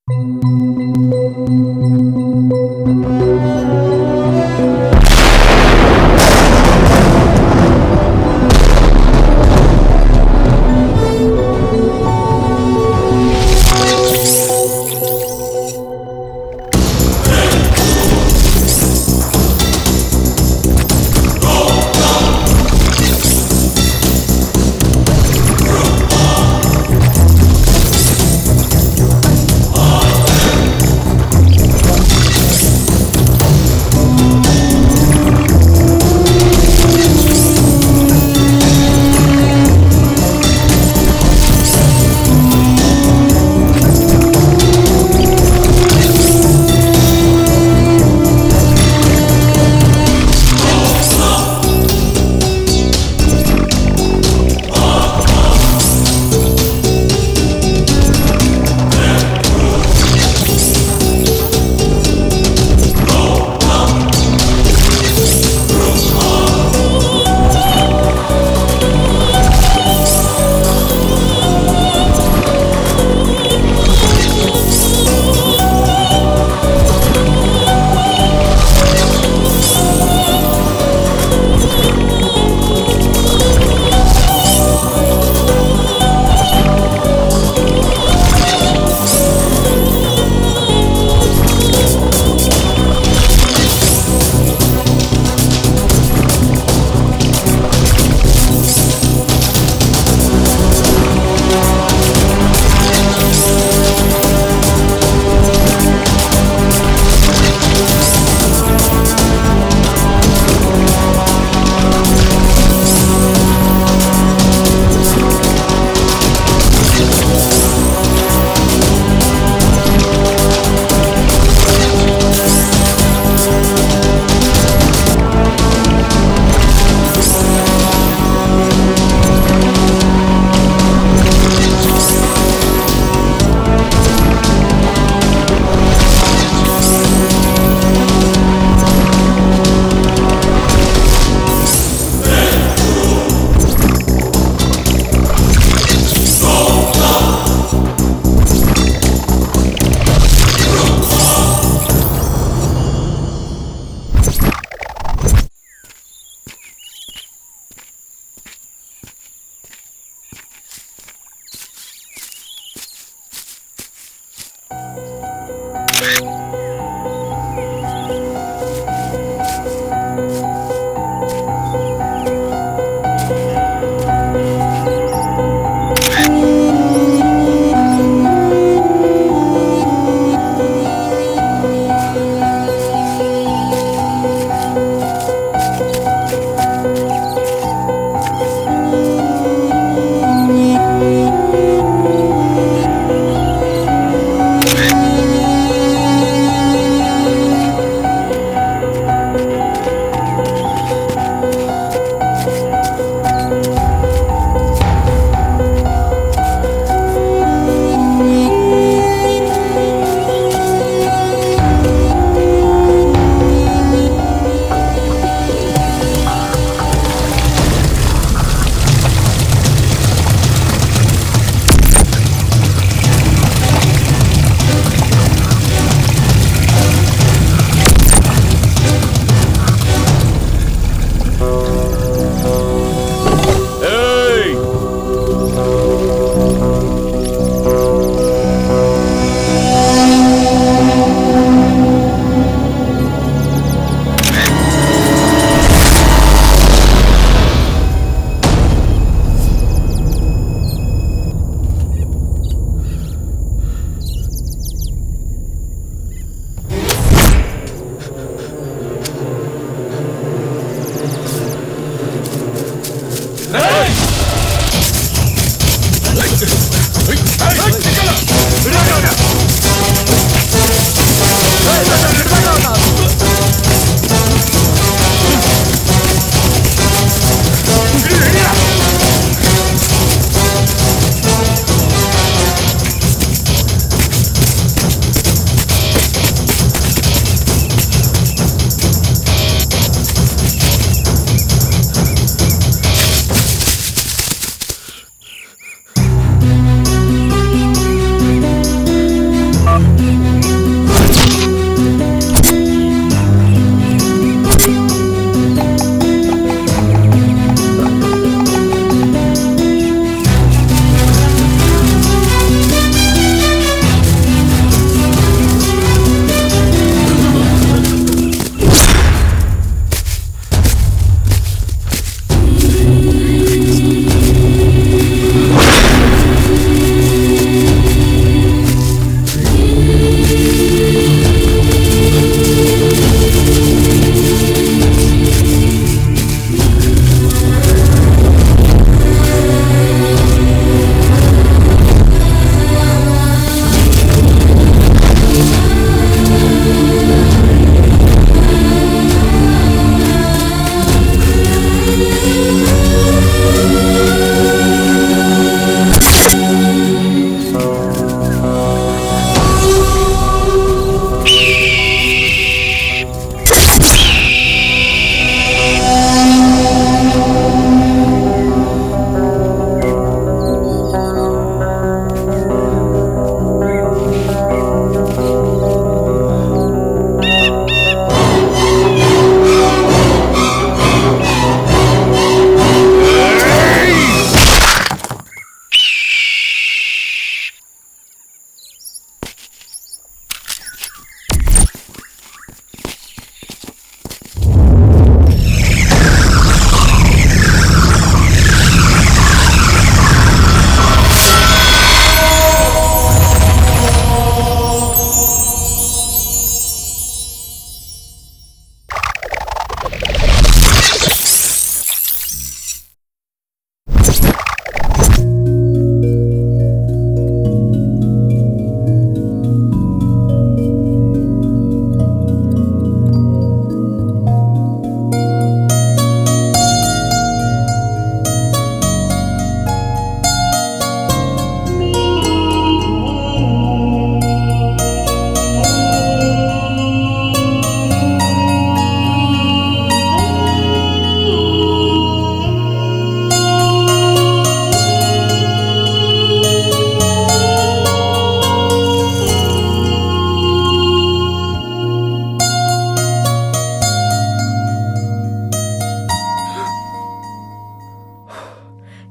ಆ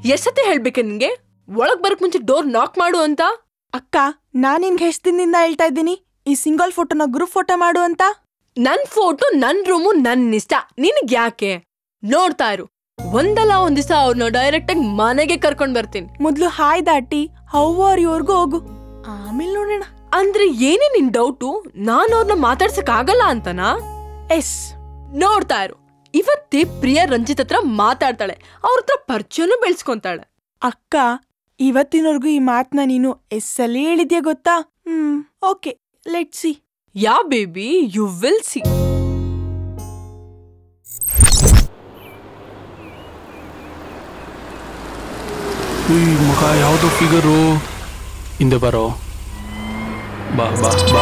ಎಷ್ಟತೆ ಹೇಳ್ಬೇಕೆ ನಿನ್ಗೆ ಒಳಗ್ ಬರಕ್ ಮುಂಚೆ ಡೋರ್ ನಾಕ್ ಮಾಡು ಅಂತ ಅಕ್ಕ ನಾನ್ ನಿನ್ಗೆ ಎಷ್ಟ್ ದಿನದಿಂದ ಹೇಳ್ತಾ ಇದ್ದೀನಿ ಈ ಸಿಂಗಲ್ ಫೋಟೋನ ಗ್ರೂಪ್ ಫೋಟೋ ಮಾಡು ಅಂತ ನನ್ ಫೋಟೋ ನನ್ ರೂಮು ನನ್ ಇಷ್ಟ ನಿನಗ್ ಯಾಕೆ ನೋಡ್ತಾ ಇರು ಒಂದಲ್ಲ ಒಂದ್ ದಿವಸ ಅವ್ರನ್ನ ಡೈರೆಕ್ಟ್ ಆಗಿ ಮನೆಗೆ ಕರ್ಕೊಂಡ್ ಬರ್ತೀನಿ ಮೊದ್ಲು ಹಾಯ್ ದಾಟಿ ಹೌ ಆರ್ ಇವ್ರಿಗೂ ಹೋಗು ಆಮೇಲೆ ನೋಡೋಣ ಅಂದ್ರೆ ಏನೇ ನಿನ್ ಡೌಟು ನಾನು ಅವ್ರನ್ನ ಮಾತಾಡ್ಸಕ್ ಆಗಲ್ಲ ಅಂತನಾ ಎಸ್ ನೋಡ್ತಾ ಇರು ಇವತ್ತೇ ಪ್ರಿಯ ರಂಜಿತ್ ಹತ್ರ ಮಾತಾಡ್ತಾಳೆ ಅವ್ರ ಹತ್ರ ಪರಿಚಯನೂ ಬೆಳೆಸ್ಕೊಂತಾಳೆ ಅಕ್ಕ ಇವತ್ತಿನವರೆಗೂ ಈ ಮಾತನ್ನ ನೀನು ಎಸ್ಸಲ್ಲಿ ಹೇಳಿದ್ಯಾ ಗೊತ್ತಾ hmm okay let see ya baby you will see ಈ ಮಗ ಯಾವುದೋ ಫಿಗರು ಹಿಂದೆ ಬರೋ ಬಾ ಬಾ ಬಾ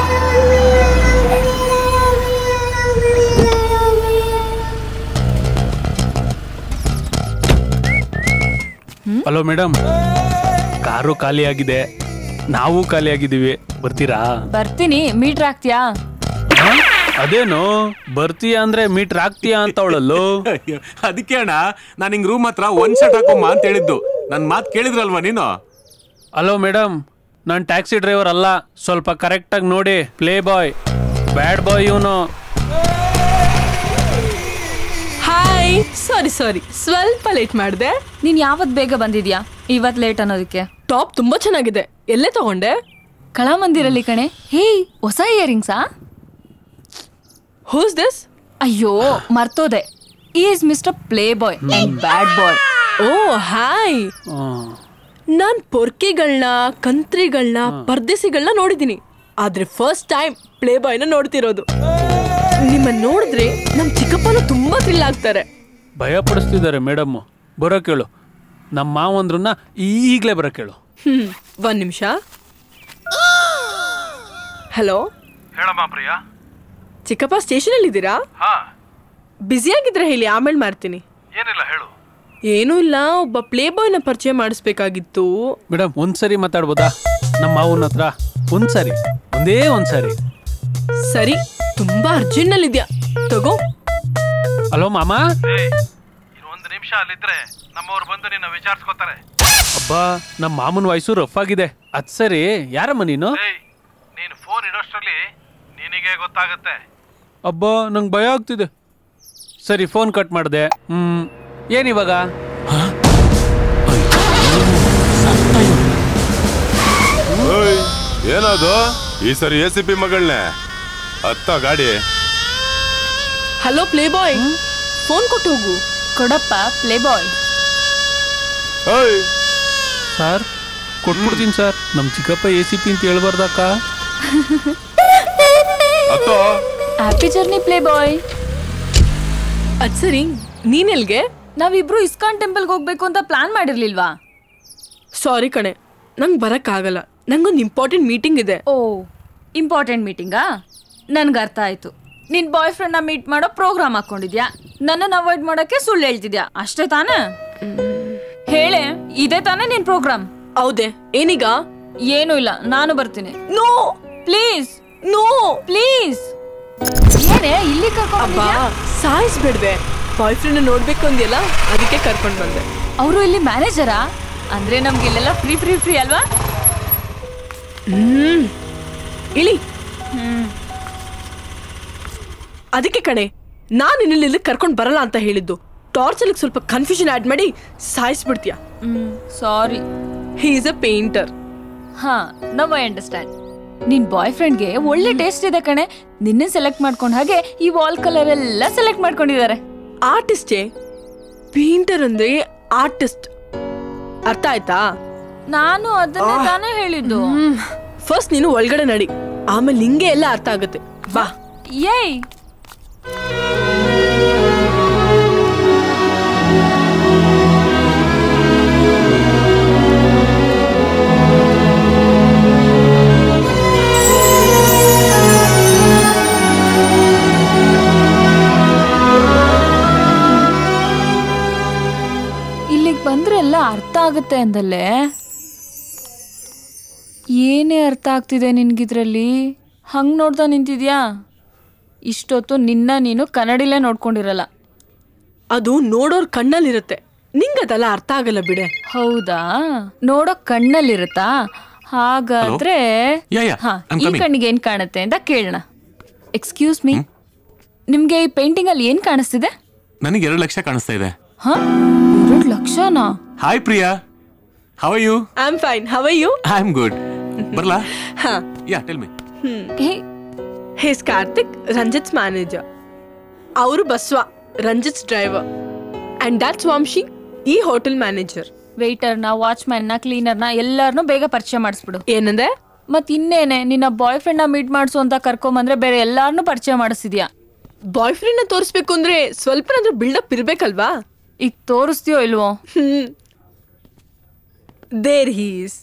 ಹಲೋ ಮೇಡಮ್ ಕಾರು ಖಾಲಿಯಾಗಿದೆ ನಾವು ಖಾಲಿಯಾಗಿದ್ದೀವಿ ಬರ್ತೀರಾ ಬರ್ತೀನಿ ಮೀಟ್ರ್ ಹಾಕ್ತೀಯಾ ಹ? ಅದೇನು ಬರ್ತೀಯಾ ಅಂದ್ರೆ ಮೀಟ್ರ್ ಆಗ್ತೀಯಾ ಅಂತ ಅವಳಲ್ಲೋ ಅಯ್ಯೋ, ಅದಕ್ಕೆ ಅಣ್ಣ ನಾನು ಹಿಂಗ್ ರೂಮ್ ಹತ್ರ ಒಂದ್ ಸೆಟ್ ಹಾಕೊಂಬ ಅಂತ ಹೇಳಿದ್ದು ನನ್ ಮಾತ್ ಕೇಳಿದ್ರಲ್ವಾ ನೀನು ಹಲೋ ಮೇಡಮ್ ನಾನು ಟ್ಯಾಕ್ಸಿ ಡ್ರೈವರ್ ಅಲ್ಲ ಸ್ವಲ್ಪ ಕರೆಕ್ಟಾಗಿ ನೋಡಿ ಪ್ಲೇ ಬಾಯ್ ಬ್ಯಾಡ್ ಬಾಯ್ ಇವನು ಹಾಯ್ ಸಾರಿ ಸಾರಿ ಸ್ವಲ್ಪ ಲೇಟ್ ಮಾಡಿದೆ ನೀನ್ ಯಾವತ್ ಬೇಗ ಬಂದಿದ್ಯಾ ಇವತ್ ಲೇಟ್ ಅನ್ನೋದಕ್ಕೆ ಟಾಪ್ ತುಂಬಾ ಚೆನ್ನಾಗಿದೆ ಎಲ್ಲೇ ತಗೊಂಡೆ ಕಳಾಮಂದಿರಲ್ಲಿ ಕಣೆ ಹೇಯ್ ಹೊಸ ಇಯರಿಂಗ್ಸಾ ಹೂಸ್ ದಿಸ್ ಅಯ್ಯೋ ಮರ್ತೋದೆ is mister playboy and bad boy oh hi ನಾನ್ ಪೊರ್ಕಿಗಳನ್ನ ಕಂತ್ರಿಗಳನ್ನ ಪರ್ದೇಸಿಗಳನ್ನ ನೋಡಿದೀನಿ ಆದ್ರೆ ಫಸ್ಟ್ ಟೈಮ್ ಪ್ಲೇ ಬಾಯ್ನ ನೋಡ್ತಿರೋದು ನಿಮ್ಮ ನೋಡಿದ್ರೆ ನಮ್ ಚಿಕ್ಕಪ್ಪನು ತುಂಬಾ ಥ್ರಿಲ್ ಆಗ್ತಾರೆ ಭಯ ಪಡಿಸ್ತಿದ್ದಾರೆ ಮೇಡಮ್ಮು ಬರೋ ಕೇಳು ನಮ್ಮ ಮಾವಂದ್ರನ್ನ ಈಗಲೇ ಬರೋ ಕೇಳು ಹ್ಮ್ ಒಂದ್ ನಿಮಿಷ ಹಲೋ ಹೇಳಮ್ಮ ಪ್ರಿಯಾ ಚಿಕ್ಕಪ್ಪ ಸ್ಟೇಷನ್ ಅಲ್ಲಿ ಇದ್ದೀರಾ ಹಾ ಬ್ಯುಸಿ ಆಗಿದ್ರೆ ಹೇಳಿ ಆಮೇಲೆ ಮಾಡ್ತೀನಿ ಏನಿಲ್ಲ ಹೇಳು ಏನೂ ಇಲ್ಲ ಒಬ್ಬ ಪ್ಲೇ ಬಾಯ್ನ ಪರಿಚಯ ಮಾಡಿಸ್ಬೇಕಾಗಿತ್ತು ಮೇಡಮ್ ಒಂದ್ಸರಿ ಮಾತಾಡ್ಬೋದಾ ನಮ್ಮ ಮಾವನ ಹತ್ರ ಒಂದ್ಸರಿ ಒಂದೇ ಒಂದ್ಸರಿ ಸರಿ ತುಂಬಾ ಅರ್ಜೆಂಟ್ ನಲ್ಲಿ ಇದ್ಯಾ ತಗೋ ಹಲೋ ಮಾಮ ಏಯ್ ಇನ್ನು ಒಂದು ನಿಮಿಷ ಅಲ್ಲಿದ್ರೆ ನಮ್ಮವ್ರು ಬಂದು ನಿನ್ನ ವಿಚಾರಿಸ್ಕೋತಾರೆ ಅಬ್ಬಾ ನಮ್ಮ ಮಾಮನ ವಯಸ್ಸು ರಫ್ ಆಗಿದೆ ಅದ್ ಸರಿ ಯಾರಮ್ಮ ನೀನು ಏಯ್ ನೀನು ಫೋನ್ ಇಡೋಷ್ಟರಲ್ಲಿ ನಿನಗೆ ಗೊತ್ತಾಗುತ್ತೆ ಅಬ್ಬಾ ನಂಗೆ ಭಯ ಆಗ್ತಿದೆ ಸರಿ ಫೋನ್ ಕಟ್ ಮಾಡಿದೆ ಹ್ಮ್ ಏನಿವಾಗ ಓಯ್ ಏನದು ಈ ಸರಿ ಎ ಸಿ ಪಿ ಮಗಳನ್ನೇ ಹತ್ತ ಗಾಡಿ ಹಲೋ ಪ್ಲೇ ಬಾಯ್ ಫೋನ್ ಕೊಟ್ಟು ಹೋಗು ಕೊಡಪ್ಪ ಪ್ಲೇ ಬಾಯ್ ಓಯ್ ಸರ್ ಕೊಟ್ಬಿಡ್ತೀನಿ ಸರ್ ನಮ್ಮ ಚಿಕ್ಕಪ್ಪ ಎ ಸಿ ಪಿ ಅಂತ ಹೇಳ್ಬಾರ್ದಕ್ಕ ಹತ್ತೋ ಹ್ಯಾಪಿ ಜರ್ನಿ ಪ್ಲೇ ಬಾಯ್ ಅದ್ ಸರಿ ನೀನೆಲ್ಗೆ ನಾವಿಬ್ರು ಇಸ್ಕಾನ್ ಟೆಂಪಲ್ಗೆ ಹೋಗ್ಬೇಕು ಅಂತ ಪ್ಲಾನ್ ಮಾಡಿರ್ಲಿಲ್ವಾ ಸಾರಿ ಕಣೆ ನಂಗೆ ಬರಕ್ಕಾಗಲ್ಲ ನಂಗೊಂದು ಇಂಪಾರ್ಟೆಂಟ್ ಮೀಟಿಂಗ್ ಇದೆ ಓ ಇಂಪಾರ್ಟೆಂಟ್ ಮೀಟಿಂಗಾ ನನ್ಗೆ ಅರ್ಥ ಆಯ್ತು ನಿನ್ ಬಾಯ್ ಫ್ರೆಂಡ್ನ ಮೀಟ್ ಮಾಡೋ ಪ್ರೋಗ್ರಾಮ್ ಹಾಕೊಂಡಿದ್ಯಾ ನನ್ನನ್ನು ಅವಾಯ್ಡ್ ಮಾಡೋಕ್ಕೆ ಸುಳ್ಳು ಹೇಳ್ತಿದ್ಯಾ ಅಷ್ಟೇ ತಾನೇ ಹೇಳೆ ಇದೇ ತಾನೇ ನಿನ್ ಪ್ರೋಗ್ರಾಮ್ ಹೌದೇ ಏನೀಗ ಏನೂ ಇಲ್ಲ ನಾನು ಬರ್ತೀನಿ ನೋ ಪ್ಲೀಸ್ ನೋ ಪ್ಲೀಸ್ ಏನೇ ಇಲ್ಲಿ ಕರ್ಕೊಂಡು ಅಬ್ಬಾ ಸಾಯಿಸ್ಬಿಡ್ದೆ ಬಾಯ್ ಫ್ರೆಂಡ್ ನೋಡ್ಬೇಕು ಅಂದ್ಯಲ್ಲ ಅದಕ್ಕೆ ಕರ್ಕೊಂಡ್ ಬಂದೆ ಅವರು ಇಲ್ಲಿ ಮ್ಯಾನೇಜರಾ ಅಂದ್ರೆ ನಮ್ಗೆ ಇಲ್ಲೆಲ್ಲ ಫ್ರೀ ಫ್ರೀ ಫ್ರೀ ಅಲ್ವಾ ಹ್ಮ್ ಇಳಿ ಹ್ಮ್ ಅದಕ್ಕೆ ಕಣೆ ನಾನು ಇಲ್ಲಿ ಕರ್ಕೊಂಡ್ ಬರಲ್ಲ ಅಂತ ಹೇಳಿದ್ದು ಟಾರ್ಚರ್ ಸ್ವಲ್ಪ ಕನ್ಫ್ಯೂಷನ್ ಆಡ್ ಮಾಡಿ ಸಾಯಿಸ್ಬಿಡ್ತೀಯ ಹ್ಮ್ ಸಾರಿ ಹಿ ಈಸ್ ಅ ಪೇಂಟರ್ ಹಾ ನವ್ ಐ ಅಂಡರ್ಸ್ಟ್ಯಾಂಡ್ ನಿನ್ ಬಾಯ್ ಫ್ರೆಂಡ್ಗೆ ಒಳ್ಳೆ ಟೇಸ್ಟ್ ಇದೆ ಕಣೆ ನಿನ್ನೆ ಸೆಲೆಕ್ಟ್ ಮಾಡ್ಕೊಂಡ್ ಹಾಗೆ ಈ ವಾಲ್ ಕಲರ್ ಎಲ್ಲ ಸೆಲೆಕ್ಟ್ ಮಾಡ್ಕೊಂಡಿದ್ದಾರೆ ಆರ್ಟಿಸ್ಟೇ ಪೇಂಟರ್ ಅಂದ್ರೆ ಆರ್ಟಿಸ್ಟ್ ಅರ್ಥ ಆಯ್ತಾ ನಾನು ಅದನ್ನೇ ತಾನೇ ಹೇಳಿದ್ದು ಫಸ್ಟ್ ನೀನು ಒಳಗಡೆ ನಡಿ ಆಮೇಲೆ ನಿಂಗೆ ಎಲ್ಲ ಅರ್ಥ ಆಗುತ್ತೆ ಬಾ ಏಯ್ ಇಲ್ಲಿಗೆ ಬಂದ್ರೆ ಎಲ್ಲ ಅರ್ಥ ಆಗುತ್ತೆ ಅಂದಲ್ಲೇ ಏನೇ ಅರ್ಥ ಆಗ್ತಿದೆ ನಿನ್ಗಿದ್ರಲ್ಲಿ ಹಂಗ್ ನೋಡ್ತಾ ನಿಂತಿದ್ಯಾ ಇಷ್ಟೊತ್ತು ನಿನ್ನ ನೀನು ಕನ್ನಡಿಲೇ ನೋಡ್ಕೊಂಡಿರಲ್ಲ ಅದು ನೋಡೋರ್ ಕಣ್ಣಲ್ಲಿರುತ್ತೆ ನಿಂಗದೆಲ್ಲ ಅರ್ಥ ಆಗಲ್ಲ ಬಿಡೆ ಹೌದಾ ನೋಡೋ ಕಣ್ಣಲ್ಲಿರುತ್ತಾ ಹಾಗಾದ್ರೆ ಯಾ, ಯಾ, ಹಾ I'm ಈ coming. ಕಣ್ಣಿಗೆ ಏನ್ ಕಾಣುತ್ತೆ ಅಂತ ಕೇಳೋಣ ಎಕ್ಸ್ಕ್ಯೂಸ್ ಮೀ ನಿಮ್ಗೆ ಈ ಪೇಂಟಿಂಗ್ ಅಲ್ಲಿ ಏನ್ ಕಾಣಿಸ್ತಿದೆ ನನಗೆ ಎರಡು ಲಕ್ಷ ಕಾಣಿಸ್ತಾ ಇದೆ ಹ ಎರಡು ಲಕ್ಷನಾ hi Priya how are you I am fine how are you I am good ಬರ್ಲಾ ಹಾ ya tell me hey he's Karthik Ranjit's manager ಅವರು Basava Ranjit's driver and that's Vamshi ಈ ಹೋಟೆಲ್ ಮ್ಯಾನೇಜರ್ ವೇಟರ್ನ ವಾಚ್ಮ್ಯಾನ್ನ ಕ್ಲೀನರ್ನ ಎಲ್ಲಾರನ್ನೂ ಬೇಗ ಪರಿಚಯ ಮಾಡಿಸ್ಬಿಡು ಏನಂದೆ ಮತ್ ಇನ್ನೇನೆ ನಿನ್ನ ಬಾಯ್ ಫ್ರೆಂಡ್ನ ಮೀಟ್ ಮಾಡಿಸು ಅಂತ ಕರ್ಕೊಂಬಂದ್ರೆ ಬೇರೆ ಎಲ್ಲಾರನ್ನೂ ಪರಿಚಯ ಮಾಡಿಸಿದ್ಯಾ ಬಾಯ್ ಫ್ರೆಂಡ್ನ ತೋರಿಸ್ಬೇಕು ಅಂದ್ರೆ ಸ್ವಲ್ಪನಾದ್ರೂ ಬಿಲ್ಡಪ್ ಇರ್ಬೇಕಲ್ವಾ ಈಗ ತೋರಿಸ್ತೀಯೋ ಇಲ್ವೋ hmm there he's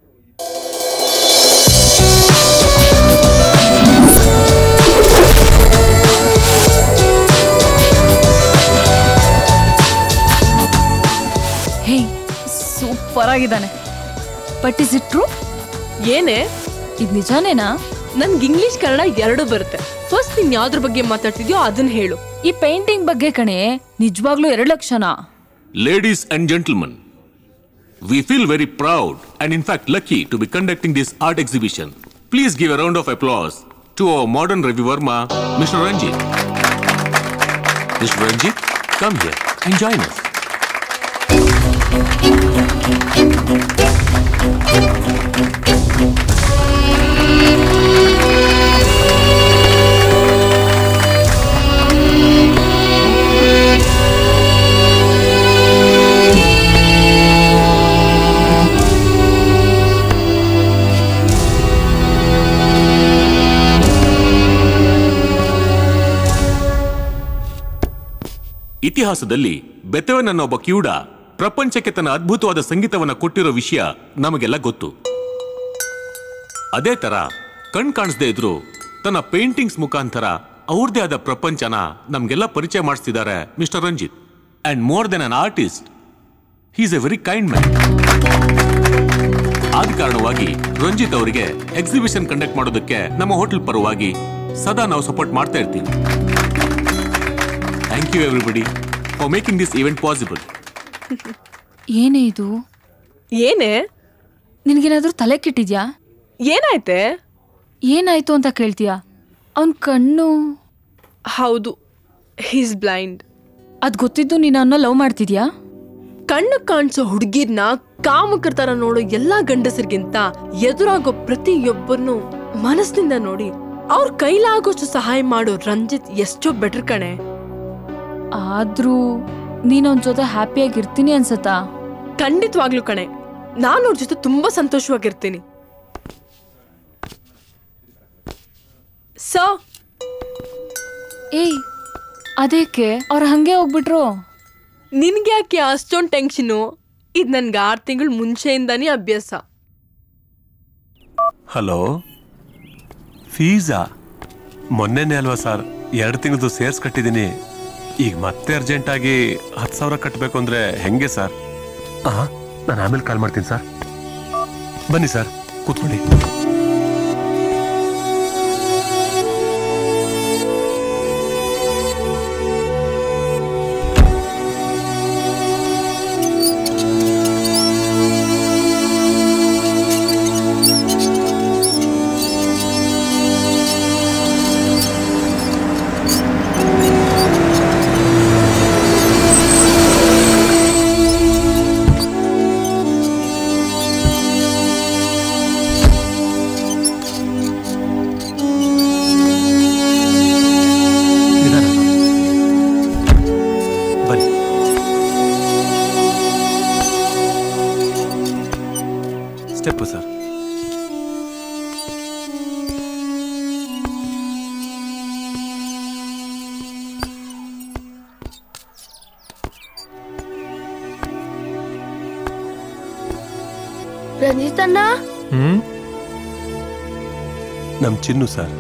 hey super ಆಗಿದ್ದಾನೆ ಬಟ್ ಇಸ್ ಇಟ್ ಟ್ರೂ ಏನೇ ಇದು ನಿಜಾನೇನಾ ನನ್ಗೆ ಇಂಗ್ಲಿಷ್ ಕನ್ನಡ ಎರಡು ಬರುತ್ತೆ ಫಸ್ಟ್ ನೀನ್ ಯಾವ್ದ್ರ ಬಗ್ಗೆ ಮಾತಾಡ್ತಿದ್ಯೋ ಅದನ್ನ ಹೇಳು ಈ ಪೇಂಟಿಂಗ್ ಬಗ್ಗೆ ಕಣೆ ನಿಜವಾಗ್ಲೂ ಎರಡು ಲಕ್ಷನಾ Ladies and gentlemen, we feel very proud and in fact lucky to be conducting this art exhibition. Please give a round of applause to our modern Ravi Verma, Mr. Ranjit. Mr. Ranjit, come here and join us. ಇತಿಹಾಸದಲ್ಲಿ ಬೆಥವೆನ್ ಅನ್ನೋ ಒಬ್ಬ ಕಿವುಡ ಪ್ರಪಂಚಕ್ಕೆ ತನ್ನ ಅದ್ಭುತವಾದ ಸಂಗೀತವನ್ನ ಕೊಟ್ಟಿರೋ ವಿಷಯ ನಮಗೆಲ್ಲ ಗೊತ್ತು ಅದೇ ತರ ಕಣ್ ಕಾಣಿಸದೇ ಇದ್ರು ತನ್ನ ಪೇಂಟಿಂಗ್ಸ್ ಮುಖಾಂತರ ಅವ್ರದೇ ಆದ ಪ್ರಪಂಚನ ನಮ್ಗೆಲ್ಲ ಪರಿಚಯ ಮಾಡಿಸ್ತಿದ್ದಾರೆ mister Ranjit and more then an artist he's a very kind man ಆದ ಕಾರಣವಾಗಿ ರಂಜಿತ್ ಅವರಿಗೆ ಎಕ್ಸಿಬಿಷನ್ ಕಂಡಕ್ಟ್ ಮಾಡೋದಕ್ಕೆ ನಮ್ಮ ಹೋಟೆಲ್ ಪರವಾಗಿ ಸದಾ ನಾವು ಸಪೋರ್ಟ್ ಮಾಡ್ತಾ ಇರ್ತೀವಿ thank you everybody for making this event possible ಏನೇ ಇದು ಏನೇ ನಿನಗೇನಾದ್ರೂ ತಲೆ ಕೆಟ್ಟಿದ್ಯಾ ಏನಾಯ್ತೆ ಏನಾಯ್ತು ಅಂತ ಕೇಳ್ತೀಯಾ ಅವನ್ ಕಣ್ಣು ಹೌದು ಹೀಸ್ ಬ್ಲೈಂಡ್ ಅದ್ ಗೊತ್ತಿದ್ದು ನೀನು ಅವನ್ನ ಲವ್ ಮಾಡ್ತಿದ್ಯಾ ಕಣ್ಣು ಕಾಣಿಸೋ ಹುಡುಗಿರ್ನ ಕಾಮಕರ ತರ ನೋಡೋ ಎಲ್ಲಾ ಗಂಡಸರಿಗಿಂತ ಎದುರಾಗೋ ಪ್ರತಿಯೊಬ್ಬರನ್ನು ಮನಸ್ಸಿನಿಂದ ನೋಡಿ ಅವ್ರ ಕೈಲಾಗೋಷ್ಟು ಸಹಾಯ ಮಾಡೋ ರಂಜಿತ್ ಎಷ್ಟೋ ಬೆಟರ್ ಕಣೆ ಆದ್ರೂ ನೀನ್ ಅವನ್ ಜೊತೆ ಹ್ಯಾಪಿಯಾಗಿರ್ತೀನಿ ಅನ್ಸತ್ತಾ ಖಂಡಿತವಾಗ್ಲೂ ಕಣೆ ನಾನು ಅವ್ರ ಜೊತೆ ತುಂಬಾ ಸಂತೋಷವಾಗಿರ್ತೀನಿ ಸೊ ಏಯ್ ಅದೇಕೆ ಅವ್ರ ಹಂಗೆ ಹೋಗ್ಬಿಟ್ರು ನಿನ್ಗೆ ಯಾಕೆ ಅಷ್ಟೊಂದು ಟೆನ್ಷನು ಇದು ನನ್ಗೆ ಆರು ತಿಂಗಳು ಮುಂಚೆಯಿಂದಾನೇ ಅಭ್ಯಾಸ ಹಲೋ ಫೀಸಾ ಮೊನ್ನೆನೇ ಅಲ್ವಾ ಸರ್ ಎರಡು ತಿಂಗಳದು ಸೇರ್ಸ್ ಕಟ್ಟಿದ್ದೀನಿ ಈಗ ಮತ್ತೆ ಅರ್ಜೆಂಟಾಗಿ ಹತ್ತು ಸಾವಿರ ಕಟ್ಟಬೇಕು ಅಂದರೆ ಹೆಂಗೆ ಸರ್ ಹಾಂ ನಾನು ಆಮೇಲೆ ಕಾಲ್ ಮಾಡ್ತೀನಿ ಸರ್ ಬನ್ನಿ ಸರ್ ಕೂತ್ಕೊಳ್ಳಿ ನಿಧಾನ. ಬನ್ನಿ ಸ್ಟೆಪ್ಪು ಸರ್ ರಂಜಿತಣ್ಣ ಹ್ಮ್ ನಮ್ ಚಿನ್ನು ಸರ್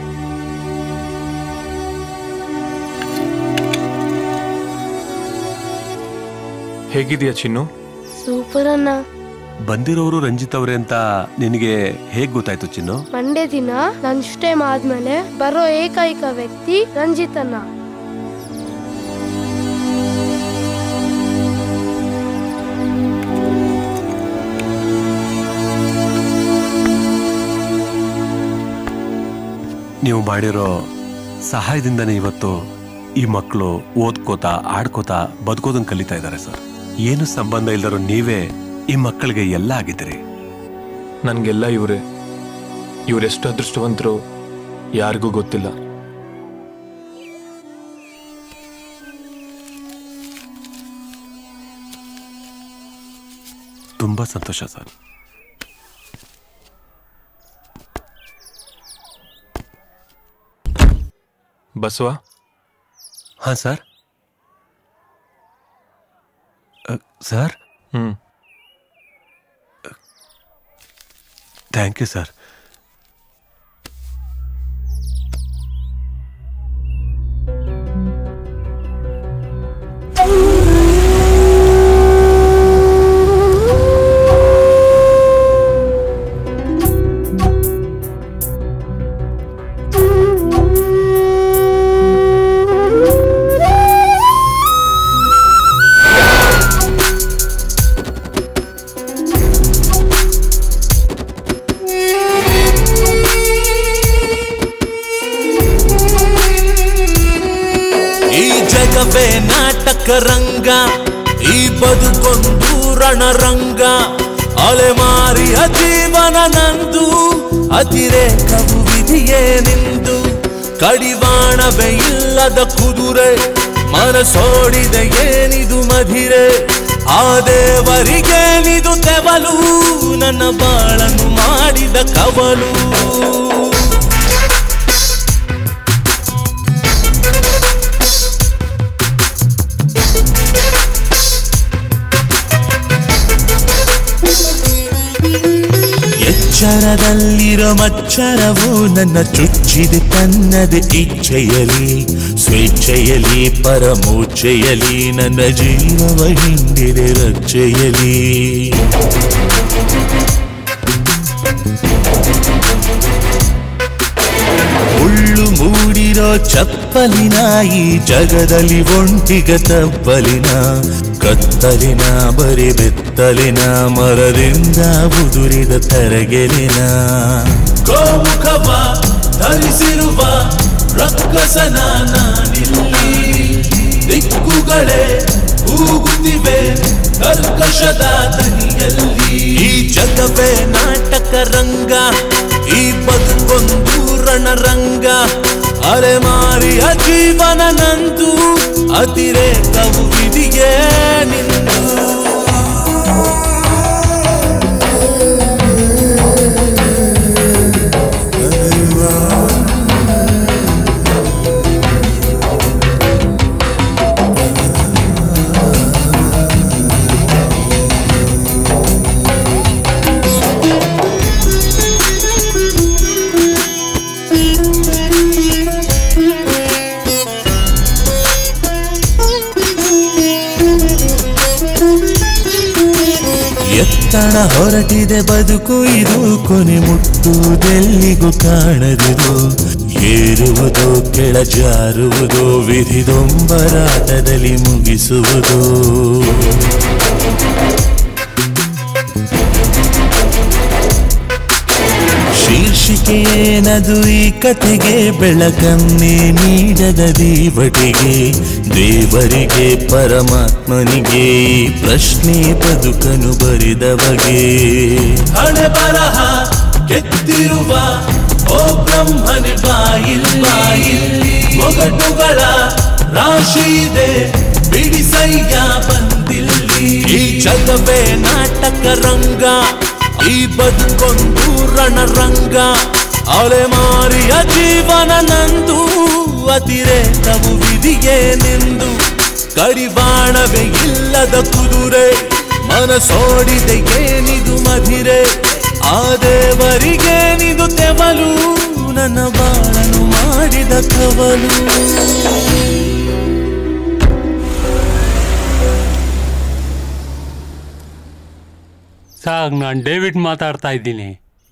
ಹೇಗಿದೆಯಾ ಚಿನ್ನು ಸೂಪರ್ ಅಣ್ಣ ಬಂದಿರೋರು ರಂಜಿತ್ ಅವರೇ ಅಂತ ನಿನಗೆ ಹೇಗ್ ಗೊತ್ತಾಯ್ತು ಚಿನ್ನು ಮಂಡೇ ದಿನ ಲಂಚ್ ಟೈಮ್ ಆದ್ಮೇಲೆ ಬರೋ ಏಕೈಕ ವ್ಯಕ್ತಿ ರಂಜಿತಣ್ಣ ನೀವು ಮಾಡಿರೋ ಸಹಾಯದಿಂದನೇ ಇವತ್ತು ಈ ಮಕ್ಕಳು ಓದ್ಕೋತಾ ಆಡ್ಕೋತಾ ಬದುಕೋದನ್ನ ಕಲಿತಾ ಇದ್ದಾರೆ ಸರ್ ಏನು ಸಂಬಂಧ ಇಲ್ಲರೋ ನೀವೇ ಈ ಮಕ್ಕಳಿಗೆ ಎಲ್ಲ ಆಗಿದ್ದೀರಿ ನನಗೆಲ್ಲ ಇವರೇ ಇವರೆಷ್ಟು ಅದೃಷ್ಟವಂತರು ಯಾರಿಗೂ ಗೊತ್ತಿಲ್ಲ ತುಂಬಾ ಸಂತೋಷ ಸರ್ ಬಸವ ಹಾ sir sir hmm thank you sir ಈ ಜಗವೇ ನಾಟಕ ರಂಗ ಈ ಬದುಕೊಂದು ರಣರಂಗ ಅಲೆಮಾರಿಯ ಜೀವನ ನಂದು ಅತಿರೇಕವು ವಿಧಿಯೇ ನಿಂದು ಕಡಿವಾಣವೇ ಇಲ್ಲದ ಕುದುರೆ ಮನಸೋಡಿದ ಏನಿದು ಮಧಿರೆ ಆ ದೇವರಿಗೇನಿದು ತೆವಲು ನನ್ನ ಬಾಳನ್ನು ಮಾಡಿದ ಕವಲು ಎಚ್ಚರದಲ್ಲಿರೋ ಮಚ್ಚರವು ನನ್ನ ಚುಚ್ಚಿದೆ ತನ್ನದ ಇಚ್ಛೆಯಲಿ ಸ್ವೇಚ್ಛೆಯಲಿ ಪರಮೋಚ್ಛೆಯಲಿ ನನ್ನ ಜೀವವ ಹಿಂಡಿದೆ ರಚ್ಚೆಯಲಿ ಮುಳ್ಳು ಮೂಡಿರೋ ಚಪ್ಪಲಿನ ಈ ಜಗದಲ್ಲಿ ಒಂಟಿಗ ತಪ್ಪಲಿನ ಕತ್ತಲಿನ ಬರಿ ಬೆತ್ತಲಿನ ಮರದಿಂದ ಉದುರಿದ ತರಗೆಲಿನ ಗೋಮುಖವ ಧರಿಸಿರುವ ರಕ್ಕಸನ ನಾನಿಲ್ಲಿ ದಿಕ್ಕುಗಳೇ ಕೂಗುತ್ತಿವೆ ಕರ್ಕಶದ ದನಿಯಲ್ಲಿ ಈ ಜಗವೇ ನಾಟಕ ರಂಗ ಈ ಬದುಕೊಂದು ರಣರಂಗ ಅಲೆಮಾರಿಯ ಜೀವನ ನಂದು ಅತಿರೇಕವು ವಿಧಿಗೆ ನಿಂದು ಎತ್ತಣ ಹೊರಟಿದೆ ಬದುಕು ಇದು ಕೊನೆ ಮುಟ್ಟುವುದೆಲ್ಲಿಗೂ ಕಾಣದಿದು ಏರುವುದು ಕೆಳ ಜಾರುವುದು ವಿಧಿದೊಂಬರಾಟದಲ್ಲಿ ಮುಗಿಸುವುದು ಶೀರ್ಷಿಕೆಯೇನದು ಈ ಕಥೆಗೆ ಬೆಳಕನ್ನೇ ನೀಡದ ದೇವಟಿಗೆ ದೇವರಿಗೆ ಪರಮಾತ್ಮನಿಗೆ ಈ ಪ್ರಶ್ನೆ ಬದುಕನು ಬರಿದವಗೆ ಹಣೆ ಬರಹ ಕೆತ್ತಿರುವ ಓ ಬ್ರಹ್ಮನೆ ಬಾಯಿಲ್ಲಿ ಮೊಗಟುಗಳ ರಾಶಿ ಇದೆ ಬಿಡಿಸಯ್ಯ ಬಂದಿಲ್ಲಿ ಈ ಜಗವೇ ನಾಟಕ ರಂಗ ಈ ಬದುಕೊಂದು ರಣರಂಗ ಅಲೆಮಾರಿಯ ಜೀವನ ನಂದು ಅತಿರೇಕವು ವಿಧಿಗೆ ನಿಂದು ಕಡಿವಾಣವೇ ಇಲ್ಲದ ಕುದುರೆ ಮನಸೋಡಿದೆ ಏನಿದು ಮಧಿರೆ ಆ ದೇವರಿಗೇನಿದು ತೆವಲು ನನ್ನ ಬಾಳನು ಮಾಡಿದ ಕವಲು ಸಾರ್ ನಾನು ಡೇವಿಡ್ ಮಾತಾಡ್ತಾ ಇದ್ದೀನಿ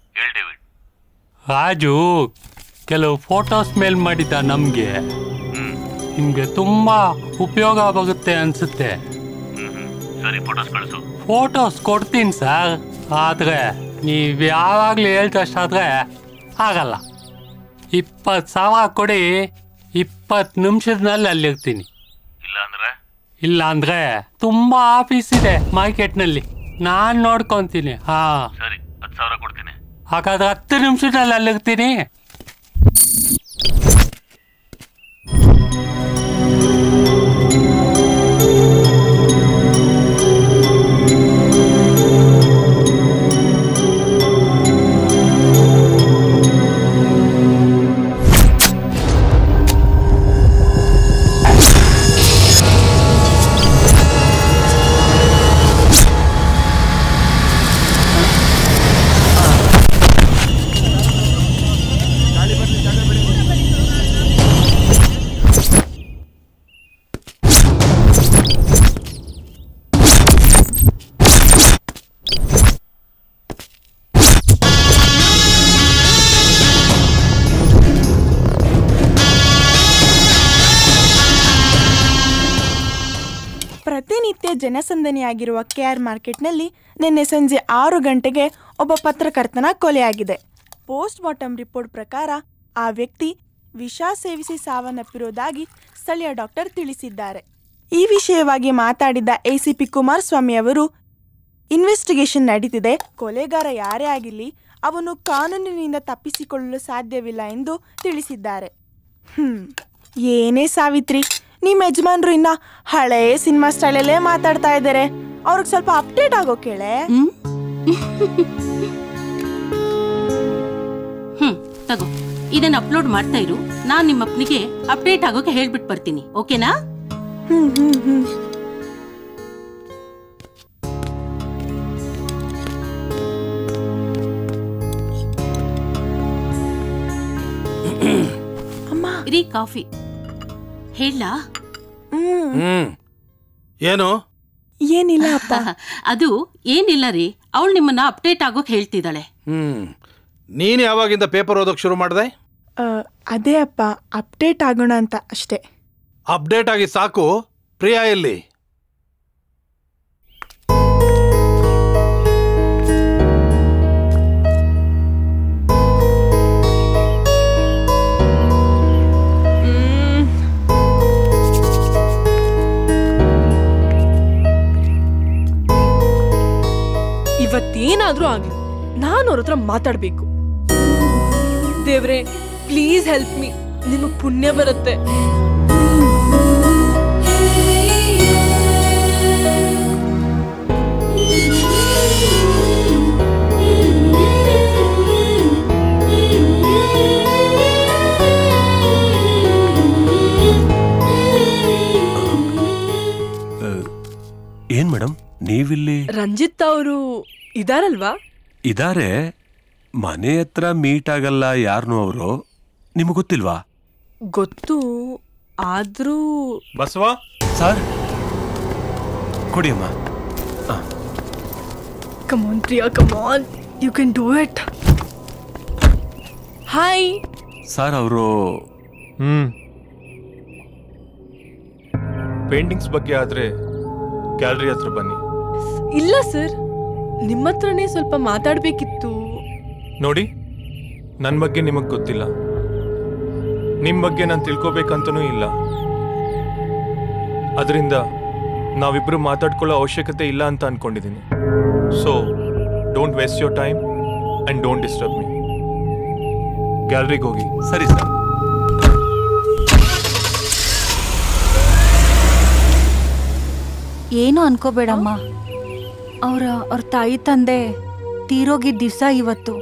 ರಾಜು ಕೆಲವು ಫೋಟೋಸ್ ಮೇಲ್ ಮಾಡಿದ್ದ ನಮಗೆ ನಿಮಗೆ ತುಂಬಾ ಉಪಯೋಗ ಆಗುತ್ತೆ ಅನ್ಸುತ್ತೆ ಸರಿ ಫೋಟೋಸ್ ಕಳಿಸು ಫೋಟೋಸ್ ಕೊಡ್ತೀನಿ ಸರ್ ಆದ್ರೆ ನೀವು ಯಾವಾಗಲೂ ಹೇಳ್ದಷ್ಟಾದ್ರೆ ಆಗಲ್ಲ ಇಪ್ಪತ್ತು ಸಾವಿರ ಕೊಡಿ ಇಪ್ಪತ್ತು ನಿಮಿಷದಲ್ಲಿ ಅಲ್ಲಿ ಇರ್ತೀನಿ ಇಲ್ಲ ಅಂದ್ರೆ ಇಲ್ಲ ಅಂದ್ರೆ ತುಂಬಾ ಆಫೀಸ್ ಇದೆ ಮಾರ್ಕೆಟ್ನಲ್ಲಿ ನಾನು ನೋಡ್ಕೊಂತೀನಿ ಹಾ ಸರಿ ಹತ್ತು ಸಾವಿರ ಕೊಡ್ತೀನಿ ಹಾಗಾದ್ರೆ ಹತ್ತು ನಿಮಿಷದಲ್ಲಿ ಅಲ್ಲಿರ್ತೀನಿ ಪ್ರತಿನಿತ್ಯ ಜನಸಂದಣಿಯಾಗಿರುವ ಕೆಆರ್ ಮಾರ್ಕೆಟ್ನಲ್ಲಿ ನಿನ್ನೆ ಸಂಜೆ ಆರು ಗಂಟೆಗೆ ಒಬ್ಬ ಪತ್ರಕರ್ತನ ಕೊಲೆಯಾಗಿದೆ ಪೋಸ್ಟ್ ಮಾರ್ಟಮ್ ರಿಪೋರ್ಟ್ ಪ್ರಕಾರ ಆ ವ್ಯಕ್ತಿ ವಿಷ ಸೇವಿಸಿ ಸಾವನ್ನಪ್ಪಿರುವುದಾಗಿ ಸ್ಥಳೀಯ ಡಾಕ್ಟರ್ ತಿಳಿಸಿದ್ದಾರೆ ಈ ವಿಷಯವಾಗಿ ಮಾತಾಡಿದ ಎಸಿಪಿ ಕುಮಾರಸ್ವಾಮಿ ಅವರು ಇನ್ವೆಸ್ಟಿಗೇಷನ್ ನಡೀತಿದೆ ಕೊಲೆಗಾರ ಯಾರೇ ಆಗಿರಲಿ ಅವನು ಕಾನೂನಿನಿಂದ ತಪ್ಪಿಸಿಕೊಳ್ಳಲು ಸಾಧ್ಯವಿಲ್ಲ ಎಂದು ತಿಳಿಸಿದ್ದಾರೆ ಹ್ಮ್ ಏನೇ ಸಾವಿತ್ರಿ ನಿಮ್ಮ ಯಜಮಾನ್ರು ಇನ್ನ ಹಳೆ ಸಿನಿಮಾ ಸ್ಟೈಲಲ್ಲೇ ಮಾತಾಡ್ತಾ ಇದ್ದಾರೆ ಅವ್ರಿಗೆ ಸ್ವಲ್ಪ ಅಪ್ಡೇಟ್ ಆಗೋ ಕೇಳೆ ಹ್ಮ್ ತಗೋ ಇದನ್ನ ಅಪ್ಲೋಡ್ ಮಾಡ್ತಾ ಇರು ನಾನ್ ನಿಮ್ಮ ಅಪ್ಪನಿಗೆ ಅಪ್ಡೇಟ್ ಆಗೋಕೆ ಹೇಳ್ಬಿಟ್ಟು ಬರ್ತೀನಿ ಓಕೆನಾ ಹ್ಮ್ ಹ್ಮ್ ಹ್ಮ್ ರೀ ಕಾಫಿ ಹೇಳ ಹ್ಮ್ ಏನು ಏನಿಲ್ಲ ಅಪ್ಪ ಅದು ಏನಿಲ್ಲ ರೀ ಅವಳು ನಿಮ್ಮನ್ನ ಅಪ್ಡೇಟ್ ಆಗೋಕ್ ಹೇಳ್ತಿದ್ದಾಳೆ ಹ್ಮ್ ನೀನು ಯಾವಾಗಿಂದ ಪೇಪರ್ ಓದೋಕ್ ಶುರು ಮಾಡಿದೆ ಆ, ಅದೇ ಅಪ್ಪ ಅಪ್ಡೇಟ್ ಆಗೋಣ ಅಂತ ಅಷ್ಟೇ ಅಪ್ಡೇಟ್ ಆಗಿ ಸಾಕು ಪ್ರಿಯಾ ಎಲ್ಲಿ ಇವತ್ತೇನಾದ್ರೂ ಆಗ್ಲಿ ನಾನು ಅವ್ರ ಹತ್ರ ಮಾತಾಡ್ಬೇಕು ದೇವ್ರೆ ಪ್ಲೀಸ್ ಹೆಲ್ಪ್ ಮೀ ನಿಮಗ್ ಪುಣ್ಯ ಬರುತ್ತೆ ಏನ್ ಮೇಡಮ್ ನೀವಿಲ್ಲಿ ರಂಜಿತ್ ಅವರು ಇದಾರಲ್ವಾ ಇದಾರೆ ಮನೆ ಹತ್ರ ಮೀಟ್ ಆಗಲ್ಲ ಯಾರನು ಅವರು ನಿಮಗೆ ಗೊತ್ತಿಲ್ವಾ ಗೊತ್ತು ಆದ್ರೂ ಬಸವ ಸರ್ ಕೊಡಿಯಮ್ಮ come on Priya come on you can do it hi sir ಅವರು ಹ್ಮ್ ಪೇಂಟಿಂಗ್ಸ್ ಬಗ್ಗೆ ಆದ್ರೆ ಗ್ಯಾಲರಿ ಹತ್ರ ಬನ್ನಿ ಇಲ್ಲ ಸರ್ ನಿಮ್ಮ ಹತ್ರನೇ ಸ್ವಲ್ಪ ಮಾತಾಡ್ಬೇಕಿತ್ತು ನೋಡಿ ನನ್ನ ಬಗ್ಗೆ ನಿಮಗೆ ಗೊತ್ತಿಲ್ಲ ನಿಮ್ಮ ಬಗ್ಗೆ ನಾನು ತಿಳ್ಕೊಬೇಕಂತನೂ ಇಲ್ಲ ಅದರಿಂದ ನಾವಿಬ್ರು ಮಾತಾಡ್ಕೊಳ್ಳೋ ಅವಶ್ಯಕತೆ ಇಲ್ಲ ಅಂತ ಅನ್ಕೊಂಡಿದ್ದೀನಿ so don't waste your time and don't disturb me ಗ್ಯಾಲರಿಗೆ ಹೋಗಿ ಸರಿ ಸರ್ ಏನು ಅನ್ಕೋಬೇಡಮ್ಮ ಅವರ ಅವ್ರ ತಾಯಿ ತಂದೆ ತೀರೋಗಿದ್ದ ದಿವಸ ಇವತ್ತು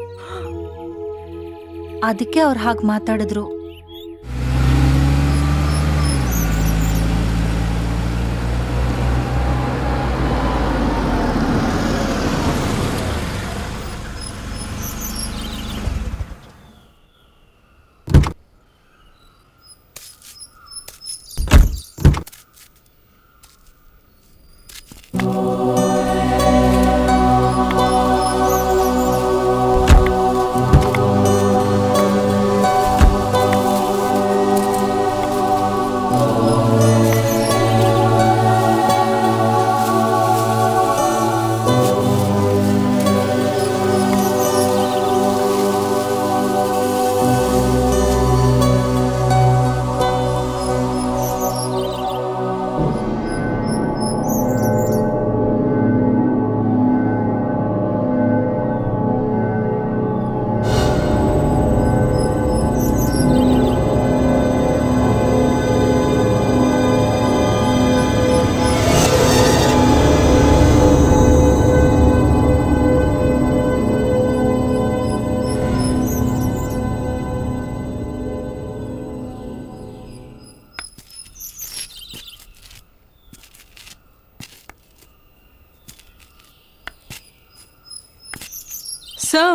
ಅದಕ್ಕೆ ಅವ್ರು ಹಾಗೆ ಮಾತಾಡಿದ್ರು ಆ ಸರ್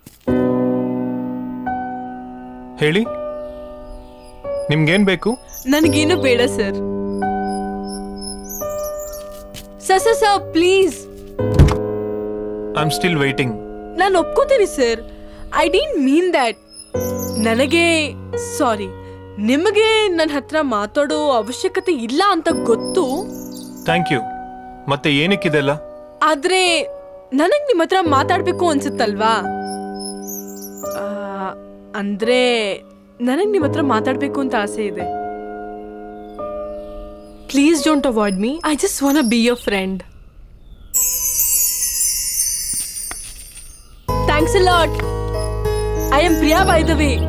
ಹೇಳಿ ನಿಮ್ಗೇನ್ ಬೇಕು ನನಗೇನು ಬೇಡ sir sir sir sir please I am still waiting ನಾನು ಒಪ್ಕೋತೀನಿ sir I didn't mean that ನನಗೆ ಸಾರಿ ನಿಮಗೆ ನನ್ನ ಹತ್ರ ಮಾತಾಡೋ ಅವಶ್ಯಕತೆ ಇಲ್ಲ ಅಂತ ಗೊತ್ತು ಥ್ಯಾಂಕ್ ಯು ಮತ್ತೆ ಏನಕ್ಕಿದೆಲ್ಲ ಆದ್ರೆ ನನಗ್ ನಿಮ್ಮ ಹತ್ರ ಮಾತಾಡ್ಬೇಕು ಅನ್ಸುತ್ತಲ್ವಾ ಆ, ಅಂದ್ರೆ ನನಗ್ ನಿಮ್ಮ ಹತ್ರ ಮಾತಾಡ್ಬೇಕು ಅಂತ ಆಸೆ ಇದೆ please don't avoid me I just want be your friend thanks a lot I am Priya by the way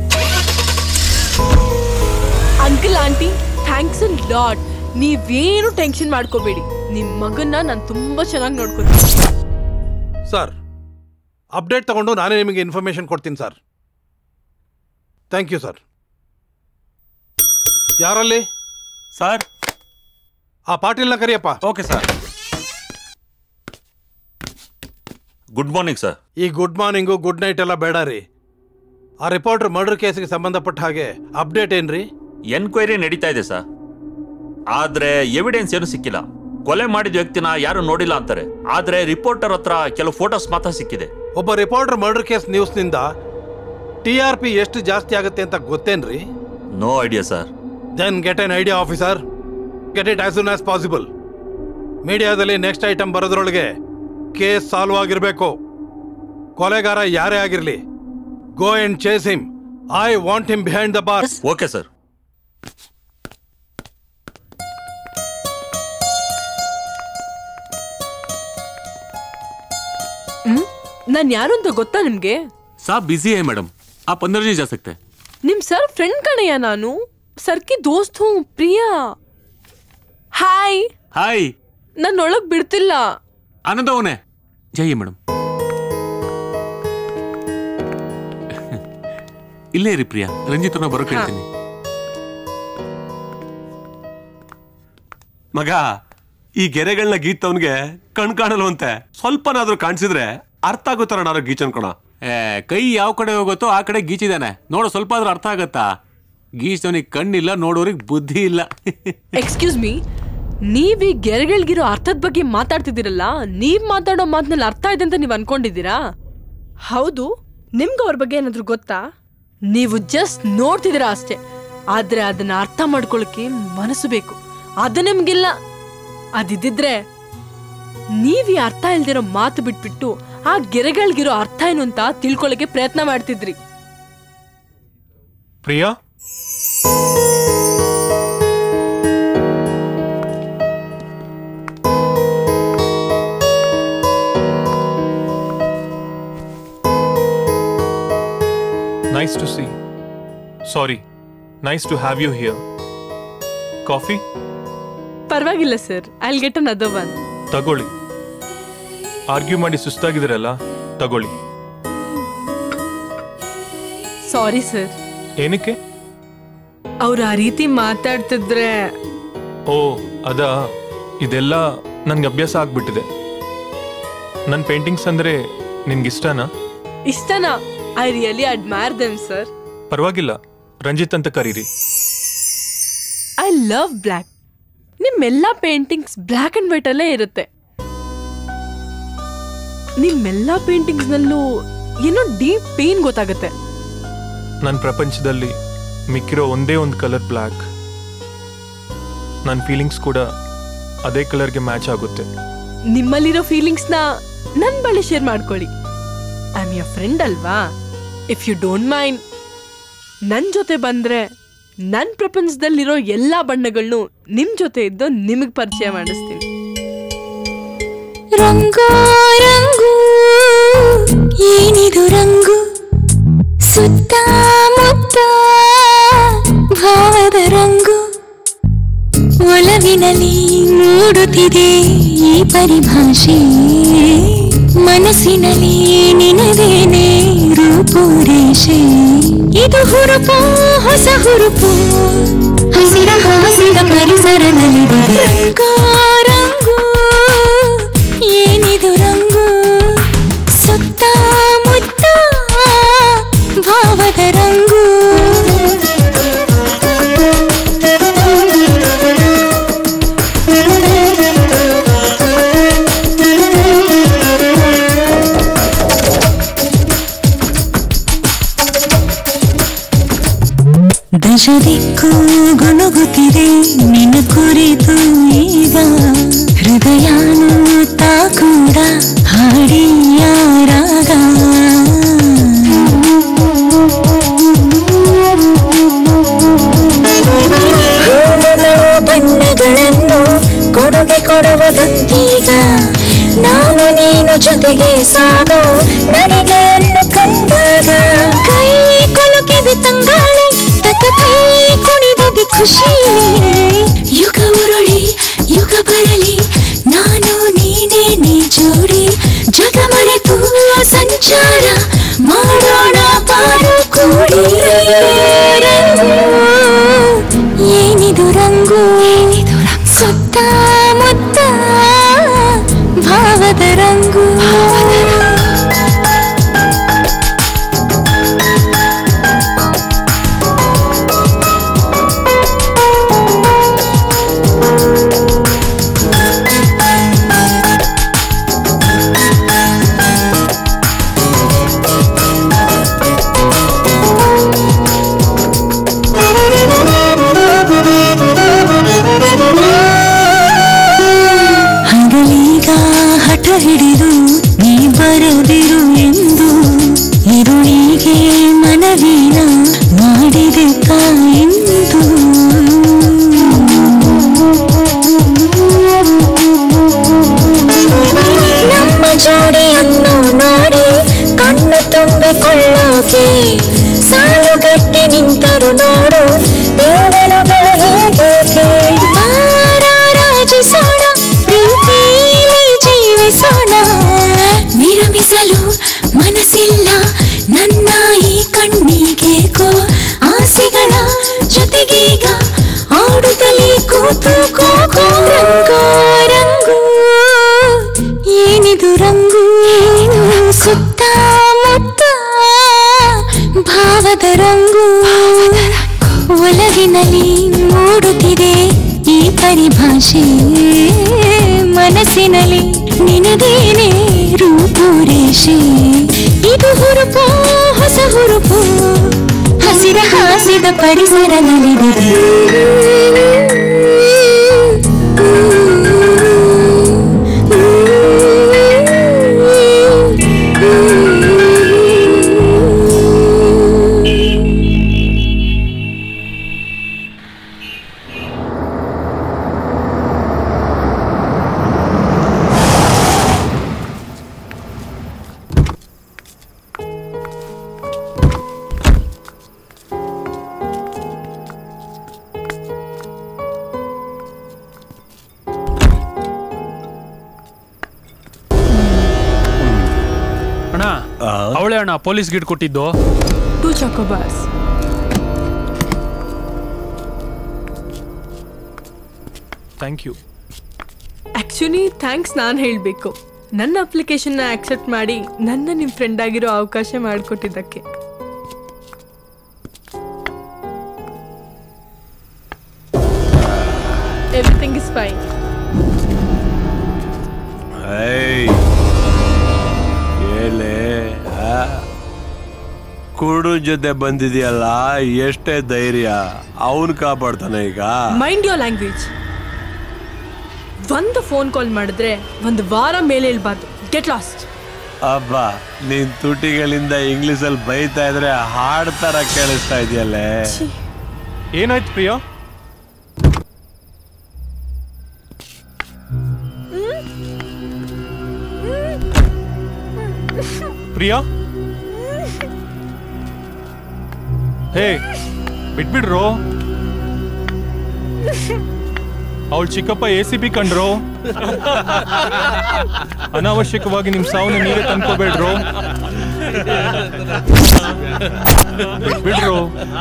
uncle aunty thanks a lot ನೀವೇನು ಟೆನ್ಷನ್ ಮಾಡ್ಕೋಬೇಡಿ ನಿಮ್ ಮಗನ್ನ ನಾನು ತುಂಬಾ ಚೆನ್ನಾಗಿ ನೋಡ್ಕೊತೀನಿ ಸರ್ ಅಪ್ಡೇಟ್ ತಗೊಂಡು ನಾನೇ ನಿಮಗೆ ಇನ್ಫಾರ್ಮೇಶನ್ ಕೊಡ್ತೀನಿ ಸರ್ ಥ್ಯಾಂಕ್ ಯು ಸರ್ ಯಾರಲ್ಲಿ ಸರ್ ಆ ಪಾಟೀಲ್ನ Kariyappa okay sir good morning sir ಈ ಗುಡ್ ಮಾರ್ನಿಂಗು ಗುಡ್ ನೈಟ್ ಎಲ್ಲ ಬೇಡ ರೀ ಆ ರಿಪೋರ್ಟರ್ ಮರ್ಡರ್ ಕೇಸ್ಗೆ ಸಂಬಂಧಪಟ್ಟ ಹಾಗೆ ಅಪ್ಡೇಟ್ ಏನ್ರಿ ಎನ್ಕ್ವೈರಿ ನಡೀತಾ ಇದೆ ಸರ್ ಆದ್ರೆ ಎವಿಡೆನ್ಸ್ ಏನು ಸಿಕ್ಕಿಲ್ಲ ಕೊಲೆ ಮಾಡಿದ ವ್ಯಕ್ತಿನ ಯಾರು ನೋಡಿಲ್ಲ ಅಂತಾರೆ ಆದ್ರೆ ರಿಪೋರ್ಟರ್ ಹತ್ರ ಕೆಲವು ಫೋಟೋಸ್ ಮಾತ್ರ ಸಿಕ್ಕಿದೆ ಒಬ್ಬ ರಿಪೋರ್ಟರ್ ಮರ್ಡರ್ ಕೇಸ್ ನ್ಯೂಸ್ನಿಂದ ಟಿ ಆರ್ ಪಿ ಎಷ್ಟು ಜಾಸ್ತಿ ಆಗುತ್ತೆ ಅಂತ ಗೊತ್ತೇನ್ರಿ no idea sir then get an idea officer get it as soon as possible ಮೀಡಿಯಾದಲ್ಲಿ ನೆಕ್ಸ್ಟ್ ಐಟಮ್ ಬರೋದ್ರೊಳಗೆ ಕೇಸ್ ಸಾಲ್ವ್ ಆಗಿರಬೇಕು ಕೊಲೆಗಾರ ಯಾರೇ ಆಗಿರಲಿ go and chase him I want him behind the bar okay sir hmm ನಾನ್ ಯಾರು ಅಂತ ಗೊತ್ತಾ ನಿಮ್ಗೆ साहब बिजी है मैडम आप अंदर नहीं जा सकते ನಿಮ್ ಸರ್ ಫ್ರೆಂಡ್ ಕಣಯ್ಯ ನಾನು ಸರ್ ಕಿ ದೋಸ್ತ್ ಹೂ ಪ್ರಿಯಾ ಹಾಯ್ हाय ನನ್ನ ಒಳಗ್ ಬಿಡ್ತಿಲ್ಲ आनंद ಅವನೇ जाइए ಮೇಡಮ್ ಇಲ್ಲೇ ಇರಿ ಪ್ರಿಯಾ ರಂಜಿತ್ರನ ಬರೋ ಕೇಳ್ತೀನಿ ಮಗ ಈ ಗೆರೆಗಳನ್ನ ಗೀತವನ್ಗೆ ಕಣ್ ಕಾಣಲ್ವಂತೆ ಸ್ವಲ್ಪನಾದ್ರೂ ಕಾಣಿಸಿದ್ರೆ ಅರ್ಥ ಆಗೋ ತರ ನಾನು ಗೀಚ್ ಅನ್ಕೋಣ ಏ ಕೈ ಯಾವ ಕಡೆ ಹೋಗುತ್ತೋ ಆ ಕಡೆ ಗೀಚಿದಾನೆ ನೋಡು ಸ್ವಲ್ಪ ಆದ್ರೂ ಅರ್ಥ ಆಗತ್ತಾ ಗೀಚ್ದವನಿಗೆ ಕಣ್ಣಿಲ್ಲ ನೋಡೋರಿಗೆ ಬುದ್ಧಿ ಇಲ್ಲ ಎಕ್ಸ್ಕ್ಯೂಸ್ ಮೀ ನೀವ್ ಈ ಗೆರೆಗಳ್ಗಿರೋ ಅರ್ಥದ ಬಗ್ಗೆ ಮಾತಾಡ್ತಿದ್ದೀರಲ್ಲ ನೀವ್ ಮಾತಾಡೋ ಮಾತ್ನಲ್ಲಿ ಅರ್ಥ ಇದೆ ಅಂತ ನೀವ್ ಅನ್ಕೊಂಡಿದ್ದೀರಾ ಹೌದು ನಿಮ್ಗೆ ಅವ್ರ ಬಗ್ಗೆ ಏನಾದ್ರು ಗೊತ್ತಾ ನೀವು ಜಸ್ಟ್ ನೋಡ್ತಿದ್ದೀರಾ ಅಷ್ಟೇ ಆದ್ರೆ ಅದನ್ನ ಅರ್ಥ ಮಾಡ್ಕೊಳಕ್ಕೆ ಮನಸ್ಸು ಬೇಕು ಅದು ನಿಮ್ಗಿಲ್ಲ ಅದಿದ್ದಿದ್ರೆ ನೀವ್ ಈ ಅರ್ಥ ಇಲ್ದಿರೋ ಮಾತು ಬಿಟ್ಬಿಟ್ಟು ಆ ಗೆರೆಗಳ್ಗಿರೋ ಅರ್ಥ ಏನು ಅಂತ ತಿಳ್ಕೊಳಕ್ಕೆ ಪ್ರಯತ್ನ ಮಾಡ್ತಿದ್ರಿ Priya nice to see sorry nice to have you here coffee ಪರವಾಗಿಲ್ಲ sir I get another one ತಗೊಳ್ಳಿ ಆರ್ಗ್ಯೂ ಮಾಡಿ ಸುಸ್ತಾಗಿದ್ದೀರಲ್ಲ ತಗೊಳ್ಳಿ ಸಾರಿ ಸರ್ ಏನಕ್ಕೆ ಅವ್ರು ಆ ರೀತಿ ಮಾತಾಡ್ತಿದ್ರೆ ಓ ಅದ ಇದೆಲ್ಲ ನನ್ಗೆ ಅಭ್ಯಾಸ ಆಗ್ಬಿಟ್ಟಿದೆ ನನ್ನ ಪೇಂಟಿಂಗ್ಸ್ ಅಂದ್ರೆ ನಿನ್ಗೆ ಇಷ್ಟನಾ ಇಷ್ಟನಾ I really admire them sir ಪರವಾಗಿಲ್ಲ ರಂಜಿತ್ ಅಂತ ಕರೀರಿ ಐ ಲವ್ ಬ್ಲ್ಯಾಕ್ ನಿಮ್ಮೆಲ್ಲ ಪೇಂಟಿಂಗ್ಸ್ ಬ್ಲ್ಯಾಕ್ ಅಂಡ್ ವೈಟ್ ಅಲ್ಲೇ ಇರುತ್ತೆ ನಿಮ್ಮೆಲ್ಲ ಪೇಂಟಿಂಗ್ಸ್ ನಲ್ಲೂ ಏನೋ ಡೀಪ್ ಪೇನ್ ಗೊತ್ತಾಗುತ್ತೆ ನನ್ನ ಪ್ರಪಂಚದಲ್ಲಿ ಮಿಕ್ಕಿರೋ ಒಂದೇ ಒಂದು ಕಲರ್ ಬ್ಲ್ಯಾಕ್ ನನ್ನ ಫೀಲಿಂಗ್ಸ್ ಕೂಡ ಅದೇ ಕಲರ್ಗೆ ಮ್ಯಾಚ್ ಆಗುತ್ತೆ ನಿಮ್ಮಲ್ಲಿರೋ ಫೀಲಿಂಗ್ಸ್ನ ನನ್ ಬಳಿ ಶೇರ್ ಮಾಡ್ಕೊಳ್ಳಿ ಐ ಆಮ್ ಯರ್ ಫ್ರೆಂಡ್ ಅಲ್ವಾ ಇಫ್ ಯು ಡೋಂಟ್ ಮೈಂಡ್ ನನ್ ಜೊತೆ ಬಂದ್ರೆ ನನ್ ಪ್ರಪಂಚದಲ್ಲಿರೋ ಎಲ್ಲಾ ಬಣ್ಣಗಳನ್ನು ನಿಮ್ ಜೊತೆ ಇದ್ದು ನಿಮಗ್ ಪರಿಚಯ ಮಾಡಿಸ್ತೀನಿ ರಂಗು ರಂಗು ಏನಿದು ರಂಗು ಸುತ್ತಮುತ್ತ ಭಾವದ ರಂಗು ಒಲವಿನಲ್ಲಿ ಮೂಡುತ್ತಿದೆ ಈ ಪರಿಭಾಷೆ ಮನಸ್ಸಿನಲ್ಲಿ ನಿನದೇನೆ ರೂಪುರೇಷೆ ಇದು ಹುರುಪು ಹೊಸ ಹುರುಪು ಹಸಿರ ಹಾಸಿರ ಪರಿಸರದಲ್ಲಿ ರಂಗು ಏನಿದು ರಂಗು ಸುತ್ತ ಕೊಡುಗೆ ಕೊಡುವುದೊಂದೀಗ ನಾನು ನೀನು ಜೊತೆಗೆ ಸಾಗೋ ನನಗೆ ಅನ್ನು ಕಂಡಾಗ ಕೈ ಕೊಲುಕಿದೆ ತಂಗಾಳಿ ತಕ್ಕ ಕೈ ಕುಣಿದಿದೆ ಖುಷಿ ಯುಗ ಉರುಳಿ ಯುಗ ಬರಲಿ ನಾನು ನೀನೇ ನೀ ಜೋಡಿ ಜಗ ಮರೆತು ಸಂಚಾರ ಮಾಡೋಣ ಬಾರು ಕೂಡಿ ರಂಗು, ಏನಿದು ರಂಗು ಸುತ್ತ ಮುತ್ತ ಭಾವದ ರಂಗು ಹಗಲೀಗ ಹಠ ಹಿಡಿದು ನೀ ಬರದಿರು ಎಂದು ಇರುಳಿಗೆ ಮನವಿನ ಮಾಡಿದೆ ತಾಯೆಂದು ನಮ್ಮ ಜೋಡಿಯನ್ನು ನೋಡಿ ಕಣ್ಣು ತುಂಬಿಕೊಳ್ಳೋಕೆ ಸಾಲುಗಟ್ಟಿ ನಿಂತರು ನೋಡು ದೇವರುಗಳ ಹೇಗೆ ರಾಜಿಸೋಣ ಪ್ರೀತಿಯಲ್ಲಿ ಜೀವಿಸೋಣ ವಿರಮಿಸಲು ಮನಸ್ಸಿಲ್ಲ ನನ್ನ ಈ ಕಣ್ಣಿಗೆ ಕೋ ಆಸೆಗಳ ಜೊತೆಗೀಗ ಆಡುತ್ತಲೇ ಕೂತು ಕೋಕೋ ರಂಗೋ ರಂಗು ಏನಿದು ರಂಗು ಸುತ್ತ ಮುತ್ತ ಭಾವದ ರಂಗು ಒಲವಿನಲ್ಲಿ ಮೂಡುತ್ತಿದೆ ಈ ಪರಿಭಾಷೆ ಮನಸ್ಸಿನಲ್ಲಿ ನಿನದೇನೆ ರೂಪುರೇಷೆ ಇದು ಹುರುಪು ಹೊಸ ಹುರುಪು ಹಸಿರ ಹಾಸಿದ ಪರಿಸರ ನಲಿದಿದೆ ಅಣ್ಣ ಅವಳೇ ಅಣ್ಣ ಪೊಲೀಸ್ ಗಿಡ್ ಕೊಟ್ಟಿದ್ದು two chocobars thank you actually thanks ನಾನು ಹೇಳಬೇಕು ನನ್ನ ಅಪ್ಲಿಕೇಶನ್ನ ಆಕ್ಸೆಪ್ಟ್ ಮಾಡಿ ನನ್ನ ನಿಮ್ಮ ಫ್ರೆಂಡ್ ಆಗಿರೋ ಅವಕಾಶ ಮಾಡಿಕೊಟ್ಟಿದ್ದಕ್ಕೆ ಎವ್ರಿಥಿಂಗ್ ಇಸ್ ಫೈನ್ ಏಯ್ ಏಲೇ ಆ? ಕುರುಡು ಜೊತೆ ಬಂದಿದೆಯಲ್ಲ ಎಷ್ಟೇ ಧೈರ್ಯ ಅವನ್ ಕಾಪಾಡ್ತಾನೆ ಈಗ ಮೈಂಡ್ ಯೋರ್ ಲ್ಯಾಂಗ್ವೇಜ್ ಒಂದು ಫೋನ್ ಕಾಲ್ ಮಾಡಿದ್ರೆ ಒಂದು ವಾರ ಮೇಲೆ ಹೇಳ್ಬಾರ್ದು ಗೆಟ್ ಲಾಸ್ಟ್ ಅಬ್ಬ ನೀನ್ ತುಟಿಗಳಿಂದ ಇಂಗ್ಲಿಷಲ್ಲಿ ಬೈತಾ ಇದ್ರೆ ಹಾಡ್ ತರ ಕೇಳಿಸ್ತಾ ಇದೆಯಲ್ಲೇ ಏನಾಯ್ತು ಪ್ರಿಯಾ ಪ್ರಿಯಾ ಹೇ ಬಿಟ್ಬಿಡ್ರೋ ಅವಳ ಚಿಕ್ಕಪ್ಪ ಎ ಸಿ ಬಿ ಕಂಡ್ರೋ ಅನಾವಶ್ಯಕವಾಗಿ ನಿಮ್ ಸಾವನ್ನ ನೀವೇ ತಂದ್ಕೋಬೇಡ್ರೋ ಬಿಟ್ಬಿಡ್ರೋ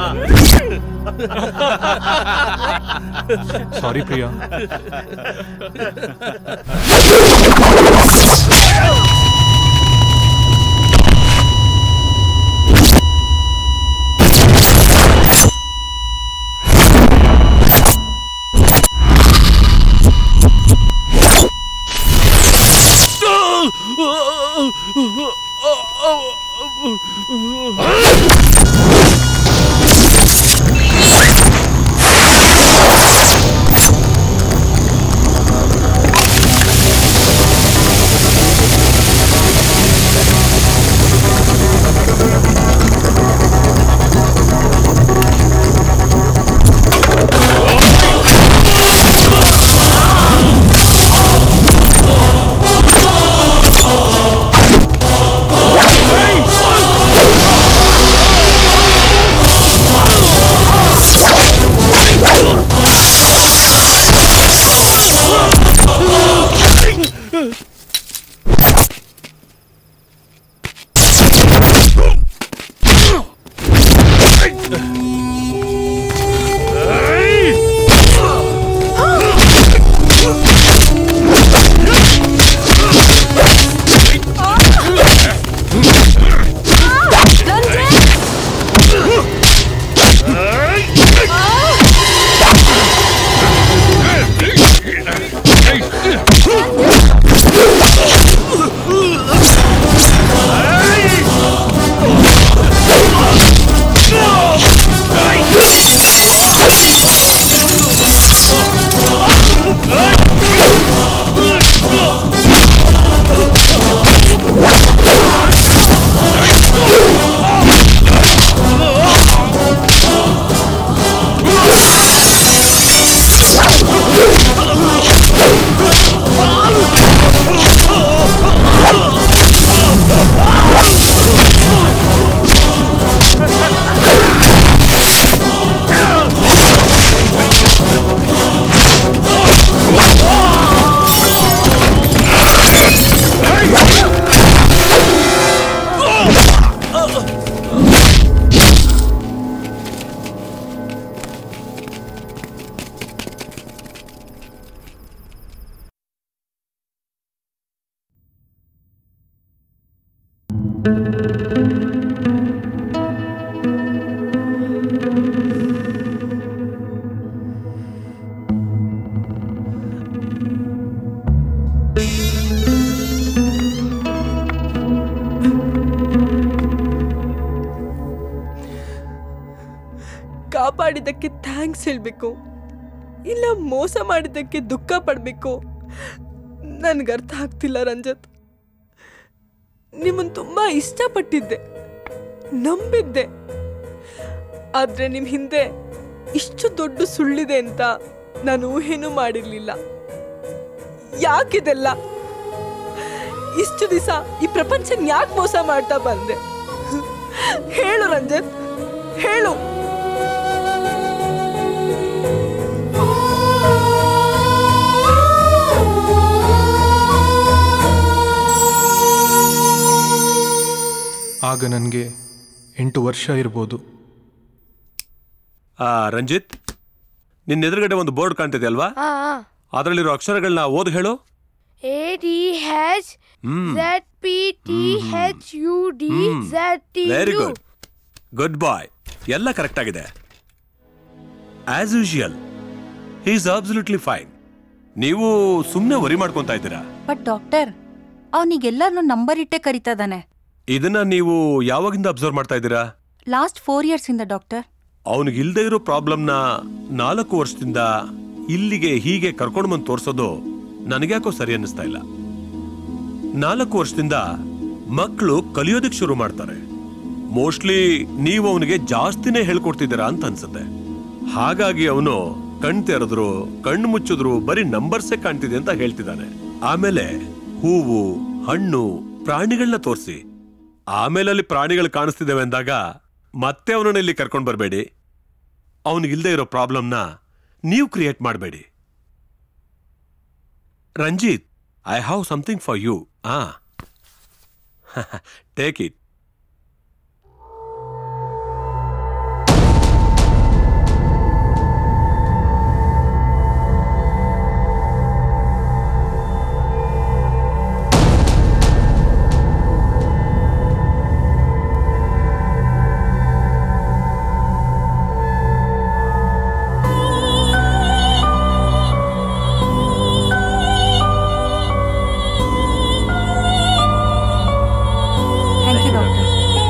ಸಾರಿ ಪ್ರಿಯಾ ಆ ಕಾಪಾಡಿದ್ದಕ್ಕೆ ಥ್ಯಾಂಕ್ಸ್ ಹೇಳ್ಬೇಕು ಇಲ್ಲ ಮೋಸ ಮಾಡಿದ್ದಕ್ಕೆ ದುಃಖ ಪಡ್ಬೇಕು ನನ್ಗೆ ಅರ್ಥ ಆಗ್ತಿಲ್ಲ ರಂಜತ್ ನಿಮ್ಮನ್ ತುಂಬಾ ಇಷ್ಟಪಟ್ಟಿದ್ದೆ ನಂಬಿದ್ದೆ ಆದ್ರೆ ನಿಮ್ ಹಿಂದೆ ಇಷ್ಟು ದೊಡ್ಡ ಸುಳ್ಳಿದೆ ಅಂತ ನಾನು ಊಹೆನೂ ಮಾಡಿರ್ಲಿಲ್ಲ ಯಾಕಿದೆಲ್ಲ ಇಷ್ಟು ದಿವಸ ಈ ಪ್ರಪಂಚ ಯಾಕೆ ಮೋಸ ಮಾಡ್ತಾ ಬಂದೆ ಹೇಳು ರಂಜತ್ ಹೇಳು ಆಗ ನನಗೆ ಎಂಟು ವರ್ಷ ಇರ್ಬೋದು ಆ ರಂಜಿತ್ ನಿನ್ನ ಎದುರುಗಡೆ ಒಂದು ಬೋರ್ಡ್ ಕಾಣ್ತಿದೆ ಅಲ್ವಾ ಹಾ ಅದರಲ್ಲಿರೋ ಅಕ್ಷರಗಳನ್ನ ಓದ್ ಹೇಳು A D H hmm Z P T H U D Z T very good good boy ಎಲ್ಲ ಕರೆಕ್ಟ್ ಆಗಿದೆ as usual is absolutely fine ನೀವು ಸುಮ್ಮನೆ ವರಿ ಮಾಡ್ಕೊಂತಾ ಇದ್ದೀರಾ ಬಟ್ ಡಾಕ್ಟರ್ ಅವನಿಗೆಲ್ಲರನ್ನು ನಂಬರ್ ಇಟ್ಟೆ ಕರಿತಾ ಇದ್ದಾನೆ ಇದನ್ನ ನೀವು ಯಾವಾಗಿಂದ ಅಬ್ಸರ್ವ್ ಮಾಡ್ತಾ ಇದ್ದೀರಾ ಲಾಸ್ಟ್ ಫೋರ್ ಇಯರ್ಸ್ ಇಂದ ಡಾಕ್ಟರ್ ಅವನಿಗೆ ಇಲ್ದೇ ಇರೋ ಪ್ರಾಬ್ಲಮ್ನ ನಾಲ್ಕು ವರ್ಷದಿಂದ ಇಲ್ಲಿಗೆ ಹೀಗೆ ಕರ್ಕೊಂಡು ಬಂದು ತೋರ್ಸೋದು ನನಗ್ಯಾಕೋ ಸರಿ ಅನ್ನಿಸ್ತಾ ಇಲ್ಲ ನಾಲ್ಕು ವರ್ಷದಿಂದ ಮಕ್ಕಳು ಕಲಿಯೋದಕ್ಕೆ ಶುರು ಮಾಡ್ತಾರೆ ಮೋಸ್ಟ್ಲಿ ನೀವು ಅವನಿಗೆ ಜಾಸ್ತಿನೇ ಹೇಳ್ಕೊಡ್ತಿದ್ದೀರಾ ಅಂತ ಅನ್ಸುತ್ತೆ ಹಾಗಾಗಿ ಅವನು ಕಣ್ ತೆರೆದ್ರು ಕಣ್ಣು ಮುಚ್ಚಿದ್ರು ಬರೀ ನಂಬರ್ಸೇ ಕಾಣ್ತಿದೆ ಅಂತ ಹೇಳ್ತಿದ್ದಾನೆ ಆಮೇಲೆ ಹೂವು ಹಣ್ಣು ಪ್ರಾಣಿಗಳನ್ನ ತೋರಿಸಿ ಆಮೇಲೆ ಅಲ್ಲಿ ಪ್ರಾಣಿಗಳು ಕಾಣಿಸ್ತಿದ್ದೇವೆ ಅಂದಾಗ ಮತ್ತೆ ಅವನನ್ನ ಇಲ್ಲಿ ಕರ್ಕೊಂಡು ಬರಬೇಡಿ ಅವನಿಗಿಲ್ದೇ ಇರೋ ಪ್ರಾಬ್ಲಮ್ನ ನೀವು ಕ್ರಿಯೇಟ್ ಮಾಡಬೇಡಿ Ranjit I have something for you ಆ take it thank you doctor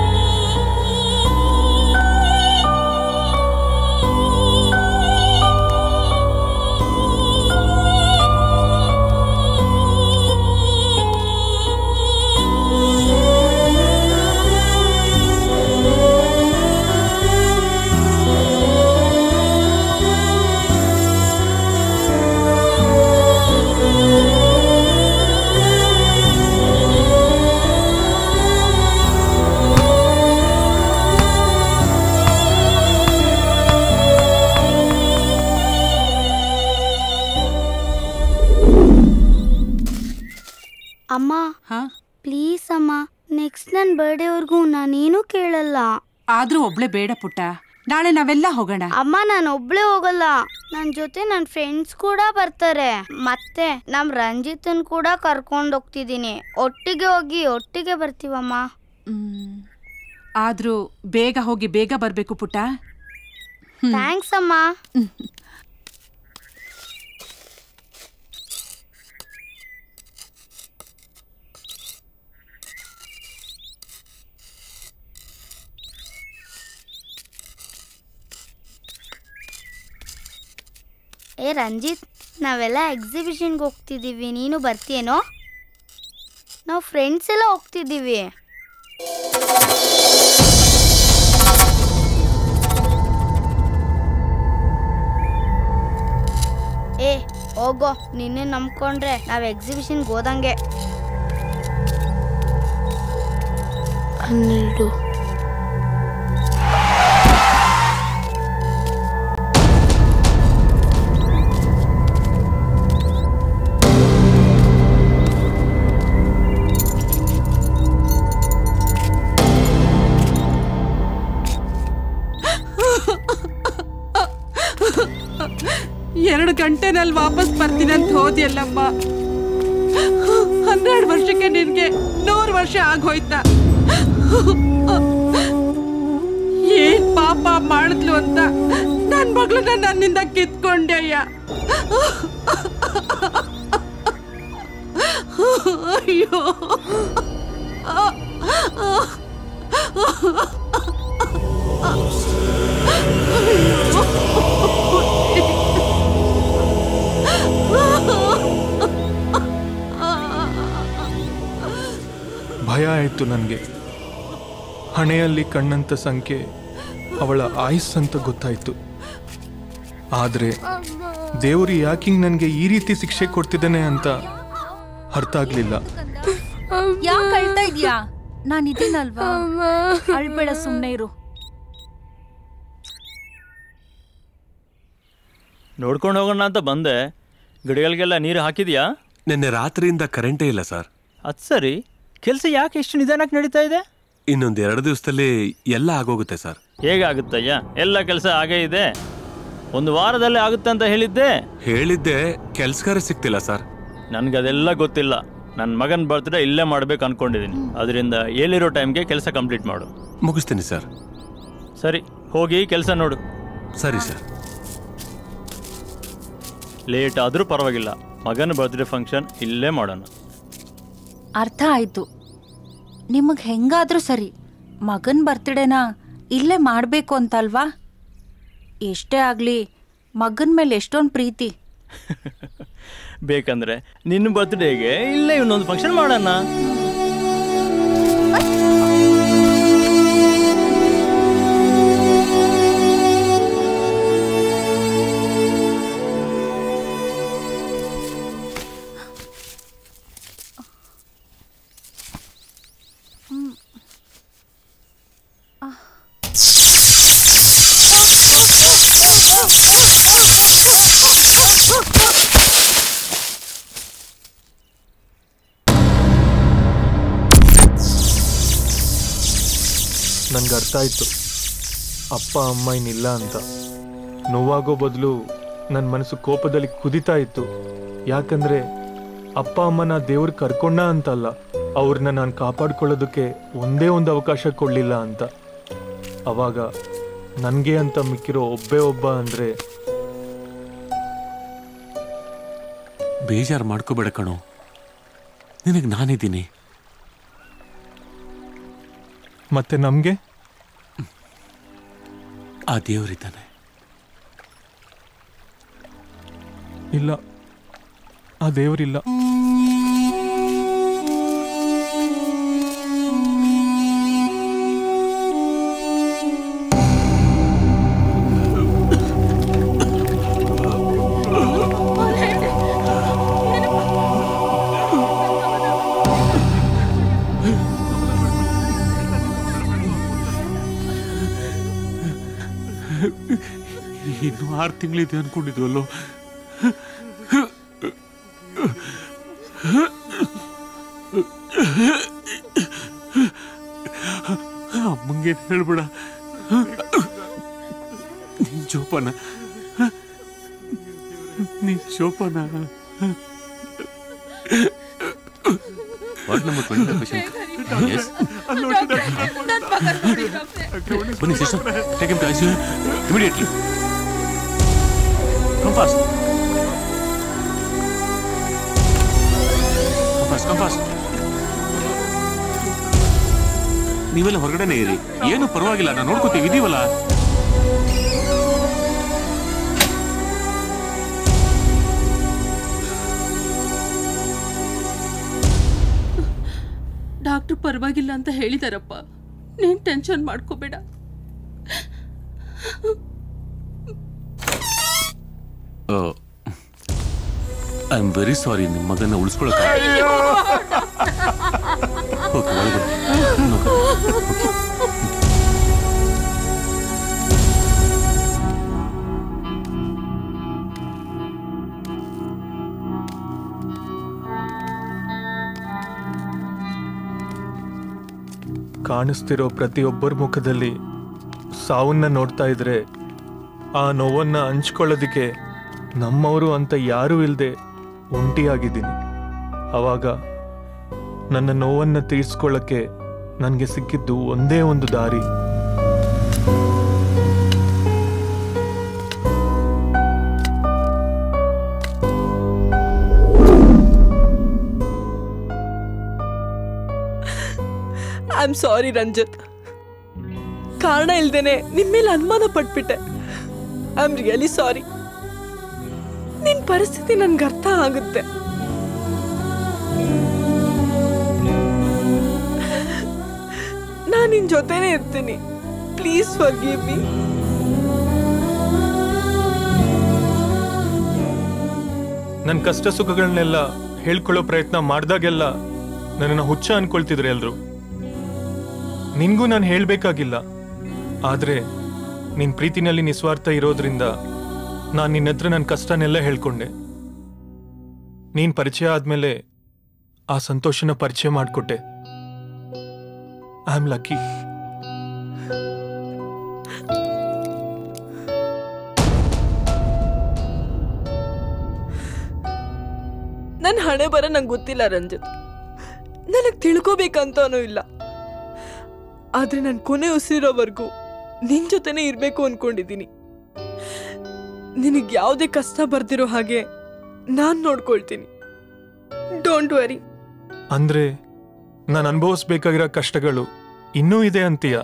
ಅಮ್ಮ ಪ್ಲೀಸ್ ಅಮ್ಮ ನೆಕ್ಸ್ಟ್ ನನ್ನ ಬರ್ಡೇವರೆಗೂ ನಾನೇನು ಕೇಳಲ್ಲ ಆದ್ರೂ ಒಬ್ಳೆ ಬೇಡ ಪುಟ್ಟ ನಾಳೆ ನಾವೆಲ್ಲ ಹೋಗೋಣ ಅಮ್ಮ ನಾನು ಒಬ್ಳೆ ಹೋಗಲ್ಲ ನನ್ನ ಜೊತೆ ನನ್ನ ಫ್ರೆಂಡ್ಸ್ ಕೂಡ ಬರ್ತಾರೆ ಮತ್ತೆ ನಮ್ ರಂಜಿತನ್ ಕೂಡ ಕರ್ಕೊಂಡು ಹೋಗ್ತಿದ್ದೀನಿ ಒಟ್ಟಿಗೆ ಹೋಗಿ ಒಟ್ಟಿಗೆ ಬರ್ತೀವಮ್ಮ ಆದ್ರೂ ಬೇಗ ಹೋಗಿ ಬೇಗ ಬರ್ಬೇಕು ಪುಟ್ಟ ಥ್ಯಾಂಕ್ಸ್ ಅಮ್ಮ ಏ ರಂಜಿತ್ ನಾವೆಲ್ಲ ಎಕ್ಸಿಬಿಷನ್ಗೆ ಹೋಗ್ತಿದ್ದೀವಿ ನೀನು ಬರ್ತೀಯೇನೋ ನಾವು ಫ್ರೆಂಡ್ಸ್ ಎಲ್ಲ ಹೋಗ್ತಿದ್ದೀವಿ ಏ ಹೋಗೋ ನಿನ್ನೆ ನಂಬ್ಕೊಂಡ್ರೆ ನಾವು ಎಕ್ಸಿಬಿಷನ್ಗೆ ಹೋದಂಗೆ ಹನ್ನೆರಡು ಎರಡು ಗಂಟೆನಲ್ಲಿ ವಾಪಸ್ ಬರ್ತೀನಿ ಅಂತ ಹೋದ್ಯಲ್ಲಮ್ಮ ಹನ್ನೆರಡು ವರ್ಷಕ್ಕೆ ನಿನ್ಗೆ ನೂರು ವರ್ಷ ಆಗೋಯ್ತಾ ಏನ್ ಪಾಪ ಮಾಡಿದ್ಲು ಅಂತ ನನ್ ಮಗಳನ್ನ ನನ್ನಿಂದ ಕಿತ್ಕೊಂಡೆ ಅಯ್ಯ ಅಯ್ಯೋ ಭಯ ಆಯಿತು ನನಗೆ ಹಣೆಯಲ್ಲಿ ಕಣ್ಣಂತ ಸಂಖ್ಯೆ ಅವಳ ಆಯುಸ್ ಅಂತ ಗೊತ್ತಾಯ್ತು ಆದರೆ ದೇವರು ಯಾಕಿಂಗ್ ನನಗೆ ಈ ರೀತಿ ಶಿಕ್ಷೆ ಕೊಡ್ತಿದ್ದಾನೆ ಅಂತ ಅರ್ಥ ಆಗ್ಲಿಲ್ಲ ಯಾಕೆ ಅಳ್ತಾ ಇದೀಯಾ ನಾನು ಇದೀನಲ್ವಾ ಅಳ್ಬೇಡ ಸುಮ್ಮನೆ ಇರು ನೋಡ್ಕೊಂಡು ಹೋಗೋಣ ಅಂತ ಬಂದೆ ಗಿಡಗಳಿಗೆಲ್ಲ ನೀರು ಹಾಕಿದ್ಯಾ ನಿನ್ನೆ ರಾತ್ರಿಯಿಂದ ಕರೆಂಟೇ ಇಲ್ಲ ಸರ್ ಅದು ಸರಿ ಕೆಲಸ ಯಾಕೆ ಇಷ್ಟು ನಿಧಾನಕ್ಕೆ ನಡೀತಾ ಇದೆ ಇನ್ನೊಂದು ಎರಡು ದಿವಸದಲ್ಲಿ ಎಲ್ಲ ಆಗೋಗುತ್ತೆ ಸರ್ ಹೇಗಾಗುತ್ತಯ್ಯ ಎಲ್ಲ ಕೆಲಸ ಹಾಗೇ ಇದೆ ಒಂದು ವಾರದಲ್ಲಿ ಆಗುತ್ತೆ ಅಂತ ಹೇಳಿದ್ದೆ ಹೇಳಿದ್ದೆ ಕೆಲ್ಸಗಾರ ಸಿಗ್ತಿಲ್ಲ ಸರ್ ನನಗದೆಲ್ಲ ಗೊತ್ತಿಲ್ಲ ನನ್ನ ಮಗನ ಬರ್ತ್ಡೇ ಇಲ್ಲೇ ಮಾಡ್ಬೇಕು ಅನ್ಕೊಂಡಿದ್ದೀನಿ ಅದರಿಂದ ಹೇಳಿರೋ ಟೈಮ್ಗೆ ಕೆಲಸ ಕಂಪ್ಲೀಟ್ ಮಾಡು ಮುಗಿಸ್ತೀನಿ ಸರ್ ಸರಿ ಹೋಗಿ ಕೆಲಸ ನೋಡು ಸರಿ ಸರ್ ಲೇಟ್ ಆದರೂ ಪರವಾಗಿಲ್ಲ ಮಗನ ಬರ್ತ್ಡೇ ಫಂಕ್ಷನ್ ಇಲ್ಲೇ ಮಾಡೋಣ ಅರ್ಥ ಆಯ್ತು ನಿಮಗೆ ಹೆಂಗಾದ್ರೂ ಸರಿ ಮಗನ ಬರ್ತ್ಡೇನ ಇಲ್ಲೇ ಮಾಡಬೇಕು ಅಂತಲ್ವಾ ಎಷ್ಟೇ ಆಗಲಿ ಮಗನ ಮೇಲೆ ಎಷ್ಟೊಂದು ಪ್ರೀತಿ ಬೇಕಂದ್ರೆ ನಿನ್ನ ಬರ್ತ್ಡೇಗೆ ಇಲ್ಲೇ ಇನ್ನೊಂದು ಫಂಕ್ಷನ್ ಮಾಡೋಣ ನನ್ಗೆ ಅರ್ಥ ಆಯ್ತು ಅಪ್ಪ ಅಮ್ಮ ಇನ್ನಿಲ್ಲ ಅಂತ ನೋವಾಗೋ ಬದಲು ನನ್ನ ಮನಸ್ಸು ಕೋಪದಲ್ಲಿ ಕುದಿತಾ ಇತ್ತು ಯಾಕಂದ್ರೆ ಅಪ್ಪ ಅಮ್ಮನ ದೇವ್ರು ಕರ್ಕೊಂಡ ಅಂತಲ್ಲ ಅವ್ರನ್ನ ನಾನು ಕಾಪಾಡ್ಕೊಳ್ಳೋದಕ್ಕೆ ಒಂದೇ ಒಂದು ಅವಕಾಶ ಕೊಡಲಿಲ್ಲ ಅಂತ ಅವಾಗ ನನಗೆ ಅಂತ ಮಿಕ್ಕಿರೋ ಒಬ್ಬೇ ಒಬ್ಬ ಅಂದರೆ ಬೇಜಾರು ಮಾಡ್ಕೋಬೇಡ ಕಣೋ ನಿನಗೆ ನಾನಿದ್ದೀನಿ ಮತ್ತೆ ನಮಗೆ ಆ ದೇವರಿದ್ದಾನೆ ಇಲ್ಲ ಆ ದೇವರಿಲ್ಲ ಇನ್ನು ಆರು ತಿಂಗಳಿದೆ ಅನ್ಕೊಂಡಿದ್ವಲ್ಲೋ ಅಮ್ಮಂಗೆ ಹೇಳ್ಬೇಡ ನೀನ್ ಜೋಪಾನ ನೀನ್ ಜೋಪಾನ ward number twenty patient yes ಬನ್ನಿ sister take him to ICU immediately come fast come fast come fast ನೀವೆಲ್ಲ ಹೊರಗಡೆನೆ ಇರಿ ಏನು ಪರವಾಗಿಲ್ಲ ನಾನು ನೋಡ್ಕೋತೀವಿ ಇದೀವಲ್ಲ ಡಾಕ್ಟರ್ ಪರವಾಗಿಲ್ಲ ಅಂತ ಹೇಳಿದಾರಪ್ಪ ನೀನ್ ಟೆನ್ಷನ್ ಮಾಡ್ಕೋಬೇಡ ಐ ಆಮ್ ವೆರಿ ಸಾರಿ ನಿಮ್ಮ ಮಗನ ಉಳಿಸ್ಕೊಳಕ ಓಕೆ ಒಳಗಡೆ No problem. ಕಾಣಿಸ್ತಿರೋ ಪ್ರತಿಯೊಬ್ಬರ ಮುಖದಲ್ಲಿ ಸಾವನ್ನ ನೋಡ್ತಾ ಇದ್ರೆ ಆ ನೋವನ್ನ ಹಂಚ್ಕೊಳ್ಳೋದಕ್ಕೆ ನಮ್ಮವರು ಅಂತ ಯಾರೂ ಇಲ್ಲದೆ ಒಂಟಿಯಾಗಿದ್ದೀನಿ ಅವಾಗ ನನ್ನ ನೋವನ್ನ ತೀರಿಸ್ಕೊಳ್ಳೋಕ್ಕೆ ನನಗೆ ಸಿಕ್ಕಿದ್ದು ಒಂದೇ ಒಂದು ದಾರಿ ಐ ಆಮ್ ಸಾರಿ ರಂಜಿತ್ ಕಾರಣ ಇಲ್ದೇನೆ ನಿಮ್ ಮೇಲೆ ಅನುಮಾನ ಪಟ್ಬಿಟ್ಟೆ ಐ ಆಮ್ ರಿಯಲಿ ಸಾರಿ ನಿನ್ ಪರಿಸ್ಥಿತಿ ನನ್ಗೆ ಅರ್ಥ ಆಗುತ್ತೆ ನಾನು ನಿನ್ ಜೊತೆನೇ ಇರ್ತೀನಿ ಪ್ಲೀಸ್ ಫಾರ್ ಗಿವ್ ಮೀ ನನ್ನ ಕಷ್ಟ ಸುಖಗಳನ್ನೆಲ್ಲ ಹೇಳ್ಕೊಳ್ಳೋ ಪ್ರಯತ್ನ ಮಾಡ್ದಾಗೆಲ್ಲ ನನ್ನನ್ನು ಹುಚ್ಚ ಅನ್ಕೊಳ್ತಿದ್ರು ಎಲ್ರು ನಿನ್ಗೂ ನಾನು ಹೇಳ್ಬೇಕಾಗಿಲ್ಲ ಆದ್ರೆ ನಿನ್ ಪ್ರೀತಿನಲ್ಲಿ ನಿಸ್ವಾರ್ಥ ಇರೋದ್ರಿಂದ ನಾನು ನಿನ್ನ ಹತ್ರ ನನ್ನ ಕಷ್ಟನೆಲ್ಲ ಹೇಳ್ಕೊಂಡೆ ನೀನ್ ಪರಿಚಯ ಆದ್ಮೇಲೆ ಆ ಸಂತೋಷನ ಪರಿಚಯ ಮಾಡಿಕೊಟ್ಟೆ ಐ ಆಮ್ ಲಕ್ಕಿ ನನ್ನ ಹಣೆ ಬರ ನಂಗೆ ಗೊತ್ತಿಲ್ಲ ರಂಜಿತ್ ನನಗೆ ತಿಳ್ಕೋಬೇಕಂತನೂ ಇಲ್ಲ ಆದ್ರೆ ನನ್ನ ಕೊನೆ ಉಸಿರೋವರೆಗೂ ನಿನ್ ಜೊತೆನೇ ಇರಬೇಕು ಅನ್ಕೊಂಡಿದ್ದೀನಿ ನಿನಗೆ ಯಾವುದೇ ಕಷ್ಟ ಬರ್ದಿರೋ ಹಾಗೆ ನಾನು ನೋಡ್ಕೊಳ್ತೀನಿ ಡೋಂಟ್ ವರಿ ಅಂದ್ರೆ ನಾನು ಅನುಭವಿಸ್ಬೇಕಾಗಿರೋ ಕಷ್ಟಗಳು ಇನ್ನೂ ಇದೆ ಅಂತೀಯ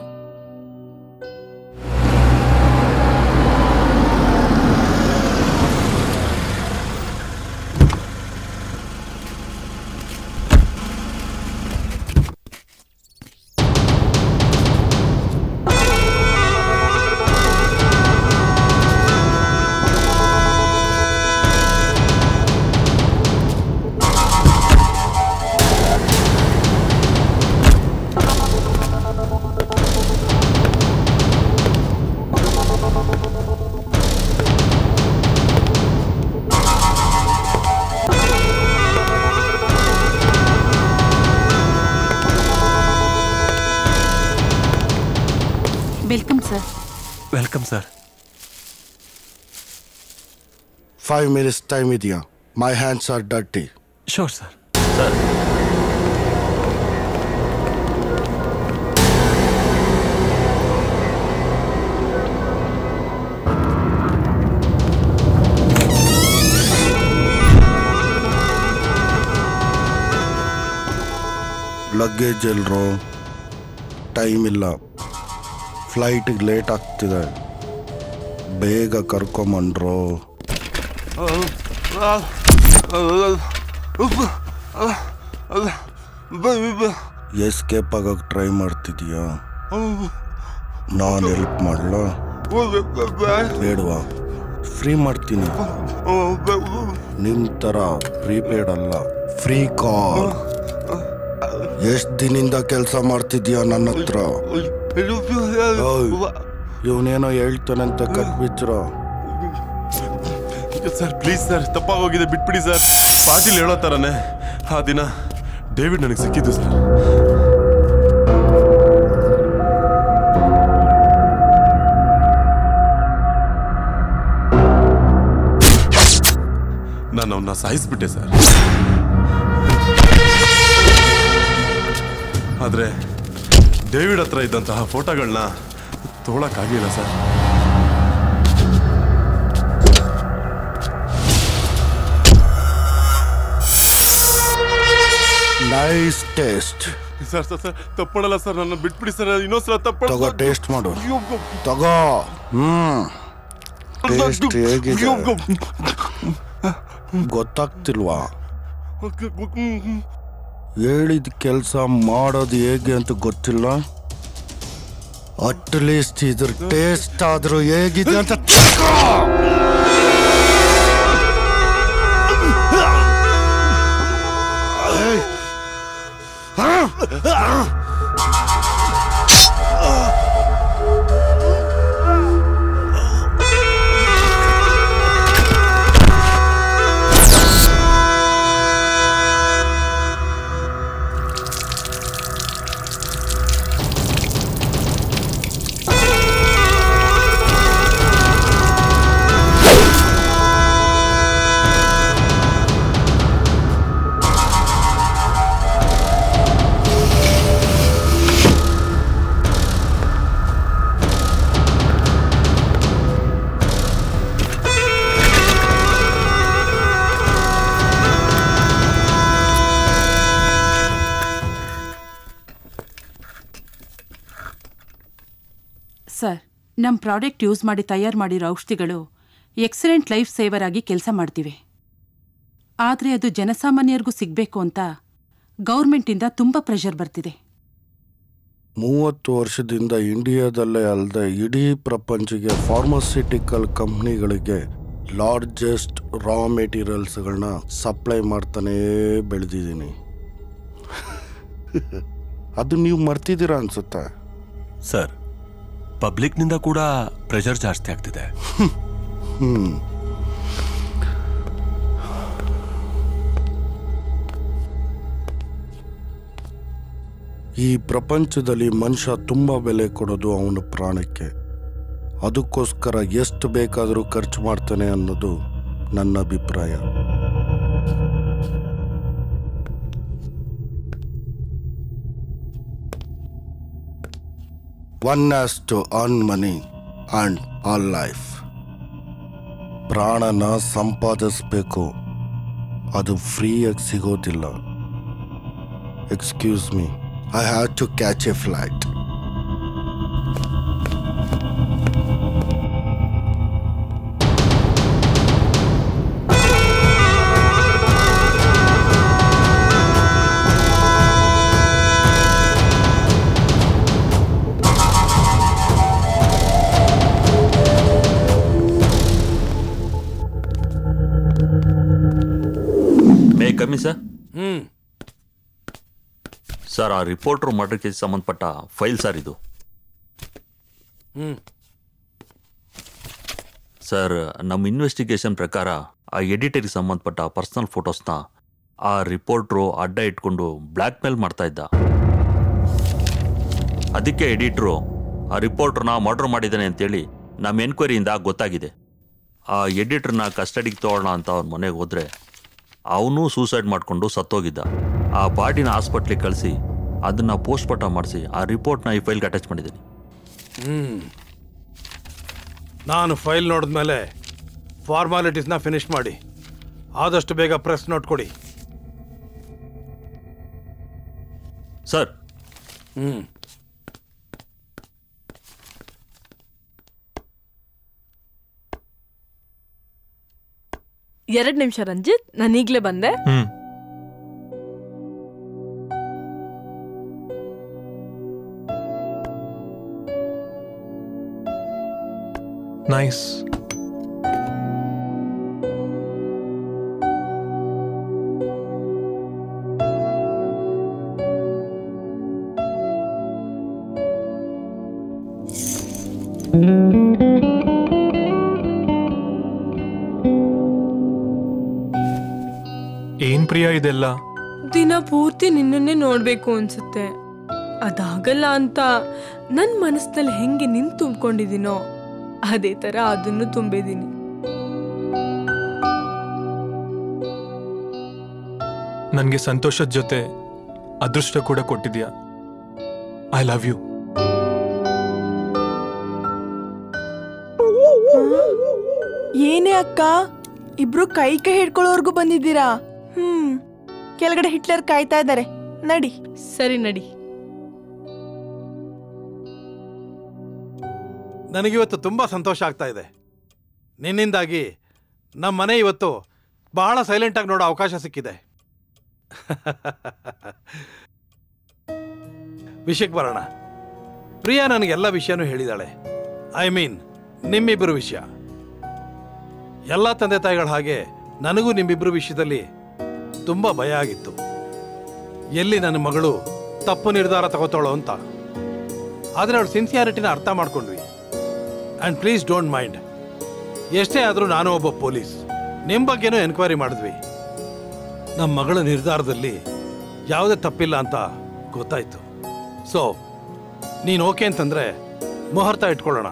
welcome sir welcome sir five minutes time ಇದೆಯಾ my hands are dirty sure sir sir luggage ಎಲ್ರು ಟೈಮ್ ಇಲ್ಲ ಫ್ಲೈಟಿಗೆ ಲೇಟ್ ಆಗ್ತಿದೆ ಬೇಗ ಕರ್ಕೊಂಬಂಡ್ರು ಎಸ್ಕೇಪ್ ಆಗಕ್ಕೆ ಟ್ರೈ ಮಾಡ್ತಿದೀಯಾ ನಾನು ಹೆಲ್ಪ್ ಮಾಡಲ ಬೇಡವಾ ಫ್ರೀ ಮಾಡ್ತೀನಿ ನಿಮ್ ತರ ಪ್ರೀಪೇಡ್ ಅಲ್ಲ ಫ್ರೀ ಕಾಲ್ ಎಷ್ಟ್ ದಿನಿಂದ ಕೆಲಸ ಮಾಡ್ತಿದ್ಯಾ ನನ್ನ ಹತ್ರ ಇವನೇನೋ ಹೇಳ್ತಾನಂತ ಕಟ್ಬಿಚ್ರ ಸರ್ ಪ್ಲೀಸ್ ಸರ್ ತಪ್ಪಾಗೋಗಿದೆ ಬಿಟ್ಬಿಡಿ ಸರ್ ಪಾಟೀಲ್ ಹೇಳೋ ಥರನೇ ಆ ದಿನ ಡೇವಿಡ್ ನನಗೆ ಸಿಕ್ಕಿದ್ದು ಸರ್ ನಾನು ಅವನ್ನ ಸಾಯಿಸ್ಬಿಟ್ಟೆ ಸರ್ ಆದ್ರೆ ಡೇವಿಡ್ ಹತ್ರ ಇದ್ದಂತಹ ಫೋಟೋಗಳನ್ನ ತೊಗೊಳಕ್ಕಾಗಿಲ್ಲ sir nice taste sir sir sir ತಪ್ಪಡಲ್ಲ ಸರ್ ನನ್ನ ಬಿಟ್ಬಿಡಿ ಸರ್ ಇನ್ನೊಂದ್ಸಲ ತಪ್ಪಡ ತಗೋ ಟೇಸ್ಟ್ ಮಾಡು ತಗೋ ಹ್ಮ್ ಟೇಸ್ಟ್ ಹೇಗಿದೆ ಗೊತ್ತಾಗ್ತಿಲ್ವಾ ಹೇಳಿದ ಕೆಲಸ ಮಾಡೋದು ಹೇಗೆ ಅಂತ ಗೊತ್ತಿಲ್ಲ ಅಟ್ ಲೀಸ್ಟ್ ಇದ್ರ ಟೇಸ್ಟ್ ಆದ್ರೂ ಹೇಗಿದೆ ಅಂತ ತಿಳ್ಕೊ. ಏಯ್. ಸರ್ ನಮ್ಮ ಪ್ರಾಡಕ್ಟ್ ಯೂಸ್ ಮಾಡಿ ತಯಾರು ಮಾಡಿರೋ ಔಷಧಿಗಳು ಎಕ್ಸಲೆಂಟ್ ಲೈಫ್ ಸೇವರ್ ಆಗಿ ಕೆಲಸ ಮಾಡ್ತಿವೆ ಆದರೆ ಅದು ಜನಸಾಮಾನ್ಯರಿಗೂ ಸಿಗಬೇಕು ಅಂತ ಗೌರ್ಮೆಂಟಿಂದ ತುಂಬ ಪ್ರೆಷರ್ ಬರ್ತಿದೆ ಮೂವತ್ತು ವರ್ಷದಿಂದ ಇಂಡಿಯಾದಲ್ಲೇ ಅಲ್ಲದೆ ಇಡೀ ಪ್ರಪಂಚಕ್ಕೆ ಫಾರ್ಮಸ್ಯೂಟಿಕಲ್ ಕಂಪ್ನಿಗಳಿಗೆ ಲಾರ್ಜೆಸ್ಟ್ ರಾ ಮೆಟೀರಿಯಲ್ಸ್ಗಳನ್ನ ಸಪ್ಲೈ ಮಾಡ್ತಾನೇ ಬೆಳೆದಿದ್ದೀನಿ ಅದು ನೀವು ಮರ್ತಿದ್ದೀರಾ ಅನ್ಸುತ್ತೆ ಸರ್ ಪಬ್ಲಿಕ್ನಿಂದ ಕೂಡ ಪ್ರೆಷರ್ ಜಾಸ್ತಿ ಆಗ್ತಿದೆ ಹ್ಮ್ ಈ ಪ್ರಪಂಚದಲ್ಲಿ ಮನುಷ್ಯ ತುಂಬ ಬೆಲೆ ಕೊಡೋದು ಅವನ ಪ್ರಾಣಕ್ಕೆ ಅದಕ್ಕೋಸ್ಕರ ಎಷ್ಟು ಬೇಕಾದರೂ ಖರ್ಚು ಮಾಡ್ತಾನೆ ಅನ್ನೋದು ನನ್ನ ಅಭಿಪ್ರಾಯ one has to earn money and all life ಪ್ರಾಣನ ಸಂಪಾದಿಸ್ಬೇಕು ಅದು ಫ್ರೀಯಾಗಿ ಸಿಗೋದಿಲ್ಲ excuse me I have to catch a flight may come in sir hmm sir ಆ ರಿಪೋರ್ಟ್ರು ಮರ್ಡರ್ ಕೇಸ್ ಸಂಬಂಧಪಟ್ಟ ಫೈಲ್ ಸರ್ ಇದು ಹ್ಮ್ ಸರ್ ನಮ್ಮ ಇನ್ವೆಸ್ಟಿಗೇಷನ್ ಪ್ರಕಾರ ಆ ಎಡಿಟರಿಗೆ ಸಂಬಂಧಪಟ್ಟ ಪರ್ಸನಲ್ ಫೋಟೋಸ್ನ ಆ ರಿಪೋರ್ಟ್ರು ಅಡ್ಡ ಇಟ್ಕೊಂಡು ಬ್ಲ್ಯಾಕ್ ಮೇಲ್ ಮಾಡ್ತಾ ಇದ್ದ ಅದಕ್ಕೆ ಎಡಿಟ್ರು ಆ ರಿಪೋರ್ಟ್ರನ್ನ ಮರ್ಡರ್ ಮಾಡಿದ್ದಾನೆ ಅಂತೇಳಿ ನಮ್ಮ ಎನ್ಕ್ವೈರಿಯಿಂದ ಗೊತ್ತಾಗಿದೆ ಆ ಎಡಿಟ್ರನ್ನ ಕಸ್ಟಡಿಗೆ ತಗೊಳ್ಳೋಣ ಅಂತ ಅವ್ನ ಮನೆಗೆ ಹೋದ್ರೆ ಅವನು ಸೂಸೈಡ್ ಮಾಡಿಕೊಂಡು ಸತ್ತೋಗಿದ್ದ ಆ ಬಾಡಿನ ಹಾಸ್ಪಿಟ್ಲಿಗೆ ಕಳಿಸಿ ಅದನ್ನ ಪೋಸ್ಟ್ ಮಾರ್ಟಮ್ ಮಾಡಿಸಿ ಆ ರಿಪೋರ್ಟ್ನ ಈ ಫೈಲ್ಗೆ ಅಟ್ಯಾಚ್ ಮಾಡಿದ್ದೀನಿ ಹ್ಮ್ ನಾನು ಫೈಲ್ ನೋಡಿದ್ಮೇಲೆ ಫಾರ್ಮಾಲಿಟೀಸ್ನ ಫಿನಿಶ್ ಮಾಡಿ ಆದಷ್ಟು ಬೇಗ ಪ್ರೆಸ್ ನೋಟ್ ಕೊಡಿ ಸರ್ ಹ್ಮ್ ಎರಡ್ ನಿಮಿಷ ರಂಜಿತ್ ನಾನು ಈಗ್ಲೇ ಬಂದೆ ಹ್ಮ್ ನೈಸ್ ಏನ್ ಪ್ರಿಯ ಇದೆಲ್ಲ ದಿನ ಪೂರ್ತಿ ನಿನ್ನನ್ನೇ ನೋಡ್ಬೇಕು ಅನ್ಸುತ್ತೆ ಅದಾಗಲ್ಲ ಅಂತ ನನ್ ಮನಸ್ಸಿನಲ್ಲಿ ಹೆಂಗೆ ನಿನ್ ತುಂಬ್ಕೊಂಡಿದ್ದೀನೋ ಅದೇ ತರ ಅದನ್ನು ತುಂಬಿದೀನಿ ನನಗೆ ಸಂತೋಷದ ಜೊತೆ ಅದೃಷ್ಟ ಕೂಡ ಕೊಟ್ಟಿದ್ಯಾ ಐ ಲವ್ ಯು ಏನೇ ಅಕ್ಕ ಇಬ್ರು ಕೈ ಕೈ ಹಿಡ್ಕೊಳ್ಳೋರ್ಗು ಬಂದಿದ್ದೀರಾ ಹ್ಮ್ ಕೆಳಗಡೆ ಹಿಟ್ಲರ್ ಕಾಯ್ತಾ ಇದ್ದಾರೆ ನಡಿ ಸರಿ ನಡಿ ನನಗಿವತ್ತು ತುಂಬ ಸಂತೋಷ ಆಗ್ತಾ ಇದೆ ನಿನ್ನಿಂದಾಗಿ ನಮ್ಮ ಮನೆ ಇವತ್ತು ಬಹಳ ಸೈಲೆಂಟಾಗಿ ನೋಡೋ ಅವಕಾಶ ಸಿಕ್ಕಿದೆ ವಿಷಯಕ್ಕೆ ಬರೋಣ ಪ್ರಿಯಾ ನನಗೆಲ್ಲ ವಿಷಯನೂ ಹೇಳಿದಾಳೆ ಐ ಮೀನ್ ನಿಮ್ಮಿಬ್ಬರ ವಿಷಯ ಎಲ್ಲ ತಂದೆ ತಾಯಿಗಳ ಹಾಗೆ ನನಗೂ ನಿಮ್ಮಿಬ್ಬರ ವಿಷಯದಲ್ಲಿ ತುಂಬ ಭಯ ಆಗಿತ್ತು ಎಲ್ಲಿ ನನ್ನ ಮಗಳು ತಪ್ಪು ನಿರ್ಧಾರ ತಗೋತಾಳೋ ಅಂತ ಆದರೆ ಅವಳ ಸಿನ್ಸಿಯಾರಿಟಿನ ಅರ್ಥ ಮಾಡ್ಕೊಂಡ್ವಿ ಆ್ಯಂಡ್ ಪ್ಲೀಸ್ ಡೋಂಟ್ ಮೈಂಡ್ ಎಷ್ಟೇ ಆದರೂ ನಾನು ಒಬ್ಬ ಪೊಲೀಸ್ ನಿಮ್ಮ ಬಗ್ಗೆನೂ ಎನ್ಕ್ವೈರಿ ಮಾಡಿದ್ವಿ ನಮ್ಮ ಮಗಳ ನಿರ್ಧಾರದಲ್ಲಿ ಯಾವುದೇ ತಪ್ಪಿಲ್ಲ ಅಂತ ಗೊತ್ತಾಯ್ತು ಸೊ ನೀನು ಓಕೆ ಅಂತಂದ್ರೆ ಮುಹೂರ್ತ ಇಟ್ಕೊಳ್ಳೋಣ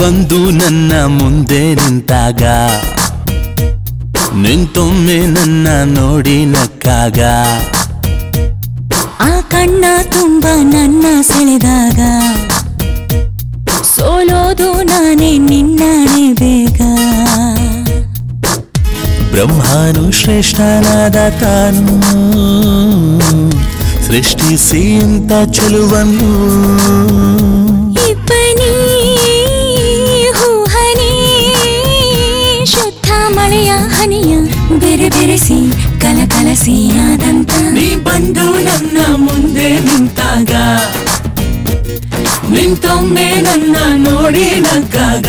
ಬಂದು ನನ್ನ ಮುಂದೆ ನಿಂತಾಗ ನಿಂತೊಮ್ಮೆ ನನ್ನ ನೋಡಿ ನಕ್ಕಾಗ ಆ ಕಣ್ಣ ತುಂಬ ನನ್ನ ಸೆಳೆದಾಗ ಸೋಲೋದು ನಾನೇ ನಿನ್ನನೆ ಬೇಗ ಬ್ರಹ್ಮನು ಶ್ರೇಷ್ಠನಾದ ತಾನು ಸೃಷ್ಟಿಸಿ ಇಂಥ ಚೆಲುವನ್ನು ಇಬ್ಬನಿ ಹೂಹನಿ ಶುದ್ಧ ಮಳೆಯ ಹನಿಯ ಬೆರೆ ಬೆರೆಸಿ ಕಲಕಲಸಿ ಆದಂತ ನೀ ಬಂದು ನನ್ನ ಮುಂದೆ ನಿಂತಾಗ ನಿಂತೊಮ್ಮೆ ನನ್ನ ನೋಡಿ ನಕ್ಕಾಗ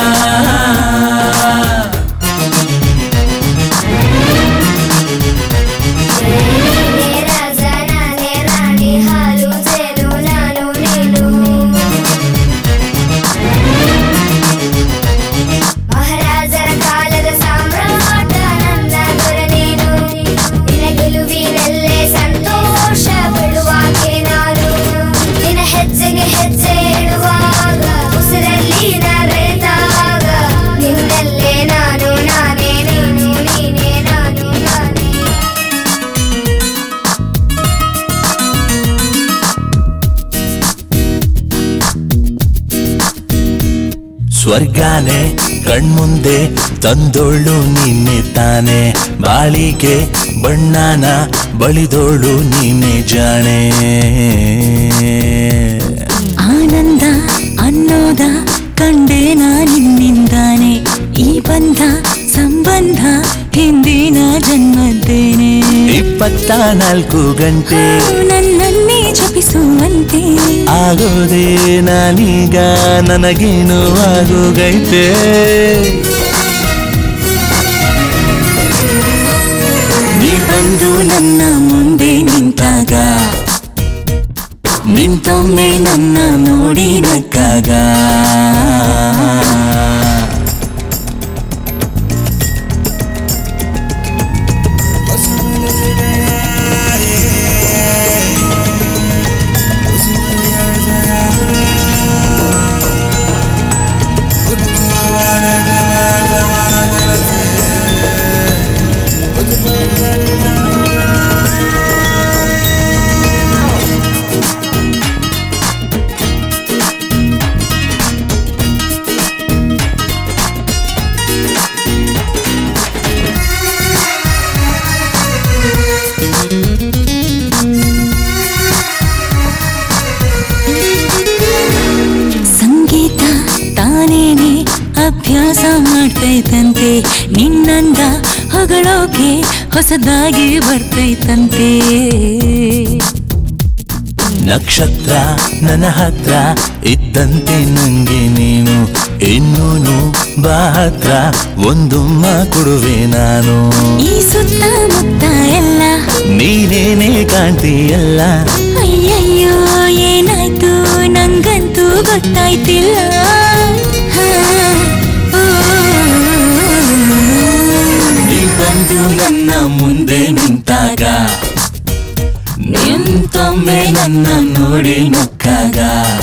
ಮಹಾರಾಜರ ಕಾಲದ ಸಾಮ್ರಾಟ ನನ್ನ ದೊರೆ ನೀನು ನಿನ ಗೆಲುವಿನಲ್ಲೇ ಸಂತೋಷ ಪಡುವಾಗೆ ನಾನು ನಿನ ಹೆಜ್ಜೆಗೆ ಹೆಜ್ಜೆ ಇಡುವಾಗ ಉಸಿರಲ್ಲಿ ನರೆದಾಗ ನಿನ್ನಲ್ಲೇ ನಾನು ನಾನೇ ನೀನು ನೀನೇ ನಾನು ನಾನೇ ಸ್ವರ್ಗಾನೆ ಕಣ್ಮುಂದೆ ತಂದೋಳು ನಿನ್ನೆ ತಾನೆ ಬಾಳಿಗೆ ಬಣ್ಣನ ಬಳಿದೋಳು ನೀನೆ ಜಾಣೆ ಆನಂದ ಅನ್ನೋದ ಕಂಡೆ ನಿನ್ನಿಂದಾನೆ ಈ ಬಂಧ ಸಂಬಂಧ ಹಿಂದಿನ ಜನ್ಮದ್ದೇನೆ ಇಪ್ಪತ್ತ ನಾಲ್ಕು ಗಂಟೆ ನನ್ನನ್ನೇ ಜಪಿಸುವಂತೆ ಆಗೋದೇ ನಾನೀಗ ನನಗೇನು ಆಗೋಗೈತೆ ನೀ ಬಂದು ನನ್ನ ಮುಂದೆ ನಿಂತಾಗ ನಿಂತೊಮ್ಮೆ ನನ್ನ ನೋಡಿ ನಕ್ಕಾಗ ಸಂಗೀತ ತಾನೇನೆ ಅಭ್ಯಾಸ ಮಾಡ್ತೈತಂತೆ ನಿನ್ನಂದ ಹೊಗಳೋಕೆ ಹೊಸದಾಗಿ ಬರ್ತೈತಂತೆ ನಕ್ಷತ್ರ ನನ್ನ ಹತ್ರ ಇದ್ದಂತೆ ನಂಗೆ ನೀನು ಇನ್ನೂನು ಬಾ ಹತ್ರ ಒಂದುಮ್ಮ ಕೊಡುವೆ ನಾನು ಈ ಸುತ್ತಮುತ್ತ ಎಲ್ಲ ನೀನೇನೇ ಕಾಣ್ತೀಯಲ್ಲ ಅಯ್ಯಯ್ಯೋ ಏನಾಯ್ತು ನಂಗಂತೂ ಗೊತ್ತಾಯ್ತಿಲ್ಲ ಹಾ, ಓ. ನೀ ಬಂದು ನನ್ನ ಮುಂದೆ ನಿಂತಾಗ ನಿಂತೊಮ್ಮೆ ನನ್ನ ನೋಡಿ ನಕ್ಕಾಗ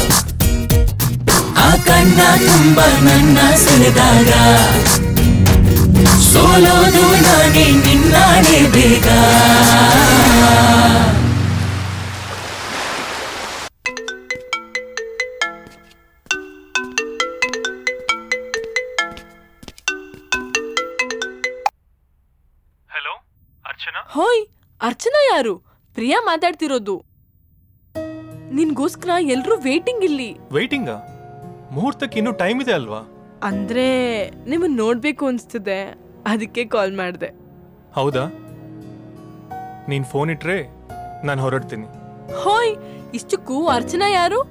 ಆ ಕಣ್ಣ ತುಂಬ ನನ್ನ ಸೆಳೆದಾಗ ಸೋಲೋದು ನಾನೇ ನಿನ್ನಾಣೆ ಬೇಗ ಹೋಯ್ ಅರ್ಚನಾ ಯಾರು ಪ್ರಿಯಾ ಮಾತಾಡ್ತಿರೋದು ನಿನ್ಗೋಸ್ಕರ ಎಲ್ರೂ ವೇಟಿಂಗ್ ಇಲ್ಲಿ ವೈಟಿಂಗಾ ಮುಹೂರ್ತಕ್ಕೆ ಇನ್ನೂ ಟೈಮ್ ಇದೆ ಅಲ್ವಾ ಅಂದ್ರೆ ನಿಮ್ಮನ್ನ ನೋಡ್ಬೇಕು ಅನ್ಸ್ತಿದೆ ಅದಕ್ಕೆ ಕಾಲ್ ಮಾಡಿದೆ ಹೌದಾ ನೀನ್ ಫೋನ್ ಇಟ್ರೆ ನಾನು ಹೊರಡ್ತೀನಿ ಹೋಯ್ ಇಷ್ಟಕ್ಕೂ ಅರ್ಚನಾ ಯಾರು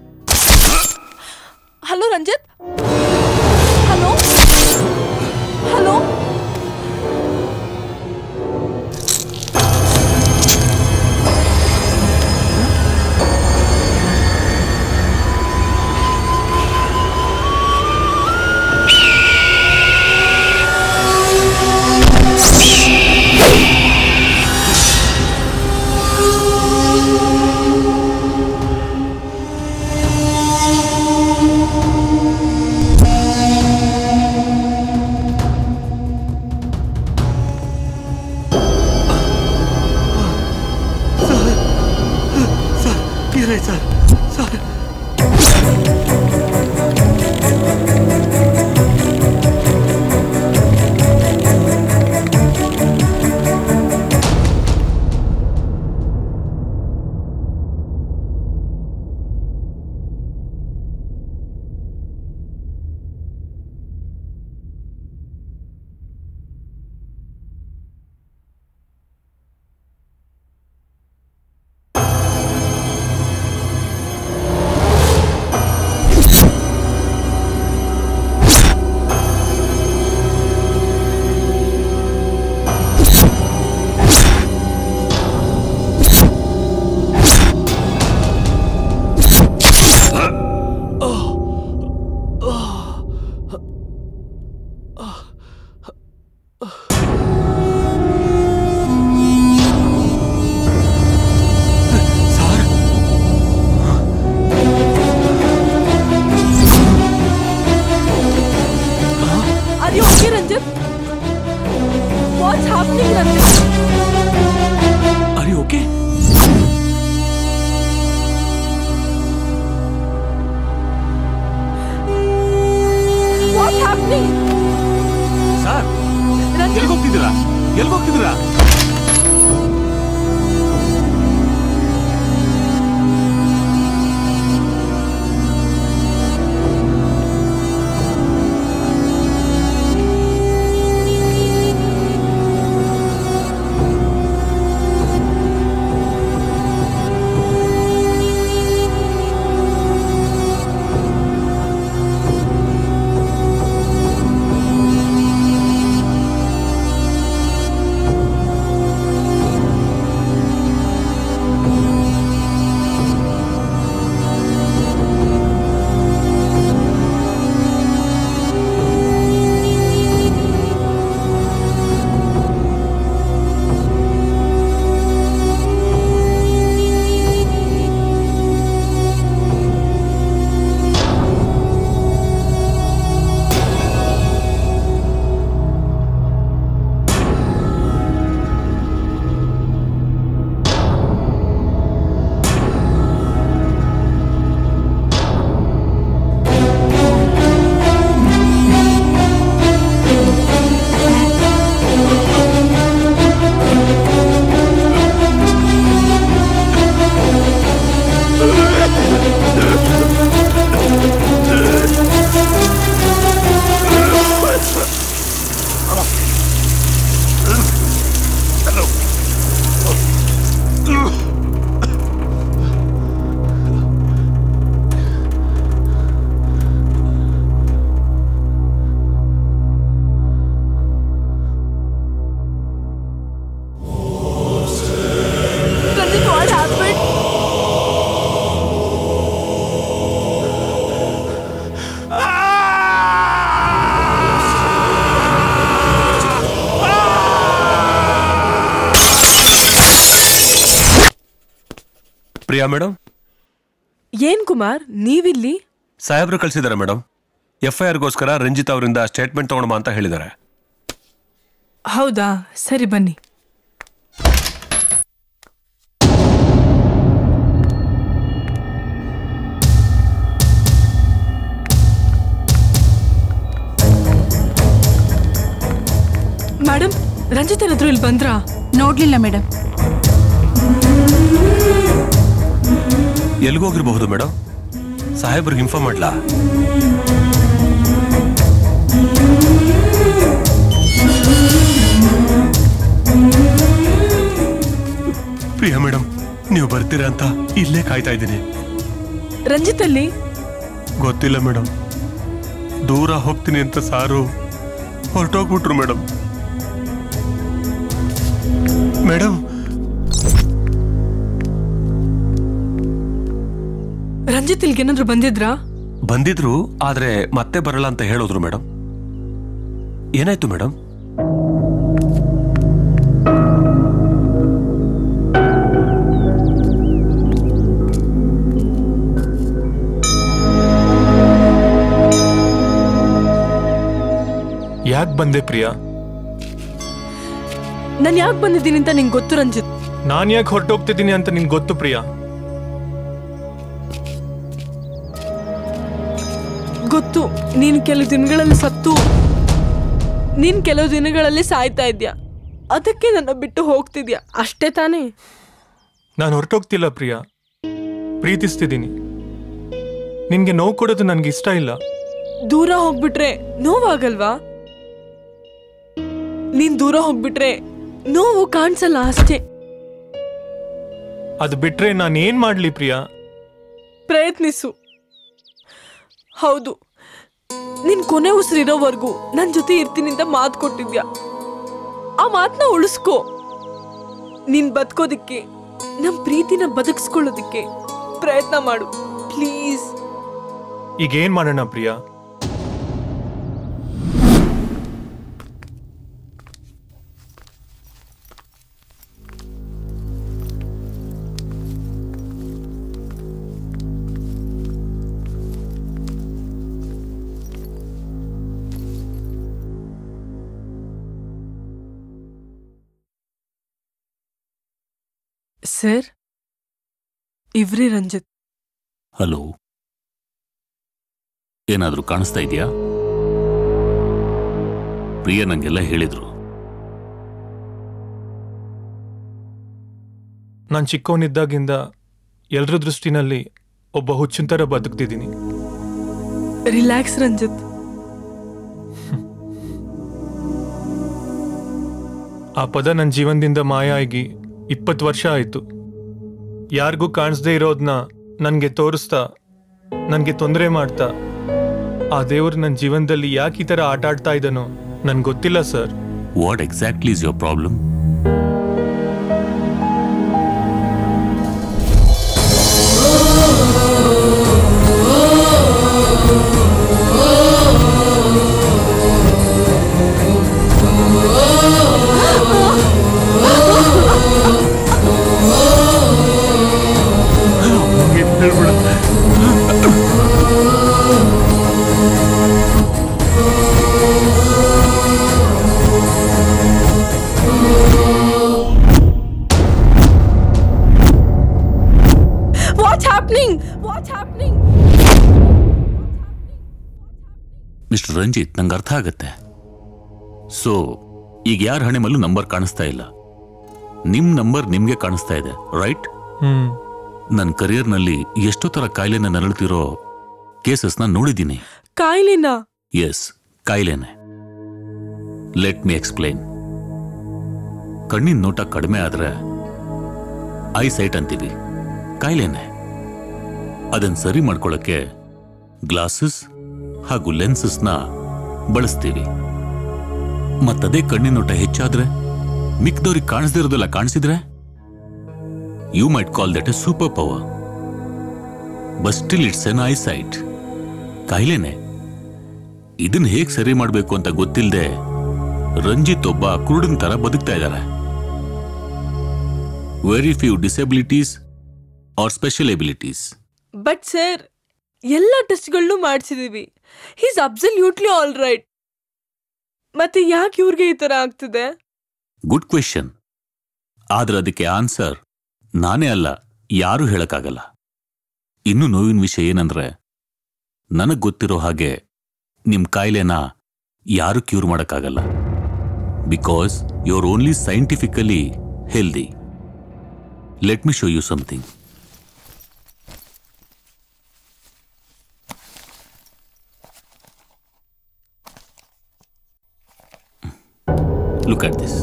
ಹಲೋ ರಂಜಿತ್ ಹಲೋ ಹಲೋ ಏನಾಯ್ತು sir sir Are you okay, Ranjit? What's happening, Ranjit? Are you okay? What's happening? Sir ಎಲ್ಗೋಗ್ತಿದ್ದೀರಾ ಎಲ್ಗೋಗ್ತಿದ್ದೀರಾ Ranjit, what happened? Priya madam ಏನ್ ಕುಮಾರ್ ನೀವಿಲ್ಲಿ ಸಾಹೇಬ್ರು ಕಳಿಸಿದ್ದಾರೆ ಮೇಡಮ್ ಎಫ್ ಐ ಆರ್ಗೋಸ್ಕರ ರಂಜಿತ್ ಅವರಿಂದ ಸ್ಟೇಟ್ಮೆಂಟ್ ತಗೊಳಮ ಅಂತ ಹೇಳಿದ್ದಾರೆ ಹೌದಾ ಸರಿ ಬನ್ನಿ ಮೇಡಮ್ ರಂಜಿತ್ ಏನಾದ್ರು ಇಲ್ಲಿ ಬಂದ್ರಾ ನೋಡ್ಲಿಲ್ಲ ಮೇಡಮ್ ಎಲ್ಗೋಗಿರ್ಬಹುದು ಮೇಡಮ್ ಸಾಹೇಬ್ರಿಗೆ ಇನ್ಫಾರ್ಮ್ ಮಾಡ್ಲಾ ಪ್ರಿಯಾ ಮೇಡಮ್ ನೀವು ಬರ್ತೀರಾ ಅಂತ ಇಲ್ಲೇ ಕಾಯ್ತಾ ಇದ್ದೀನಿ ರಂಜಿತ್ ಅಲ್ಲಿ ಗೊತ್ತಿಲ್ಲ ಮೇಡಮ್ ದೂರ ಹೋಗ್ತೀನಿ ಅಂತ ಸಾರು ಹೊರಟೋಗ್ಬಿಟ್ರು ಮೇಡಮ್ ಮೇಡಮ್ ರಂಜಿತ್ ಇಲ್ಗೇನಾದ್ರು ಬಂದಿದ್ರಾ ಬಂದಿದ್ರು ಆದ್ರೆ ಮತ್ತೆ ಬರಲ್ಲ ಅಂತ ಹೇಳಿದ್ರು ಮೇಡಮ್ ಏನಾಯ್ತು ಮೇಡಮ್ ಯಾಕೆ ಬಂದೆ ಪ್ರಿಯಾ ನಾನು ಯಾಕೆ ಬಂದಿದ್ದೀನಿ ಅಂತ ನಿಂಗೆ ಗೊತ್ತು ರಂಜಿತ್ ನಾನು ಯಾಕೆ ಹೊರಟೋಗ್ತಿದ್ದೀನಿ ಅಂತ ನಿಂಗೆ ಗೊತ್ತು ಪ್ರಿಯಾ ಗೊತ್ತು ನೀನ್ ಕೆಲವು ದಿನಗಳಲ್ಲಿ ಸತ್ತು ನೀನ್ ಕೆಲವು ದಿನಗಳಲ್ಲಿ ಸಾಯ್ತಾ ಇದ್ಯಾ ಅದಕ್ಕೆ ನನ್ನ ಬಿಟ್ಟು ಹೋಗ್ತಿದ್ಯಾ ಅಷ್ಟೇ ತಾನೇ ನಾನು ಹೊರಟೋಗ್ತಿಲ್ಲ ಪ್ರಿಯಾ ಪ್ರೀತಿಸ್ತಿದ್ದೀನಿ ನಿನ್ಗೆ ನೋವು ಕೊಡೋದು ನನ್ಗೆ ಇಷ್ಟ ಇಲ್ಲ ದೂರ ಹೋಗ್ಬಿಟ್ರೆ ನೋವಾಗಲ್ವಾ ನೀನ್ ದೂರ ಹೋಗ್ಬಿಟ್ರೆ ನೋವು ಕಾಣಿಸಲ್ಲ ಅಷ್ಟೇ ಅದು ಬಿಟ್ರೆ ನಾನು ಏನ್ ಮಾಡ್ಲಿ ಪ್ರಿಯಾ ಪ್ರಯತ್ನಿಸು ಹೌದು ನಿನ್ ಕೊನೆ ಉಸಿರಿರೋವರೆಗೂ ನನ್ ಜೊತೆ ಇರ್ತೀನಿ ಅಂತ ಮಾತು ಕೊಟ್ಟಿದ್ಯಾ ಆ ಮಾತನ್ನ ಉಳಿಸ್ಕೋ ನೀನ್ ಬದುಕೋದಿಕ್ಕೆ ನಮ್ ಪ್ರೀತಿನ ಬದುಕಿಸ್ಕೊಳ್ಳೋದಿಕ್ಕೆ ಪ್ರಯತ್ನ ಮಾಡು ಪ್ಲೀಸ್ ಈಗ ಏನ್ ಮಾಡೋಣ ಪ್ರಿಯಾ ಸರ್ ಇವ್ರೇ ರಂಜಿತ್ ಹಲೋ ಏನಾದ್ರೂ ಕಾಣಿಸ್ತಾ ಇದೆಯಾ ಪ್ರಿಯ ನಂಗೆಲ್ಲ ಹೇಳಿದ್ರು ನಾನು ಚಿಕ್ಕವನಿದ್ದಾಗಿಂದ ಎಲ್ರ ದೃಷ್ಟಿನಲ್ಲಿ ಒಬ್ಬ ಹುಚ್ಚಿನ ಥರ ಬದುಕ್ತಿದ್ದೀನಿ ರಿಲ್ಯಾಕ್ಸ್ ರಂಜಿತ್ ಆ ಪದ ನನ್ನ ಜೀವನದಿಂದ ಮಾಯ ಆಗಿ ಇಪ್ಪತ್ತು ವರ್ಷ ಆಯಿತು ಯಾರಿಗೂ ಕಾಣಿಸ್ದೇ ಇರೋದನ್ನ ನನಗೆ ತೋರಿಸ್ತಾ ನನಗೆ ತೊಂದರೆ ಮಾಡ್ತಾ ಆ ದೇವರು ನನ್ನ ಜೀವನದಲ್ಲಿ ಯಾಕೆ ಈ ಥರ ಆಟ ಆಡ್ತಾ ಇದ್ದಾನೋ ನನ್ಗೆ ಗೊತ್ತಿಲ್ಲ sir what exactly is your problem what's happening what's happening mister Ranjit ನಂಗೆ ಅರ್ಥ ಆಗತ್ತೆ ಸೊ ಈಗ ಯಾರ ಹಣೆ ಮೇಲೂ ನಂಬರ್ ಕಾಣಿಸ್ತಾ ಇಲ್ಲ ನಿಮ್ ನಂಬರ್ ನಿಮ್ಗೆ ಕಾಣಿಸ್ತಾ ಇದೆ ರೈಟ್ ಹ್ಮ್ ನನ್ನ ಕರಿಯರ್ನಲ್ಲಿ ಎಷ್ಟೋ ತರ ಕಾಯಿಲೆನ ನರಳುತ್ತಿರೋ ಕೇಸಸ್ನ ನೋಡಿದ್ದೀನಿ ಕಾಯಿಲೆನ ಎಸ್ ಕಾಯಿಲೆನೆ ಲೆಟ್ ಮಿ ಎಕ್ಸ್ಪ್ಲೈನ್ ಕಣ್ಣಿನ ನೋಟ ಕಡಿಮೆ ಆದ್ರೆ ಐ ಸೈಟ್ ಅಂತೀವಿ ಕಾಯಿಲೆನೆ ಅದನ್ನ ಸರಿ ಮಾಡ್ಕೊಳ್ಳೋಕೆ ಗ್ಲಾಸಸ್ ಹಾಗೂ ಲೆನ್ಸಸ್ನ ಬಳಸ್ತೀವಿ ಮತ್ತದೇ ಕಣ್ಣಿನ ನೋಟ ಹೆಚ್ಚಾದ್ರೆ ಮಿಕ್ದವ್ರಿಗೆ ಕಾಣಿಸ್ದೇ ಇರೋದೆಲ್ಲ ಕಾಣಿಸಿದ್ರೆ you might call that a superpower but still it's an eyesight ಕಾಯಿಲೆನೆ ಇದನ್ನ ಹೇಗ್ ಸರಿ ಮಾಡ್ಬೇಕು ಅಂತ ಗೊತ್ತಿಲ್ಲದೆ ರಂಜಿತ್ ಒಬ್ಬ ಕುರುಡನ್ ತರ ಬದುಕ್ತಾ ಇದ್ದಾರೆ very few disabilities are special abilities but sir ಎಲ್ಲ ಟೆಸ್ಟ್ಗಳನ್ನೂ ಮಾಡಿಸಿದೀವಿ ಹೀಸ್ ಅಬ್ಸಲ್ಯೂಟ್ಲಿ ಆಲ್ ರೈಟ್ ಮತ್ತೆ ಯಾಕೆ ಇವ್ರಿಗೆ ಈ ತರ ಆಗ್ತಿದೆ ಗುಡ್ ಕ್ವೆಶನ್ ಆದ್ರೆ ಅದಕ್ಕೆ ಆನ್ಸರ್ ನಾನೇ ಅಲ್ಲ ಯಾರೂ ಹೇಳಕ್ಕಾಗಲ್ಲ ಇನ್ನು ನೋವಿನ ವಿಷಯ ಏನಂದ್ರೆ ನನಗ್ ಗೊತ್ತಿರೋ ಹಾಗೆ ನಿಮ್ ಕಾಯಿಲೆನ ಯಾರು ಕ್ಯೂರ್ ಮಾಡಕ್ಕಾಗಲ್ಲ because you are only scientifically healthy let me show you something look at this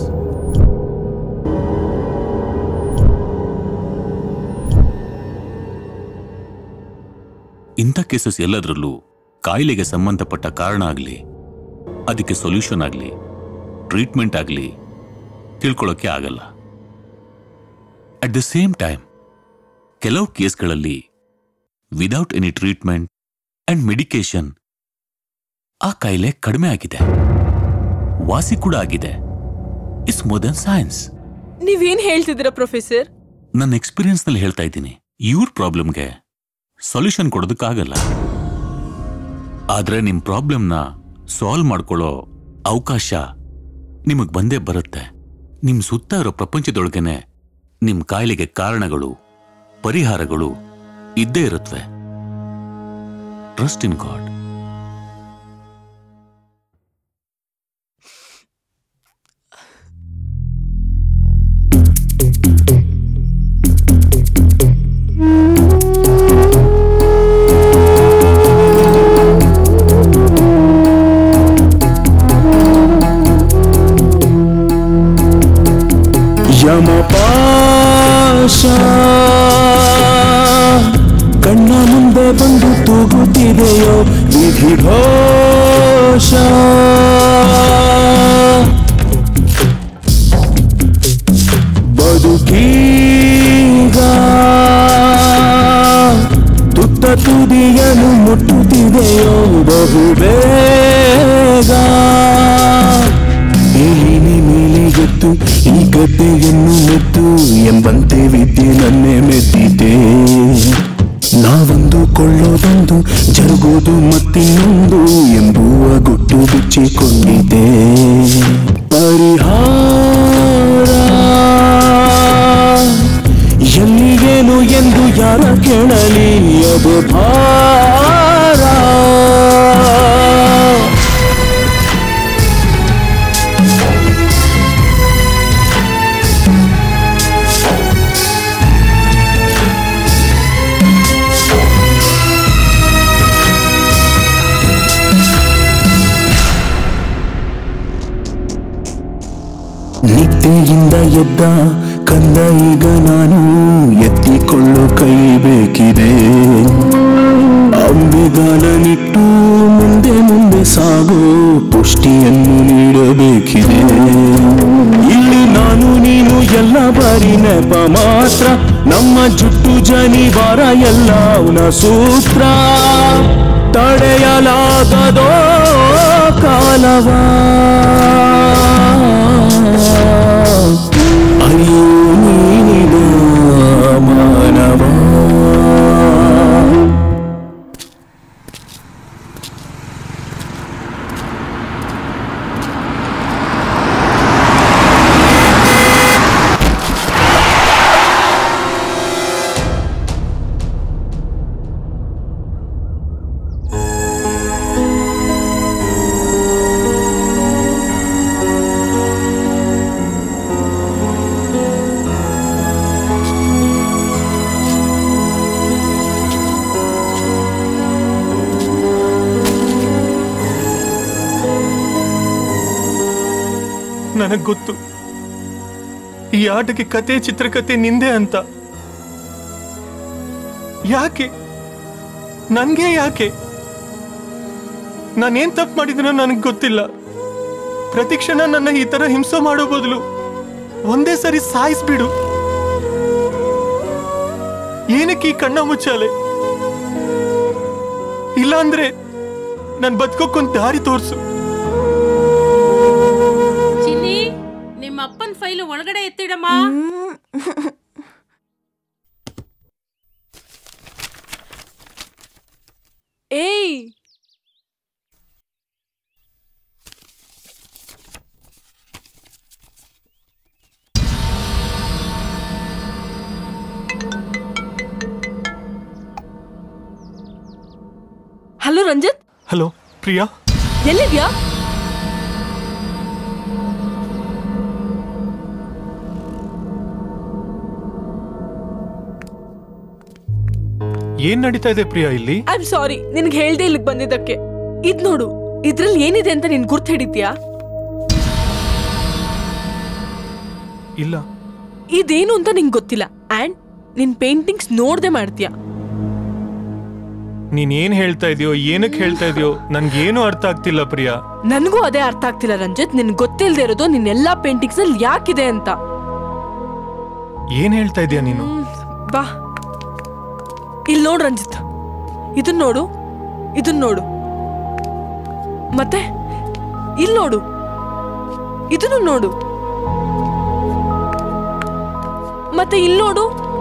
ಇಂಥ ಕೇಸಸ್ ಎಲ್ಲದರಲ್ಲೂ ಕಾಯಿಲೆಗೆ ಸಂಬಂಧಪಟ್ಟ ಕಾರಣ ಆಗಲಿ ಅದಕ್ಕೆ ಸೊಲ್ಯೂಷನ್ ಆಗಲಿ ಟ್ರೀಟ್ಮೆಂಟ್ ಆಗಲಿ ತಿಳ್ಕೊಳ್ಳೋಕೆ ಆಗಲ್ಲ ಅಟ್ ದ ಸೇಮ್ ಟೈಮ್ ಕೆಲವು ಕೇಸ್ಗಳಲ್ಲಿ without any treatment and medication ಆ ಕಾಯಿಲೆ ಕಡಿಮೆ ಆಗಿದೆ ವಾಸಿ ಕೂಡ ಆಗಿದೆ ಇಟ್ಸ್ ಮೋರ್ ದನ್ ಸೈನ್ಸ್ ನೀವೇನ್ ಹೇಳ್ತಿದ್ದೀರಾ ಪ್ರೊಫೆಸರ್ ನನ್ನ ಎಕ್ಸ್ಪೀರಿಯನ್ಸ್ನಲ್ಲಿ ಹೇಳ್ತಾ ಇದ್ದೀನಿ ಇವ್ರ ಪ್ರಾಬ್ಲಮ್ಗೆ ಸೊಲ್ಯೂಷನ್ ಕೊಡೋದಕ್ಕಾಗಲ್ಲ ಆದ್ರೆ ನಿಮ್ ಪ್ರಾಬ್ಲಮ್ನ ಸಾಲ್ವ್ ಮಾಡ್ಕೊಳ್ಳೋ ಅವಕಾಶ ನಿಮಗ್ ಬಂದೇ ಬರುತ್ತೆ ನಿಮ್ ಸುತ್ತ ಇರೋ ಪ್ರಪಂಚದೊಳಗೇನೆ ನಿಮ್ ಕಾಯಿಲೆಗೆ ಕಾರಣಗಳು ಪರಿಹಾರಗಳು ಇದ್ದೇ ಇರುತ್ತವೆ ಟ್ರಸ್ಟ್ ಇನ್ ಗಾಡ್ ಯಮಪಾಶ ಕಣ್ಣ ಮುಂದೆ ಬಂದು ತೂಗುತ್ತಿದೆಯೋ ವಿಧಿ ಘೋಷ ಬದುಕೀಗ ತುತ್ತ ತುದಿಯನ್ನು ಮುಟ್ಟುತ್ತಿದೆಯೋ ಬಹು ಬೇಗ ಏಳಿನ ಮೇಲೆ ಎತ್ತು ಈ ಗದ್ದೆಯನ್ನು ಮೆತ್ತು ಎಂಬಂತೆ ವಿದ್ಯೆ ನನ್ನೇ ಮೆತ್ತಿದೆ ನಾವಂದುಕೊಳ್ಳೋದೊಂದು ಜರುಗೋದು ಮತ್ತಿನ್ನೊಂದು ಎಂಬುವ ಗುಟ್ಟು ಬಿಚ್ಚಿಕೊಂಡಿದೆ ಪರಿಹಾರ ಎಲ್ಲಿಗೇನು ಎಂದು ಯಾರ ಕೇಳಲಿ ಅದು ಭಾರ ನಿದ್ದೆಯಿಂದ ಎದ್ದ ಕಂದ ಈಗ ನಾನು ಎತ್ತಿಕೊಳ್ಳೋ ಕೈ ಬೇಕಿದೆ ಅಂಬೆಗಾಲನಿಟ್ಟು ಮುಂದೆ ಮುಂದೆ ಸಾಗೋ ಪುಷ್ಟಿಯನ್ನು ನೀಡಬೇಕಿದೆ ಇಲ್ಲಿ ನಾನು ನೀನು ಎಲ್ಲ ಬಾರಿ ನೆಪ ಮಾತ್ರ ನಮ್ಮ ಜುಟ್ಟು ಜನಿವಾರ ಎಲ್ಲ ಅವನ ಸೂತ್ರ ತಡೆಯಲಾಗದೋ ಕಾಲವಾ ಅಯ್ಯೋ ನೀನಿದ ಮಾನವ ನನಗ್ ಗೊತ್ತು ಈ ಆಟಕ್ಕೆ ಕತೆ ಚಿತ್ರಕತೆ ನಿಂದೆ ಅಂತ ಯಾಕೆ ನನ್ಗೆ ಯಾಕೆ ನಾನೇನ್ ತಪ್ಪು ಮಾಡಿದ್ನೋ ನನಗೆ ಗೊತ್ತಿಲ್ಲ ಪ್ರತಿ ಕ್ಷಣ ನನ್ನ ಈ ತರ ಹಿಂಸೆ ಮಾಡೋ ಬದಲು ಒಂದೇ ಸರಿ ಸಾಯಿಸ್ಬಿಡು ಏನಕ್ಕೆ ಈ ಕಣ್ಣ ಮುಚ್ಚಾಲೆ ಇಲ್ಲಾಂದ್ರೆ ನನ್ ಬದುಕೋಕ್ಕೊಂದ್ ದಾರಿ ತೋರ್ಸು ಚಿನ್ನಿ ನಿಮ್ಮ ಅಪ್ಪನ ಫೈಲು ಒಳಗಡೆ ಎತ್ತಿಡಮ್ಮ ಏಯ್ ಹಲೋ ರಂಜಿತ್ ಹಲೋ ಪ್ರಿಯಾ ಎಲ್ಲಿದ್ಯಾ ಏನ್ ನಡೀತಾ ಇದೆ ಪ್ರಿಯಾ ಇಲ್ಲಿ ಐ ಆಮ್ ಸಾರಿ ನಿನ್ಗೆ ಹೇಳ್ದೆ ಇಲ್ಲಿಗೆ ಬಂದಿದ್ದಕ್ಕೆ ಇದ್ ನೋಡು ಇದ್ರಲ್ಲಿ ಏನಿದೆ ಅಂತ ನೀನ್ ಗುರ್ತು ಹಿಡಿದ್ಯಾ ಇಲ್ಲ ಇದೇನು ಅಂತ ನಿಂಗೆ ಗೊತ್ತಿಲ್ಲ ಅಂಡ್ ನಿನ್ ಪೇಂಟಿಂಗ್ಸ್ ನೋಡ್ದೆ ಮಾಡ್ತೀಯಾ ನೀನ್ ಏನ್ ಹೇಳ್ತಾ ಇದೆಯೋ ಏನಕ್ಕೆ ಹೇಳ್ತಾ ಇದೆಯೋ ನನ್ಗೇನು ಅರ್ಥ ಆಗ್ತಿಲ್ಲ ಪ್ರಿಯಾ ನನಗೂ ಅದೇ ಅರ್ಥ ಆಗ್ತಿಲ್ಲ ರಂಜಿತ್ ನಿನ್ ಗೊತ್ತಿಲ್ದೇ ಇರೋದು ನಿನ್ ಎಲ್ಲಾ ಪೇಂಟಿಂಗ್ಸ್ ಅಲ್ಲಿ ಯಾಕಿದೆ ಅಂತ ಏನ್ ಹೇಳ್ತಾ ಇದೀಯ ನೀನು ಬಾ ಇಲ್ಲಿ ನೋಡು ರಂಜಿತ್ ಇದನ್ ನೋಡು ಇದನ್ ನೋಡು ಮತ್ತೆ ಇಲ್ಲಿ ನೋಡು ಇದನ್ನು ನೋಡು ಮತ್ತೆ ಇಲ್ಲಿ ನೋಡು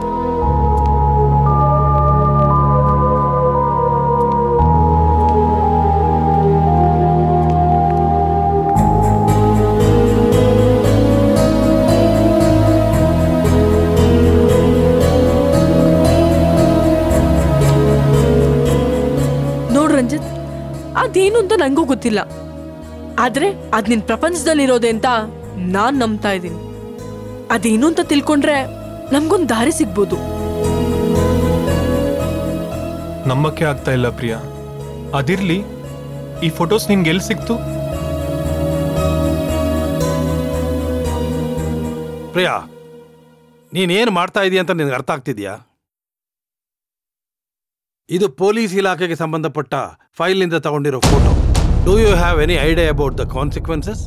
ನೋಡು ರಂಜಿತ್ ಅದೇನು ಅಂತ ನಂಗೂ ಗೊತ್ತಿಲ್ಲ ಆದ್ರೆ ಅದ್ ನಿನ್ ಪ್ರಪಂಚದಲ್ಲಿರೋದೆ ಅಂತ ನಾನ್ ನಂಬ್ತಾ ಇದ್ದೀನಿ ಅದೇನು ಅಂತ ತಿಳ್ಕೊಂಡ್ರೆ ನಮ್ಗೊಂದ್ ದಾರಿ ಸಿಗ್ಬೋದು ನಂಬಕ್ಕೆ ಆಗ್ತಾ ಇಲ್ಲ ಪ್ರಿಯಾ ಅದಿರ್ಲಿ ಈ ಫೋಟೋಸ್ ನಿನ್ಗೆ ಎಲ್ಲಿ ಸಿಕ್ತು ಪ್ರಿಯಾ ನೀನೇನು ಮಾಡ್ತಾ ಇದೀಯ ಅಂತ ನಿನಗೆ ಅರ್ಥ ಆಗ್ತಿದ್ಯಾ ಇದು ಪೊಲೀಸ್ ಇಲಾಖೆಗೆ ಸಂಬಂಧಪಟ್ಟ ಫೈಲ್ನಿಂದ ತಗೊಂಡಿರೋ photo do you have any idea about the consequences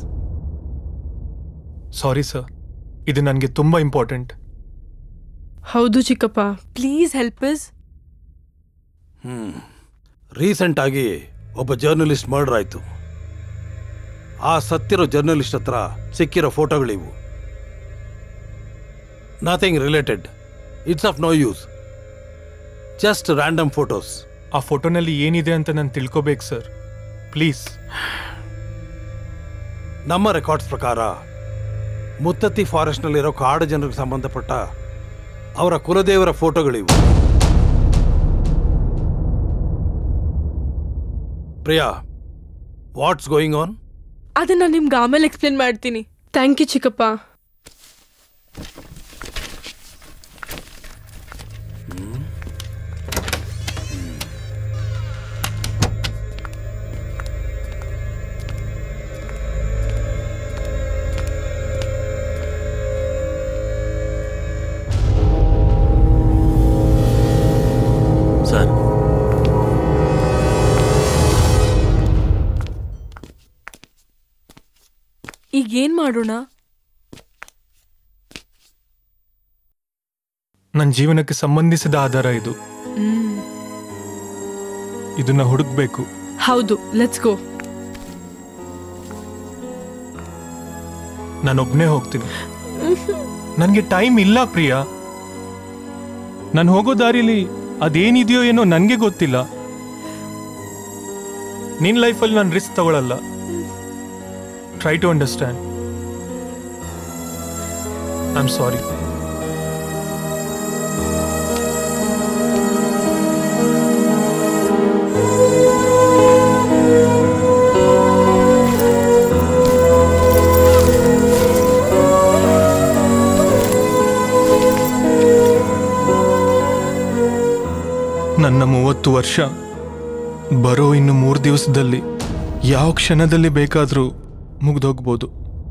sorry sir ಇದು ನನಗೆ ತುಂಬ ಇಂಪಾರ್ಟೆಂಟ್ ಹೌದು ಚಿಕ್ಕಪ್ಪ please help is hmm recent ಆಗಿ ಒಬ್ಬ ಜರ್ನಲಿಸ್ಟ್ ಮರ್ಡರ್ ಆಯ್ತು ಆ ಸತ್ತಿರೋ ಜರ್ನಲಿಸ್ಟ್ ಹತ್ರ ಸಿಕ್ಕಿರೋ ಫೋಟೋಗಳಿವು nothing related it's of no use just random photos ಆ ಫೋಟೋನಲ್ಲಿ ಏನಿದೆ ಅಂತ ನಾನು ತಿಳ್ಕೊಬೇಕು ಸರ್ ಪ್ಲೀಸ್ ನಮ್ಮ ರೆಕಾರ್ಡ್ಸ್ ಪ್ರಕಾರ ಮುತ್ತತ್ತಿ ಫಾರೆಸ್ಟ್ನಲ್ಲಿರೋ ಕಾಡು ಜನರಿಗೆ ಸಂಬಂಧಪಟ್ಟ ಅವರ ಕುಲದೇವರ ಫೋಟೋಗಳಿವು ಪ್ರಿಯಾ ವಾಟ್ಸ್ ಗೋಯಿಂಗ್ ಆನ್ ಅದನ್ನ ನಿಮ್ಗೆ ಆಮೇಲೆ ಎಕ್ಸ್ಪ್ಲೇನ್ ಮಾಡ್ತೀನಿ ಥ್ಯಾಂಕ್ ಯು ಚಿಕ್ಕಪ್ಪ ಸರ್ ಈಗ ಏನ್ ಮಾಡೋಣ ನನ್ನ ಜೀವನಕ್ಕೆ ಸಂಬಂಧಿಸಿದ ಆಧಾರ ಇದು ಹ್ಮ್ ಇದನ್ನ ಹುಡುಕ್ಬೇಕು ಹೌದು ಲೆಟ್ಸ್ ಗೋ ನಾನೊಬ್ನೇ ಹೋಗ್ತೀನಿ ನನಗೆ ಟೈಮ್ ಇಲ್ಲ ಪ್ರಿಯಾ ನಾನು ಹೋಗೋ ದಾರಿಲಿ ಅದೇನಿದೆಯೋ ಏನೋ ನನಗೆ ಗೊತ್ತಿಲ್ಲ ನಿನ್ನ ಲೈಫಲ್ಲಿ ನಾನು ರಿಸ್ಕ್ ತಗೊಳ್ಳಲ್ಲ try to understand I am sorry ನನ್ನ ಮೂವತ್ತು ವರ್ಷ ಬರೋ ಇನ್ನು ಮೂರು ದಿವಸದಲ್ಲಿ ಯಾವ ಕ್ಷಣದಲ್ಲಿ ಬೇಕಾದರೂ ಮುಗ್ದೋಗ್ಬೋದು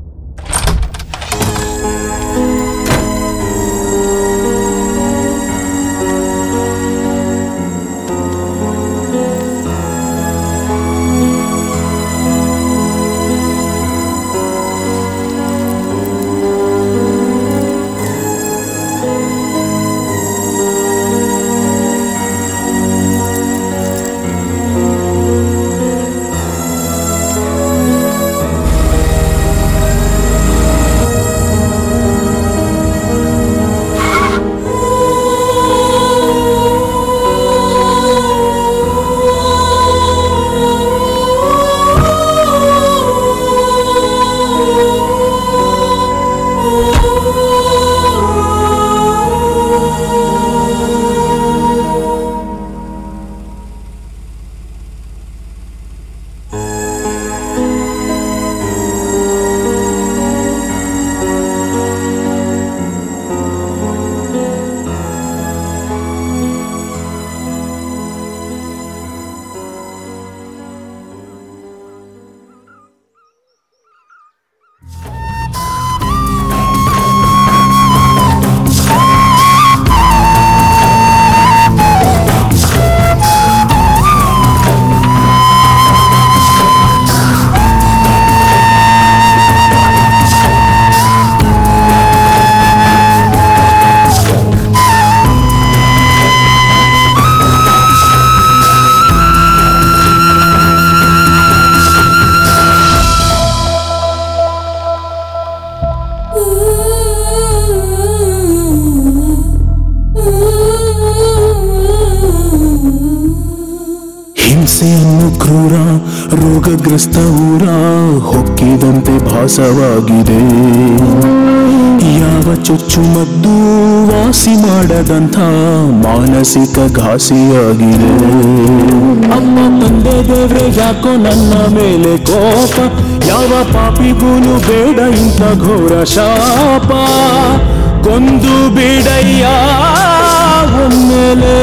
ಹಿಂಸೆಯನ್ನು ಕ್ರೂರ ರೋಗಗ್ರಸ್ತ ಊರ ಹೊಕ್ಕಿದಂತೆ ಭಾಸವಾಗಿದೆ ಯಾವ ಚುಚ್ಚುಮದ್ದು ವಾಸಿ ಮಾಡದಂಥ ಮಾನಸಿಕ ಘಾಸಿಯಾಗಿದೆ ಅಮ್ಮ ತಂದೆ ದೇವ್ರೆ ಯಾಕೋ ನನ್ನ ಮೇಲೆ ಕೋಪ ಯಾವ ಪಾಪಿಗೂನು ಬೇಡ ಇಂಥ ಘೋರ ಶಾಪ ಕೊಂದು ಬಿಡಯ್ಯ ಒಮ್ಮೆಲೆ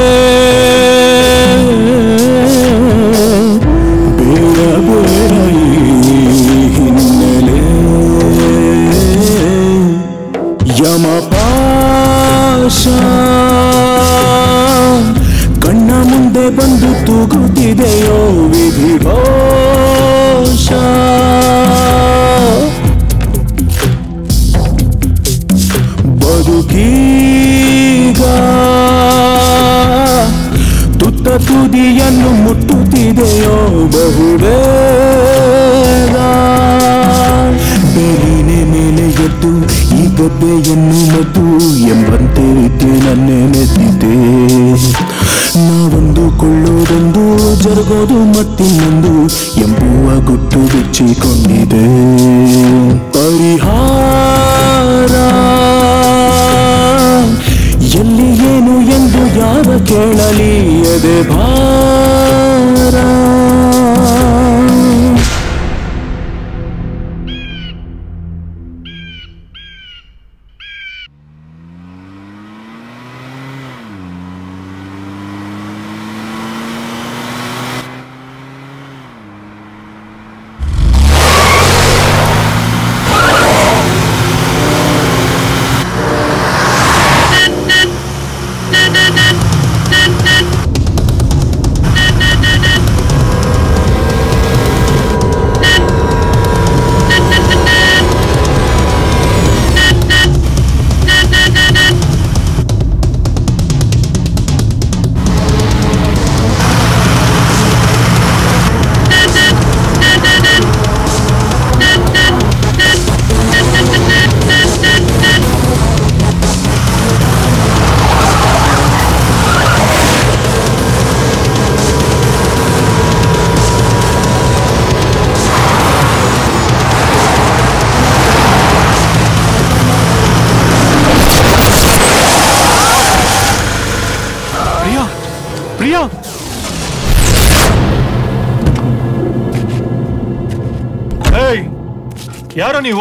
ಬೇಡ ಬೇಡ ಈ ಹಿನ್ನೆಲೆ ಯಮಪ ಇದೆಯೋ ಬಹುಬೇಗ ಬೇಲಿನೆ ಮೇಲೆ ಎದ್ದು ಈ ಗದ್ದೆಯನ್ನು ಮದ್ದು ಎಂಬಂತೆ ವಿದ್ಯೆ ನನ್ನೇ ಮೆದ್ದಿದೆ ನಾವೊಂದುಕೊಳ್ಳೋದೊಂದು ಜರುಗೋದು ಮತ್ತಿನ್ನೊಂದು ಎಂಬುವ ಗುಟ್ಟು ಬಿಚ್ಚಿಕೊಂಡಿದೆ ಪರಿಹಾರ ಎಲ್ಲಿ ಏನು ಎಂದು ಯಾರ ಕೇಳಲಿ ಎದೆ ಭಾರ ಪ್ರಿಯಾ ಪ್ರಿಯಾ ಏಯ್ ಯಾರೋ ನೀವು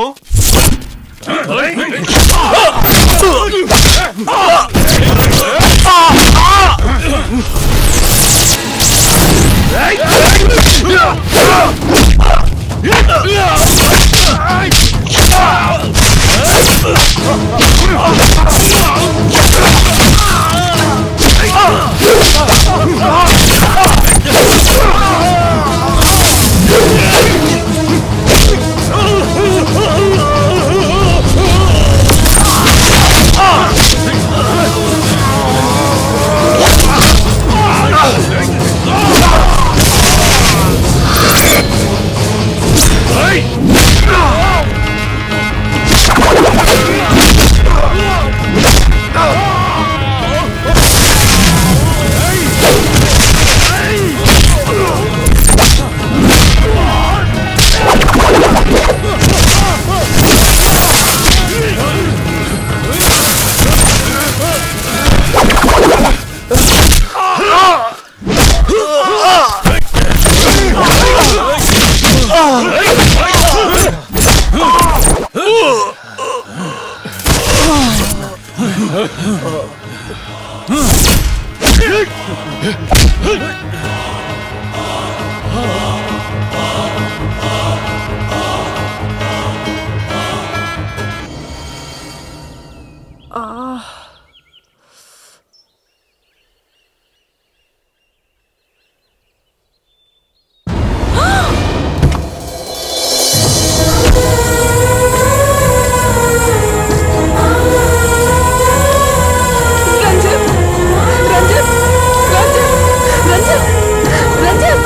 ರಂಜಿತ್ ರಂಜಿತ್ ರಂಜಿತ್ ರಂಜಿತ್ ರಂಜಿತ್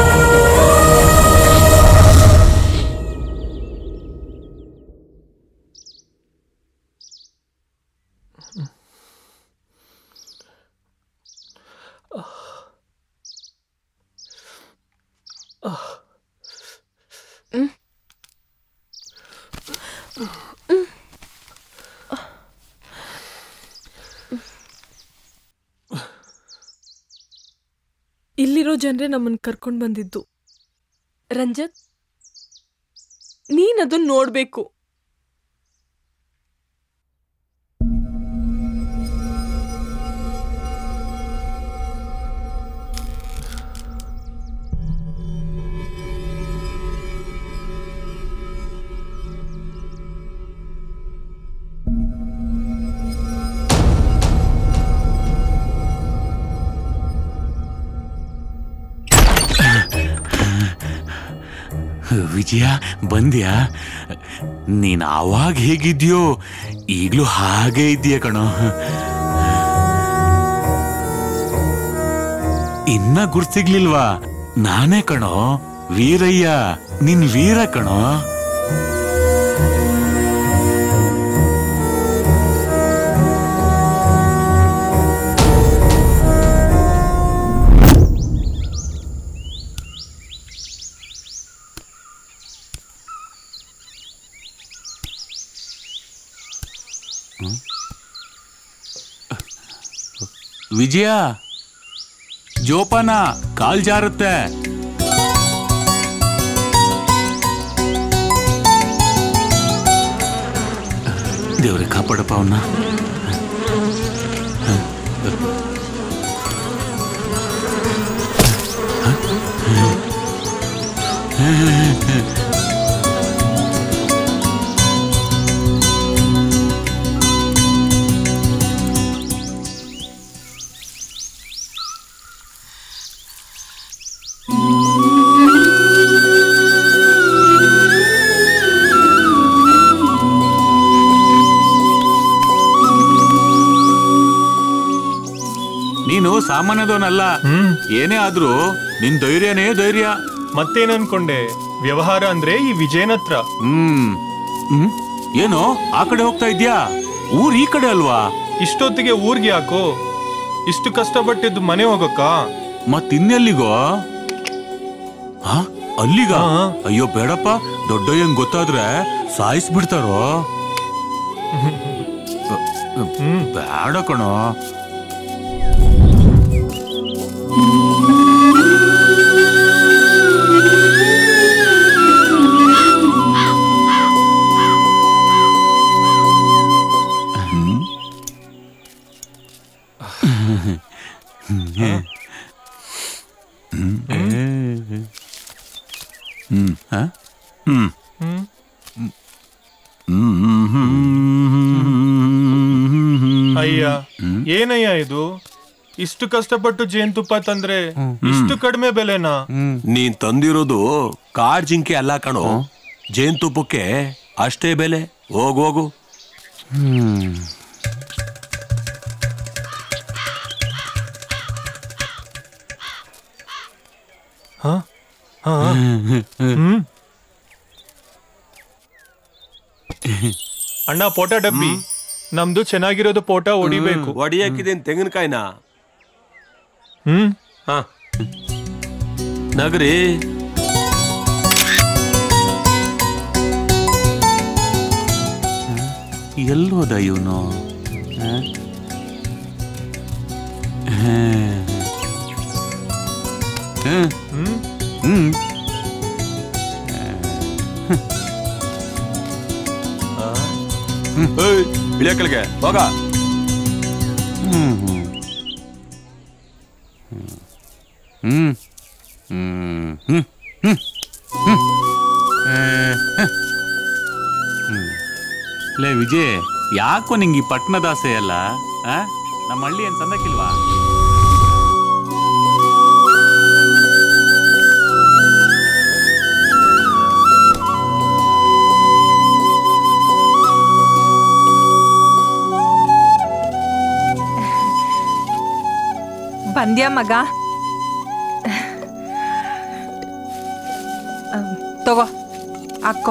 ಇಲ್ಲಿರೋ ಜನರೇ ನಮ್ಮನ್ನ ಕರ್ಕೊಂಡು ಬಂದಿದ್ದು ರಂಜತ್ ನೀನ್ ಅದನ್ನ ನೋಡ್ಬೇಕು ವಿಜಯ ಬಂದ್ಯಾ ನೀನ್ ಆವಾಗ ಹೇಗಿದ್ಯೋ ಈಗ್ಲೂ ಹಾಗೆ ಇದೆಯಾ ಕಣೋ ಇನ್ನ ಗುರ್ಸಿಗ್ಲಿಲ್ವಾ ನಾನೇ ಕಣೋ ವೀರಯ್ಯ ನಿನ್ ವೀರ ಕಣೋ ವಿಜಯ ಜೋಪಾನ ಕಾಲ್ ಜಾರುತ್ತೆ ದೇವ್ರೆ ಕಾಪಾಡಪ್ಪ ಅವನ್ನ ನೀನು ಸಾಮಾನ್ಯದವನಲ್ಲ ಏನೇ ಆದ್ರೂ ನಿನ್ ಧೈರ್ಯನೇ ಧೈರ್ಯ ಮತ್ತೇನ್ ಅನ್ಕೊಂಡೆ ವ್ಯವಹಾರ ಅಂದ್ರೆ ಈ ವಿಜಯನ್ ಹತ್ರ ಹ್ಮ್ ಹ್ಮ್ ಏನು ಆ ಕಡೆ ಹೋಗ್ತಾ ಇದ್ಯಾ ಊರ್ ಈ ಕಡೆ ಅಲ್ವಾ ಇಷ್ಟೊತ್ತಿಗೆ ಊರ್ಗೆ ಯಾಕೋ ಇಷ್ಟು ಕಷ್ಟಪಟ್ಟಿದ್ದು ಮನೆ ಹೋಗಕ್ಕ ಮತ್ ಇನ್ನೆಲ್ಲಿಗೋ ಹಾ ಅಲ್ಲಿಗ ಅಯ್ಯೋ ಬೇಡಪ್ಪ ದೊಡ್ಡಯ್ಯಂಗ್ ಗೊತ್ತಾದ್ರೆ ಸಾಯಿಸ್ಬಿಡ್ತಾರೋ ಬೇಡ ಕಣೋ ಹ್ಮ್ ಹ? ಹ್ಮ್ ಅಯ್ಯ ಏನಯ್ಯ ಇದು ಇಷ್ಟು ಕಷ್ಟಪಟ್ಟು ಜೇನುತುಪ್ಪ ತಂದ್ರೆ ಇಷ್ಟು ಕಡಿಮೆ ಬೆಲೆನಾ ನೀನ್ ತಂದಿರೋದು ಕಾಡ್ ಜಿಂಕೆ ಅಲ್ಲ ಕಣೋ ಜೇನ್ತುಪ್ಪಕ್ಕೆ ಅಷ್ಟೇ ಬೆಲೆ ಹೋಗು ಹೋಗು ಹ? ಹ? ಹ್ಮ್ ಅಣ್ಣ ಪೋಟ ಡಬ್ಬಿ ನಮ್ದು ಚೆನ್ನಾಗಿರೋದು ಪೋಟ ಹೊಡಿಬೇಕು ಒಡಿಯಾಕಿದೇನ್ ತೆಂಗಿನಕಾಯಿನ ಹ್ಮ್ ಹ ನಗರಿ ಎಲ್ಲೋದ ಇವನು ಹ್ಮ್ ಇಳಿಯಕಲ್ಗೆ ಹೋಗ ಹ್ಮ್ ಹ್ಮ್ ಹ್ಮ್ ಹ್ಮ್ ಹ್ಮ್ ಹ್ಮ್ ಹ್ಮ್ ಹ್ಮ್ ಲೇ ವಿಜಯ್ ಯಾಕೋ ನಿಂಗೆ ಈ ಪಟ್ಟಣದ ಆಸೆ ಅಲ್ಲ ಆ? ನಮ್ಮ ಹಳ್ಳಿ ಏನ್ ಚಂದಕ್ಕಿಲ್ವಾ ಬಂದ್ಯಾ ಮಗ ಅಮ್, ತಗೋ ಹಾಕೋ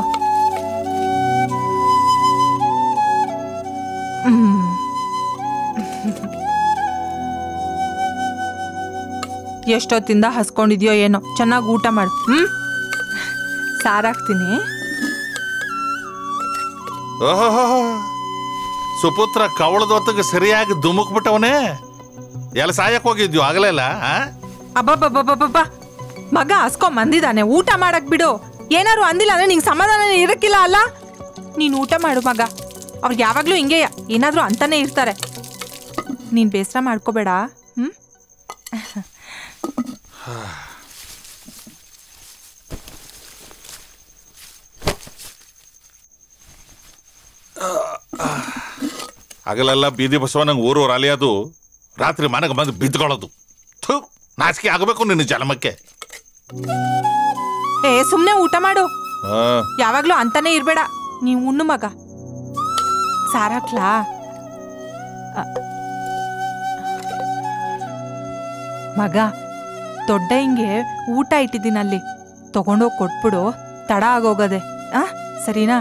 ಹ್ಮ್. ಎಷ್ಟೊತ್ತಿಂದ ಹಸ್ಕೊಂಡಿದ್ಯೋ ಏನೋ ಚೆನ್ನಾಗಿ ಊಟ ಮಾಡು ಹ್ಮ್ ಸಾರಾಕ್ತೀನಿ ಓಹೋ ಸುಪುತ್ರ ಕವಳದ ಹೊತ್ತಿಗೆ ಸರಿಯಾಗಿ ದುಮುಕ್ ಬಿಟ್ಟವನೇ ಎಲ್ಲ ಸಾಯಕ್ ಹೋಗಿದ್ಯೋ ಆಗಲೆಲ್ಲ ಅಬ್ಬಬ್ಬಬ್ಬಬ್ಬಬ್ಬ ಮಗ ಹಸ್ಕೊಂಡ್ ಬಂದಿದ್ದಾನೆ ಊಟ ಮಾಡಕ್ ಬಿಡು ಏನಾರು ಅಂದಿಲ್ಲ ಅಂದ್ರೆ ನಿಂಗೆ ಸಮಾಧಾನ ಇರಕ್ಕಿಲ್ಲ ಅಲ್ಲ ನೀನ್ ಊಟ ಮಾಡು ಮಗ ಅವ್ರಿಗೆ ಯಾವಾಗ್ಲೂ ಹಿಂಗೆ ಏನಾದ್ರೂ ಅಂತಾನೆ ಇರ್ತಾರೆ ನೀನ್ ಬೇಸರ ಮಾಡ್ಕೋಬೇಡ ಹ್ಮ್ ಹಗಲೆಲ್ಲ ಬೀದಿ ಬಸವ ನಂಗೆ ಊರೂರು ಅಲಿಯೋದು ರಾತ್ರಿ ಮನೆಗೆ ಬಂದು ಬಿದ್ಕೊಳ್ಳೋದು ಥು ನಾಚಿಕೆ ಆಗಬೇಕು ನಿನ್ನ ಜನ್ಮಕ್ಕೆ ಏ ಸುಮ್ನೆ ಊಟ ಮಾಡು ಆ, ಯಾವಾಗ್ಲೂ ಅಂತಾನೆ ಇರ್ಬೇಡ ನೀವು ಉಣ್ಣು ಮಗ ಸಾರಾಕ್ಲಾ ಅ. ಮಗ ದೊಡ್ಡ ಹಿಂಗೆ ಊಟ ಇಟ್ಟಿದ್ದೀನಿ ಅಲ್ಲಿ ತಗೊಂಡೋಗಿ ಕೊಟ್ಬಿಡು ತಡ ಆಗೋಗದೆ ಆ ಸರಿನಾ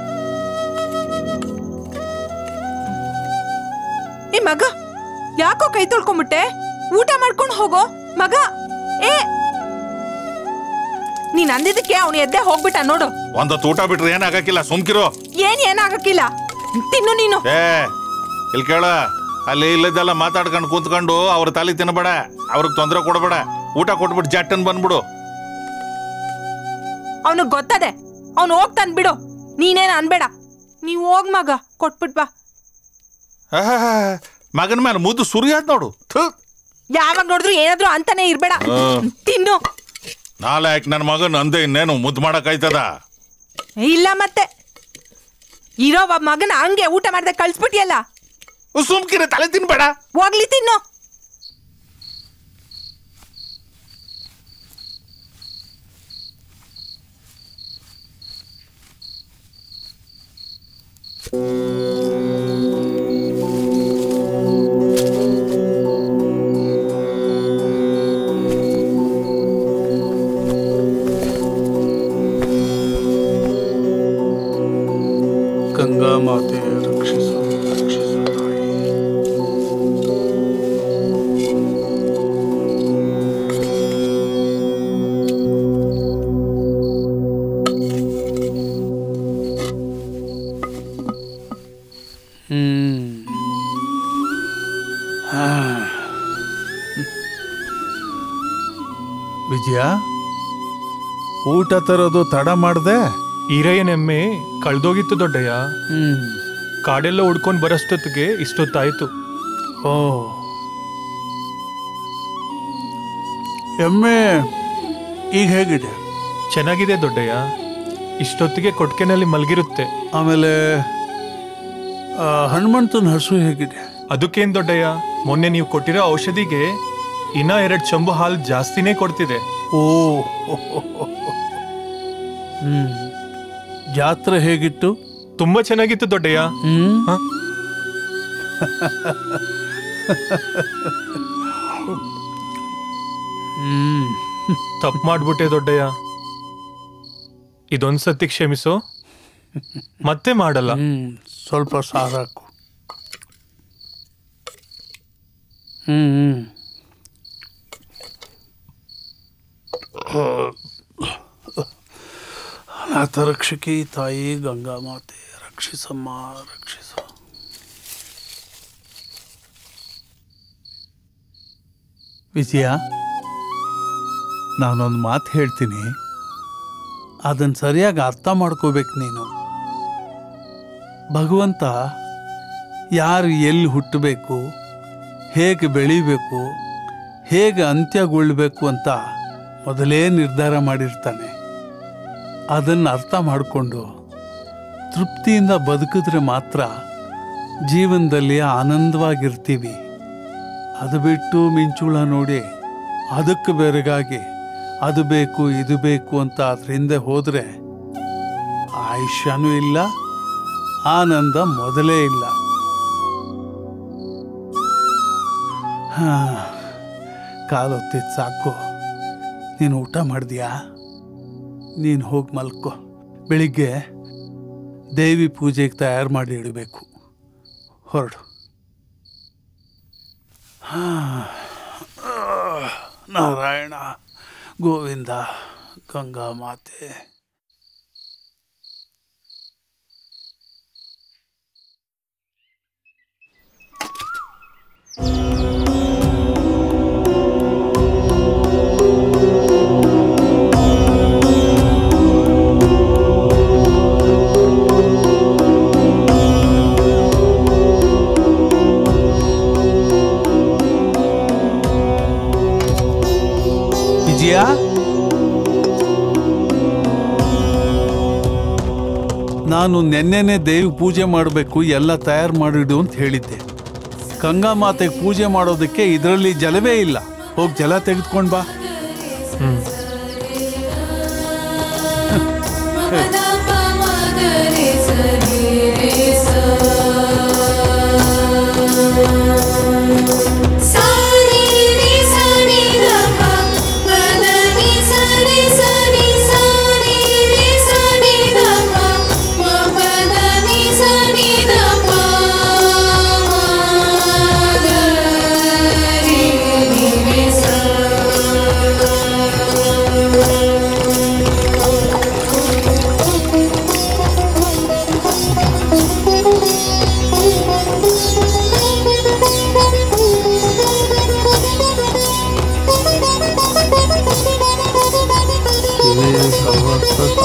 ಏ ಮಗ ಯಾಕೋ ಕೈ ತೊಳ್ಕೊಂಬಿಟ್ಟೆ ಊಟ ಮಾಡ್ಕೊಂಡು ಹೋಗೋ ಮಗ ಏ ನೀನ್ ಅಂದಿದ್ದಕ್ಕೆ ಅವನು ಎದ್ದೆ ಹೋಗ್ಬಿಟ್ಟ ನೋಡು ಒಂದೊತ್ತು ಊಟ ಬಿಟ್ರೆ ಏನಾಗಕ್ಕಿಲ್ಲ ಸುಮ್ಕಿರೋ ಏನ್ ಏನಾಗಕ್ಕಿಲ್ಲ ತಿನ್ನು ನೀನು ಏ ಇಲ್ಲಿ ಕೇಳ ಅಲ್ಲಿ ಇಲ್ಲದೆಲ್ಲ ಮಾತಾಡ್ಕೊಂಡು ಕೂತ್ಕೊಂಡು ಅವ್ರ ತಲೆ ತಿನ್ನಬೇಡ ಅವ್ರಿಗೆ ತೊಂದರೆ ಕೊಡಬೇಡ ಊಟ ಕೊಟ್ಬಿಟ್ಟು ಜಟ್ಟನ್ ಬಂದ್ಬಿಡು ಅವನಿಗೆ ಗೊತ್ತದೆ ಅವ್ನು ಹೋಗ್ತಾನ್ ಬಿಡು ನೀನೇನ್ ಅನ್ಬೇಡ ನೀವ್ ಹೋಗ್ ಮಗ ಕೊಟ್ಬಿಟ್ ಬಾ ಆಹಾ, ಮಗನ ಮೇಲೆ ಮುದ್ದು ಸುರಿಯಾದ್ ನೋಡು ಥು. ಯಾವಾಗ ನೋಡಿದ್ರು ಏನಾದ್ರೂ ಅಂತಾನೆ ಇರ್ಬೇಡ ಆ. ತಿನ್ನು ನಾಳೆ ನನ್ನ ಮಗನ್ ಅಂದೆ ಇನ್ನೇನು ಮುದ್ದು ಮಾಡಕ್ ಆಯ್ತದ ಇಲ್ಲ ಮತ್ತೆ ಇರೋ ಒಬ್ಬ ಮಗನ ಹಂಗೆ ಊಟ ಮಾಡ್ದೆ ಕಳ್ಸ್ಬಿಟ್ಟಿಯಲ್ಲ ಸುಮ್ಕಿರ ತಲೆ ತಿನ್ಬೇಡ ಹೋಗ್ಲಿ ತಿನ್ನು ಗಂಗಾ ಮಾತೆ ರಕ್ಷಿಸು ರಕ್ಷಿಸು ತಾಯಿ ಹ್ಮ್ ಹಾ. ವಿಜಯ ಊಟ ತರೋದು ತಡ ಮಾಡ್ದೆ ಈರಯ್ಯನೆಮ್ಮೆ ಕಳ್ದೋಗಿತ್ತು ದೊಡ್ಡಯ್ಯ ಕಾಡೆಲ್ಲ ಹುಡ್ಕೊಂಡ್ ಬರೋಷ್ಟೊತ್ತಿಗೆ ಇಷ್ಟೊತ್ತಾಯ್ತು ಓ ಎಮ್ಮೆ ಈಗ ಹೇಗಿದೆ ಚೆನ್ನಾಗಿದೆ ದೊಡ್ಡಯ್ಯ ಇಷ್ಟೊತ್ತಿಗೆ ಕೊಟ್ಕೆನಲ್ಲಿ ಮಲಗಿರುತ್ತೆ ಆಮೇಲೆ ಆ, ಹನುಮಂತನ ಹಸು ಹೇಗಿದೆ ಅದಕ್ಕೇನ್ ದೊಡ್ಡಯ್ಯ ಮೊನ್ನೆ ನೀವು ಕೊಟ್ಟಿರೋ ಔಷಧಿಗೆ ಇನ್ನ ಎರಡ್ ಚಂಬು ಹಾಲು ಜಾಸ್ತಿನೇ ಕೊಡ್ತಿದೆ ಓ ಹ್ಮ್ ಜಾತ್ರೆ ಹೇಗಿತ್ತು ತುಂಬಾ ಚೆನ್ನಾಗಿತ್ತು ದೊಡ್ಡಯ್ಯ ಹ್ಮ್ ಹ? ಹ್ಮ್ ತಪ್ಪು ಮಾಡ್ಬಿಟ್ಟೆ ದೊಡ್ಡಯ್ಯ ಇದೊಂದ್ಸತಿ ಕ್ಷಮಿಸು ಮತ್ತೆ ಮಾಡಲ್ಲ ಹ್ಮ್ ಸ್ವಲ್ಪ ಸಾರಾಕು ಹ್ಮ್ ಹ್ಮ್ ಅನಾಥ ರಕ್ಷಕಿ ತಾಯಿ ಗಂಗಾ ಮಾತೆ ರಕ್ಷಿಸಮ್ಮ ರಕ್ಷಿಸ ವಿಜಯ ನಾನೊಂದು ಮಾತು ಹೇಳ್ತೀನಿ ಅದನ್ನು ಸರಿಯಾಗಿ ಅರ್ಥ ಮಾಡ್ಕೋಬೇಕು ನೀನು ಭಗವಂತ ಯಾರು ಎಲ್ಲಿ ಹುಟ್ಟಬೇಕು ಹೇಗೆ ಬೆಳಿಬೇಕು ಹೇಗೆ ಅಂತ್ಯಗೊಳ್ಬೇಕು ಅಂತ ಮೊದಲೇ ನಿರ್ಧಾರ ಮಾಡಿರ್ತಾನೆ ಅದನ್ನು ಅರ್ಥ ಮಾಡಿಕೊಂಡು ತೃಪ್ತಿಯಿಂದ ಬದುಕಿದ್ರೆ ಮಾತ್ರ ಜೀವನದಲ್ಲಿ ಆನಂದವಾಗಿರ್ತೀವಿ ಅದು ಬಿಟ್ಟು ಮಿಂಚುಳ ನೋಡಿ ಅದಕ್ಕೆ ಬೆರಗಾಗಿ ಅದು ಬೇಕು ಇದು ಬೇಕು ಅಂತ ಅದ್ರ ಹಿಂದೆ ಹೋದರೆ ಆಯುಷ್ಯನೂ ಇಲ್ಲ ಆನಂದ ಮೊದಲೇ ಇಲ್ಲ ಹಾ ಕಾಲೊತ್ತಿದ್ದು ಸಾಕು ನೀನು ಊಟ ಮಾಡಿದ್ಯಾ ನೀನು ಹೋಗಿ ಮಲ್ಕೋ ಬೆಳಿಗ್ಗೆ ದೇವಿ ಪೂಜೆಗೆ ತಯಾರು ಮಾಡಿ ಇಡಬೇಕು ಹೊರಡು ಹಾ. ನಾರಾಯಣ ಗೋವಿಂದ ಗಂಗಾ ಮಾತೆ ವಿಜಯ ನಾನು ನೆನ್ನೆನೆ ದೇವಿ ಪೂಜೆ ಮಾಡಬೇಕು ಎಲ್ಲ ತಯಾರು ಮಾಡಿಡು ಅಂತ ಹೇಳಿದ್ದೆ ಗಂಗಾ ಮಾತೆಗೆ ಪೂಜೆ ಮಾಡೋದಕ್ಕೆ ಇದರಲ್ಲಿ ಜಲವೇ ಇಲ್ಲ ಹೋಗಿ ಜಲ ತೆಗೆದುಕೊಂಡು ಬಾ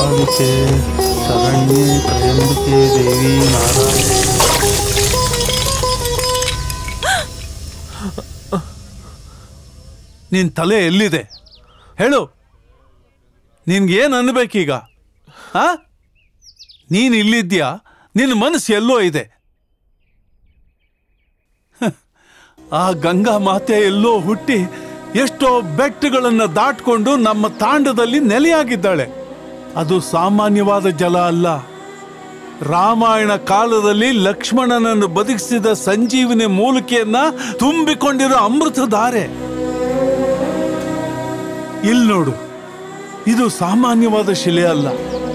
ಕಾಲಿಕೆ ಶರಣ್ಯೆ ತ್ರಯಂಬಿಕೆ ದೇವಿ ನಾರಾಯಣ ನಿನ್ ತಲೆ ಎಲ್ಲಿದೆ ಹೇಳು ನಿನ್ಗೇನು ಅನ್ಬೇಕೀಗ ಆ ನೀನ್ ಇಲ್ಲಿದ್ಯಾ ನಿನ್ನ ಮನಸ್ಸು ಎಲ್ಲೋ ಇದೆ ಹ, ಆ ಗಂಗಾ ಮಾತೆ ಎಲ್ಲೋ ಹುಟ್ಟಿ ಎಷ್ಟೋ ಬೆಟ್ಟಗಳನ್ನು ದಾಟ್ಕೊಂಡು ನಮ್ಮ ತಾಂಡದಲ್ಲಿ ನೆಲೆಯಾಗಿದ್ದಾಳೆ ಅದು ಸಾಮಾನ್ಯವಾದ ಜಲ ಅಲ್ಲ ರಾಮಾಯಣ ಕಾಲದಲ್ಲಿ ಲಕ್ಷ್ಮಣನನ್ನು ಬದುಕಿಸಿದ ಸಂಜೀವಿನಿ ಮೂಲಿಕೆಯನ್ನ ತುಂಬಿಕೊಂಡಿರೋ ಅಮೃತಧಾರೆ ಇಲ್ಲಿ ನೋಡು ಇದು ಸಾಮಾನ್ಯವಾದ ಶಿಲೆ ಅಲ್ಲ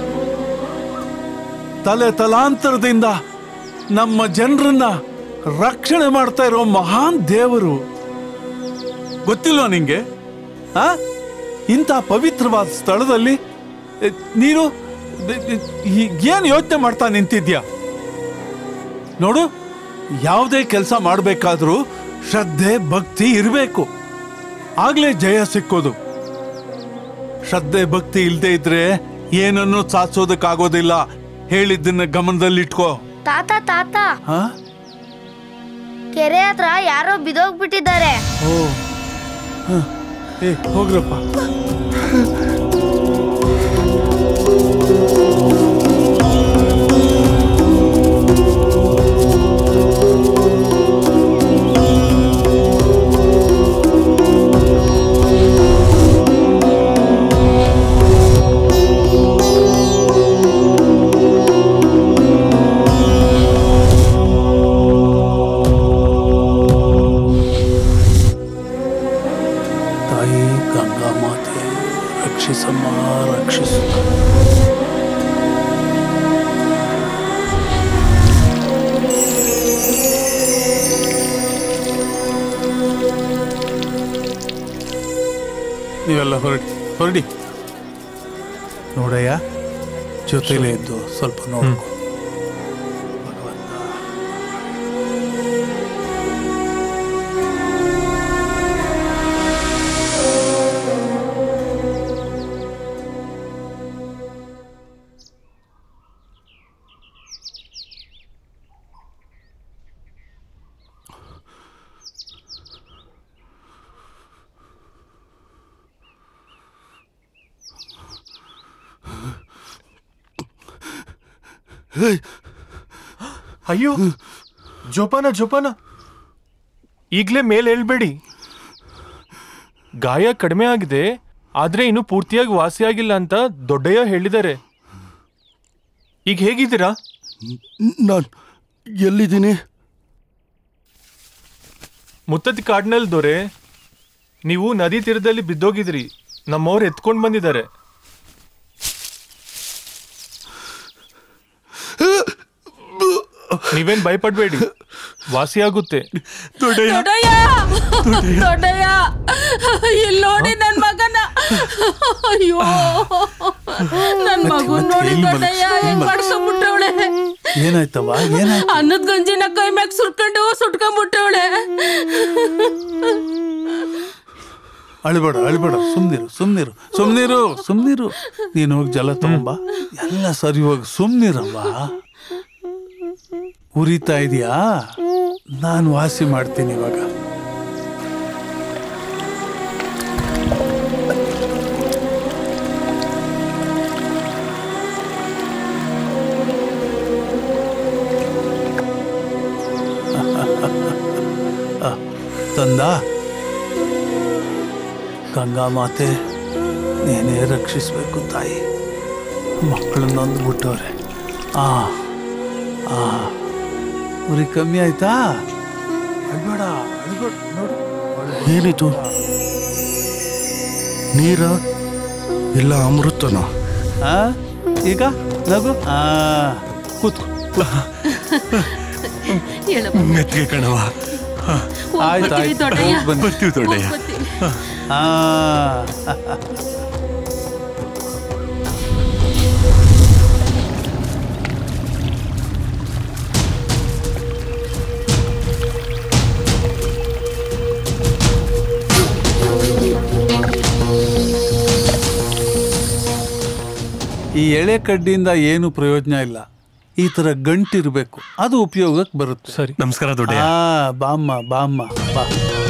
ತಲೆ ತಲಾಂತರದಿಂದ ನಮ್ಮ ಜನರನ್ನ ರಕ್ಷಣೆ ಮಾಡ್ತಾ ಇರೋ ಮಹಾನ್ ದೇವರು ಗೊತ್ತಿಲ್ವಾ ನಿಂಗೆ ಆ ಇಂಥ ಪವಿತ್ರವಾದ ಸ್ಥಳದಲ್ಲಿ ಎ, ನೀನು ಏನು ಯೋಚನೆ ಮಾಡ್ತಾ ನಿಂತಿದ್ಯಾ ನೋಡು ಯಾವುದೇ ಕೆಲಸ ಮಾಡಬೇಕಾದ್ರೂ ಶ್ರದ್ಧೆ ಭಕ್ತಿ ಇರಬೇಕು ಆಗ್ಲೇ ಜಯ ಸಿಕ್ಕೋದು ಶ್ರದ್ಧೆ ಭಕ್ತಿ ಇಲ್ಲದೆ ಇದ್ರೆ ಏನನ್ನು ಸಾಧಿಸೋದಕ್ಕಾಗೋದಿಲ್ಲ ಹೇಳಿದ್ದನ್ನ ಗಮನದಲ್ಲಿಟ್ಕೋ ತಾತ ತಾತ ಹಾ ಕೆರೆ ಹತ್ರ ಯಾರೋ ಬಿದೋಗ್ಬಿಟ್ಟಿದ್ದಾರೆ ಓ ಹ. ಏ ಹೋಗ್ರಪ್ಪ ತಾಯಿ ಗಂಗಾ ಮಾತೆ ರಕ್ಷಿಸಮ್ಮ ರಕ್ಷಿಸು ನೀವೆಲ್ಲ ಹೊರಡಿ ಹೊರಡಿ ನೋಡಯ್ಯ ಜೊತೆಲೇ ಇದ್ದು ಸ್ವಲ್ಪ ನೋಡ್ಕೊ ಅಯ್ಯೋ ಜೋಪಾನ ಜೋಪಾನ ಈಗಲೇ ಮೇಲೆ ಹೇಳ್ಬೇಡಿ ಗಾಯ ಕಡಿಮೆ ಆಗಿದೆ ಆದ್ರೆ ಇನ್ನು ಪೂರ್ತಿಯಾಗಿ ವಾಸಿಯಾಗಿಲ್ಲ ಅಂತ ದೊಡ್ಡಯ್ಯ ಹೇಳಿದ್ದಾರೆ ಈಗ ಹೇಗಿದ್ದೀರಾ ನಾನು ಎಲ್ಲಿದ್ದೀನಿ ಮುತ್ತತ್ತಿ ಕಾಡಿನಲ್ಲಿ ದೊರೆ ನೀವು ನದಿ ತೀರದಲ್ಲಿ ಬಿದ್ದೋಗಿದ್ರಿ ನಮ್ಮವ್ರು ಎತ್ಕೊಂಡು ಬಂದಿದ್ದಾರೆ ನೀವೇನ್ ಭಯಪಡ್ಬೇಡಿ ವಾಸಿಯಾಗುತ್ತೆ ದೊಡ್ಡಯ್ಯ ದೊಡ್ಡಯ್ಯ ಇಲ್ಲಿ ನೋಡಿ ನನ್ ಮಗನ ಅಯ್ಯೋ ನನ್ ಮಗುನ್ ನೋಡಿ ದೊಡ್ಡಯ್ಯ ಹೆಂಗ್ ಮಾಡ್ಕೊಂಡ್ಬಿಟ್ಟವಳೆ ಏನಾಯ್ತವ ಏನಾಯ್ತು ಅನ್ನದ ಗಂಜಿನ ಕೈ ಮ್ಯಾಗ ಸುಟ್ಕೊಂಡು ಸುಟ್ಕೊಂಡ್ಬಿಟ್ಟವಳೆ ಅಳ್ಬೇಡ ಅಳ್ಬೇಡ ಸುಮ್ನಿರು ಸುಮ್ನಿರು ಸುಮ್ನಿರು ಸುಮ್ನಿರು ನೀನು ಹೋಗಿ ಜಲ ತಗೊಂಬ ಎಲ್ಲ ಸರಿ ಹೋಗಿ ಸುಮ್ನಿರವ್ವ ಉರಿತಾ ಇದೆಯಾ ನಾನು ವಾಸಿ ಮಾಡ್ತೀನಿ ಇವಾಗ ಆ, ತಂದ ಗಂಗಾ ಮಾತೆ ನೀನೇ ರಕ್ಷಿಸ್ಬೇಕು ತಾಯಿ ಮಕ್ಕಳನ್ನೊಂದು ಬಿಟ್ಟವ್ರೆ ಆ ಆ ಉರಿ ಕಮ್ಮಿ ಆಯ್ತಾ ಅಳ್ಬೇಡ ಅಳ್ಬೇಡ ನೋಡು ಏನಿದು ನೀರ ಇಲ್ಲ ಅಮೃತನ ಆ ಈಗ ನಗು ಆ ಕೂತ್ಕೋ ಮೆತ್ತಿಗೆ ಕಣವ ಆಯ್ತು ಹೋಗ್ಬರ್ತೀವಿ ಆಯ್ತು ದೊಡ್ಡಯ್ಯ. ಹೋಗ್ ಬನ್ನಿ. ಬರ್ತೀವಿ ದೊಡ್ಡಯ್ಯ ಹೋಗ್ಬರ್ತೀವಿ. ಆ ಈ ಎಳೆ ಕಡ್ಡಿಯಿಂದ ಏನು ಪ್ರಯೋಜನ ಇಲ್ಲ ಈ ತರ ಗಂಟಿರ್ಬೇಕು ಅದು ಉಪಯೋಗಕ್ಕೆ ಬರುತ್ತೆ ಸರಿ ನಮಸ್ಕಾರ ದೊಡ್ಡ ಆ ಬಾಮ್ಮ ಬಾಮ್ಮ ಬಾ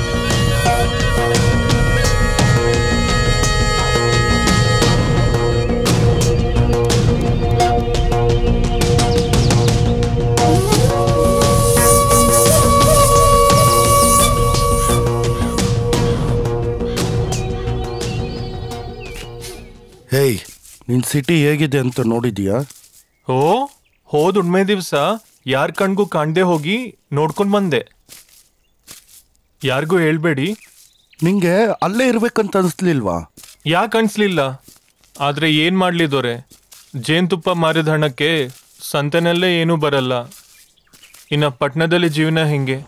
ಹೇಯ್ ನಿನ್ ಸಿಟಿ ಹೇಗಿದೆ ಅಂತ ನೋಡಿದ್ಯಾ ಓ ಹೋದ್ ಉಣ್ಮೆ ದಿವ್ಸ ಯಾರ್ ಕಣ್ಗೂ ಕಾಣ್ದೆ ಹೋಗಿ ನೋಡ್ಕೊಂಡ್ ಬಂದೆ ಯಾರಿಗೂ ಹೇಳ್ಬೇಡಿ ನಿಂಗೆ ಅಲ್ಲೇ ಇರ್ಬೇಕಂತ ಅನ್ಸ್ಲಿಲ್ವಾ ಯಾಕೆ ಅನ್ಸ್ಲಿಲ್ಲ ಆದ್ರೆ ಏನ್ ಮಾಡ್ಲಿ ದೊರೆ ಜೇನ್ತುಪ್ಪ ಮಾರಿದ ಹಣಕ್ಕೆ ಸಂತೆನಲ್ಲೇ ಏನೂ ಬರಲ್ಲ ಇನ್ನ ಪಟ್ಟಣದಲ್ಲಿ ಜೀವನ ಹೆಂಗೆ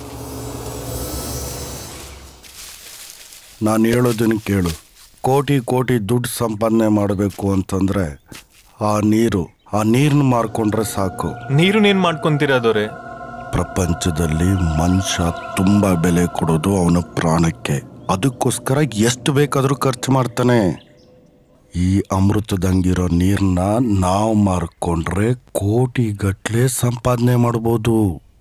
ನಾನು ಹೇಳೋದನ್ನ ಕೇಳು ಕೋಟಿ ಕೋಟಿ ದುಡ್ಡು ಸಂಪಾದನೆ ಮಾಡಬೇಕು ಅಂತಂದ್ರೆ ಆ ನೀರು ಆ ನೀರನ್ನ ಮಾರ್ಕೊಂಡ್ರೆ ಸಾಕು ನೀರನ್ನೇನ್ ಮಾಡ್ಕೊಂತೀರಾ ದೊರೆ ಪ್ರಪಂಚದಲ್ಲಿ ಮನುಷ್ಯ ತುಂಬಾ ಬೆಲೆ ಕೊಡೋದು ಅವನ ಪ್ರಾಣಕ್ಕೆ ಅದಕ್ಕೋಸ್ಕರ ಎಷ್ಟು ಬೇಕಾದರೂ ಖರ್ಚು ಮಾಡ್ತಾನೆ ಈ ಅಮೃತದಂಗಿರೋ ನೀರನ್ನ ನಾವು ಮಾರ್ಕೊಂಡ್ರೆ ಕೋಟಿ ಗಟ್ಲೆ ಸಂಪಾದನೆ ಮಾಡ್ಬೋದು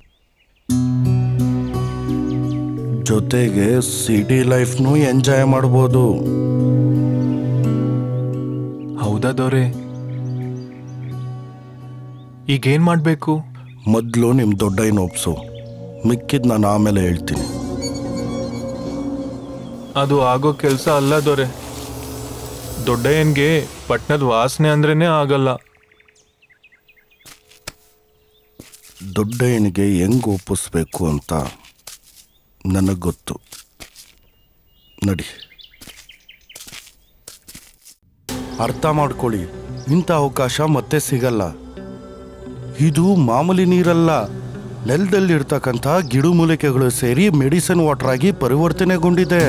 ಜೊತೆಗೆ ಸಿಟಿ ಲೈಫ್ನು ಎಂಜಾಯ್ ಮಾಡ್ಬೋದು ಹೌದಾ ದೊರೆ ಈಗೇನ್ ಮಾಡ್ಬೇಕು ಮೊದಲು ನಿಮ್ಮ ದೊಡ್ಡಯ್ಯನ ಒಪ್ಸು ಮಿಕ್ಕಿದ್ ನಾನು ಆಮೇಲೆ ಹೇಳ್ತೀನಿ ಅದು ಆಗೋ ಕೆಲಸ ಅಲ್ಲ ದೊರೆ ದೊಡ್ಡಯ್ಯನ್ಗೆ ಪಟ್ನದ ವಾಸನೆ ಅಂದ್ರೇನೆ ಆಗಲ್ಲ ದೊಡ್ಡಯ್ಯನಿಗೆ ಹೆಂಗ್ ಒಪ್ಪಿಸ್ಬೇಕು ಅಂತ ನನಗೆ ಗೊತ್ತು ನಡಿ ಅರ್ಥ ಮಾಡ್ಕೊಳ್ಳಿ ಇಂಥ ಅವಕಾಶ ಮತ್ತೆ ಸಿಗಲ್ಲ ಇದು ಮಾಮೂಲಿ ನೀರಲ್ಲ ನೆಲದಲ್ಲಿ ಇರ್ತಕ್ಕಂಥ ಗಿಡಮೂಲಿಕೆಗಳು ಸೇರಿ ಮೆಡಿಸಿನ್ ವಾಟರ್ ಆಗಿ ಪರಿವರ್ತನೆಗೊಂಡಿದೆ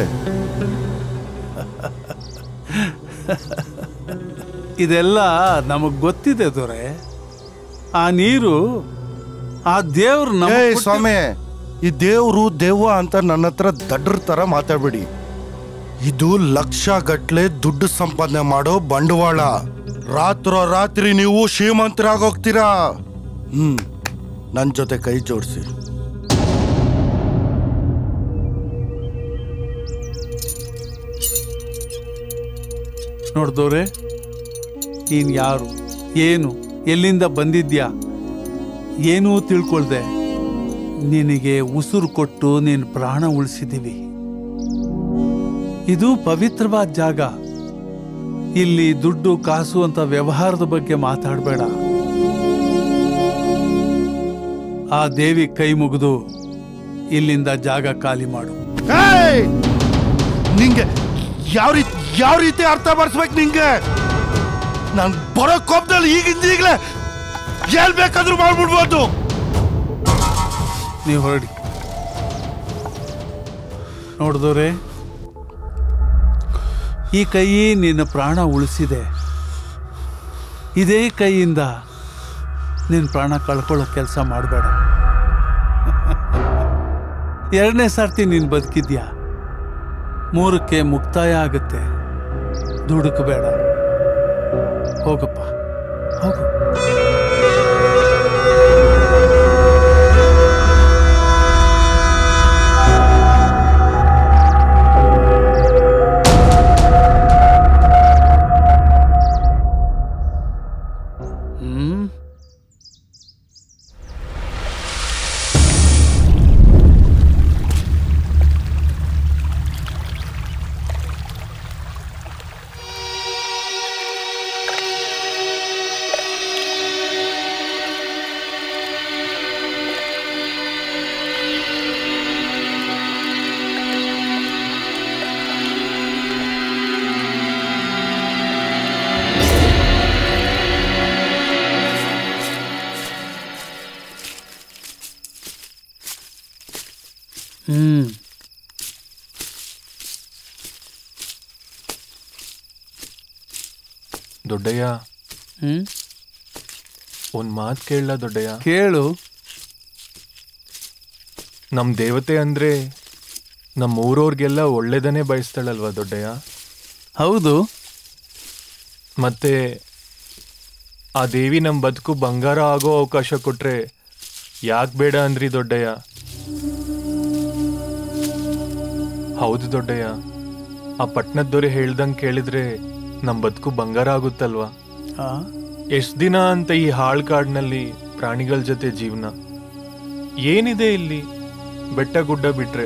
ಇದೆಲ್ಲ ನಮಗ್ ಗೊತ್ತಿದೆ ದೊರೆ ಆ ನೀರು ಆ ದೇವ್ರು ಏ ಸ್ವಾಮಿ ಈ ದೇವ್ರು ದೆವ್ವ ಅಂತ ನನ್ನ ಹತ್ರ ದಡ್ರ ತರ ಮಾತಾಡ್ಬೇಡಿ ಇದು ಲಕ್ಷ ಗಟ್ಲೆ ದುಡ್ಡು ಸಂಪಾದನೆ ಮಾಡೋ ಬಂಡವಾಳ ರಾತ್ರೋ ರಾತ್ರಿ ನೀವು ಶ್ರೀಮಂತರಾಗೋಗ್ತೀರಾ ಹ್ಮ್ ನನ್ನ ಜೊತೆ ಕೈ ಜೋಡಿಸಿ ನೋಡ್ದವ್ರೆ ನೀನ್ ಯಾರು ಏನು ಎಲ್ಲಿಂದ ಬಂದಿದ್ಯಾ ಏನೂ ತಿಳ್ಕೊಳ್ದೆ ನಿನಗೆ ಉಸಿರು ಕೊಟ್ಟು ನೀನು ಪ್ರಾಣ ಉಳಿಸಿದೀವಿ ಇದು ಪವಿತ್ರವಾದ ಜಾಗ ಇಲ್ಲಿ ದುಡ್ಡು ಕಾಸು ಅಂತ ವ್ಯವಹಾರದ ಬಗ್ಗೆ ಮಾತಾಡಬೇಡ ಆ ದೇವಿ ಕೈ ಮುಗಿದು ಇಲ್ಲಿಂದ ಜಾಗ ಖಾಲಿ ಮಾಡು ಏಯ್! ನಿಂಗೆ ಯಾವ ರೀತಿ ಯಾವ ರೀತಿ ಅರ್ಥ ಮಾಡಿಸ್ಬೇಕು ನಿಂಗೆ ನಾನು ಬರೋ ಕೋಪದಲ್ಲಿ ಈಗಿಂದ ಈಗಲೇ ಎಲ್ ಬೇಕಾದ್ರೂ ಮಾಡ್ಬಿಡ್ಬೋದು ನೀವು ಹೊರಡಿ ನೋಡಿದವ್ರೆ ಈ ಕೈ ನಿನ್ನ ಪ್ರಾಣ ಉಳಿಸಿದೆ ಇದೇ ಕೈಯಿಂದ ನಿನ್ನ ಪ್ರಾಣ ಕಳ್ಕೊಳ್ಳೋ ಕೆಲಸ ಮಾಡಬೇಡ ಎರಡನೇ ಸರ್ತಿ ನೀನು ಬದುಕಿದ್ಯಾ ಮೂರಕ್ಕೆ ಮುಕ್ತಾಯ ಆಗುತ್ತೆ ದುಡುಕಬೇಡ ಹೋಗಪ್ಪ ಹೋಗು ಹ್ಮ್ ಹ್ಮ್ ದೊಡ್ಡಯ್ಯ ಹ್ಮ್ ಒಂದ್ ಮಾತ್ ಕೇಳಲ್ಲ ದೊಡ್ಡಯ್ಯ ಕೇಳು ನಮ್ ದೇವತೆ ಅಂದ್ರೆ ನಮ್ಮ ಊರವ್ರಿಗೆಲ್ಲ ಒಳ್ಳೇದನ್ನೇ ಬಯಸ್ತಾಳಲ್ವಾ ದೊಡ್ಡಯ್ಯ ಹೌದು ಮತ್ತೆ ಆ ದೇವಿ ನಮ್ಮ ಬದುಕು ಬಂಗಾರ ಆಗೋ ಅವಕಾಶ ಕೊಟ್ರೆ ಯಾಕೆ ಬೇಡ ಅಂದ್ರಿ ದೊಡ್ಡಯ್ಯ ಹೌದು ದೊಡ್ಡಯ್ಯ ಆ ಪಟ್ನದವ್ರೆ ಹೇಳ್ದಂಗೆ ಕೇಳಿದ್ರೆ ನಮ್ಮ ಬದುಕು ಬಂಗಾರ ಆಗುತ್ತಲ್ವಾ ಎಷ್ಟ್ ದಿನ ಅಂತ ಈ ಹಾಳ್ ಕಾಡ್ನಲ್ಲಿ ಪ್ರಾಣಿಗಳ ಜೊತೆ ಜೀವನ ಏನಿದೆ ಇಲ್ಲಿ ಬೆಟ್ಟ ಗುಡ್ಡ ಬಿಟ್ರೆ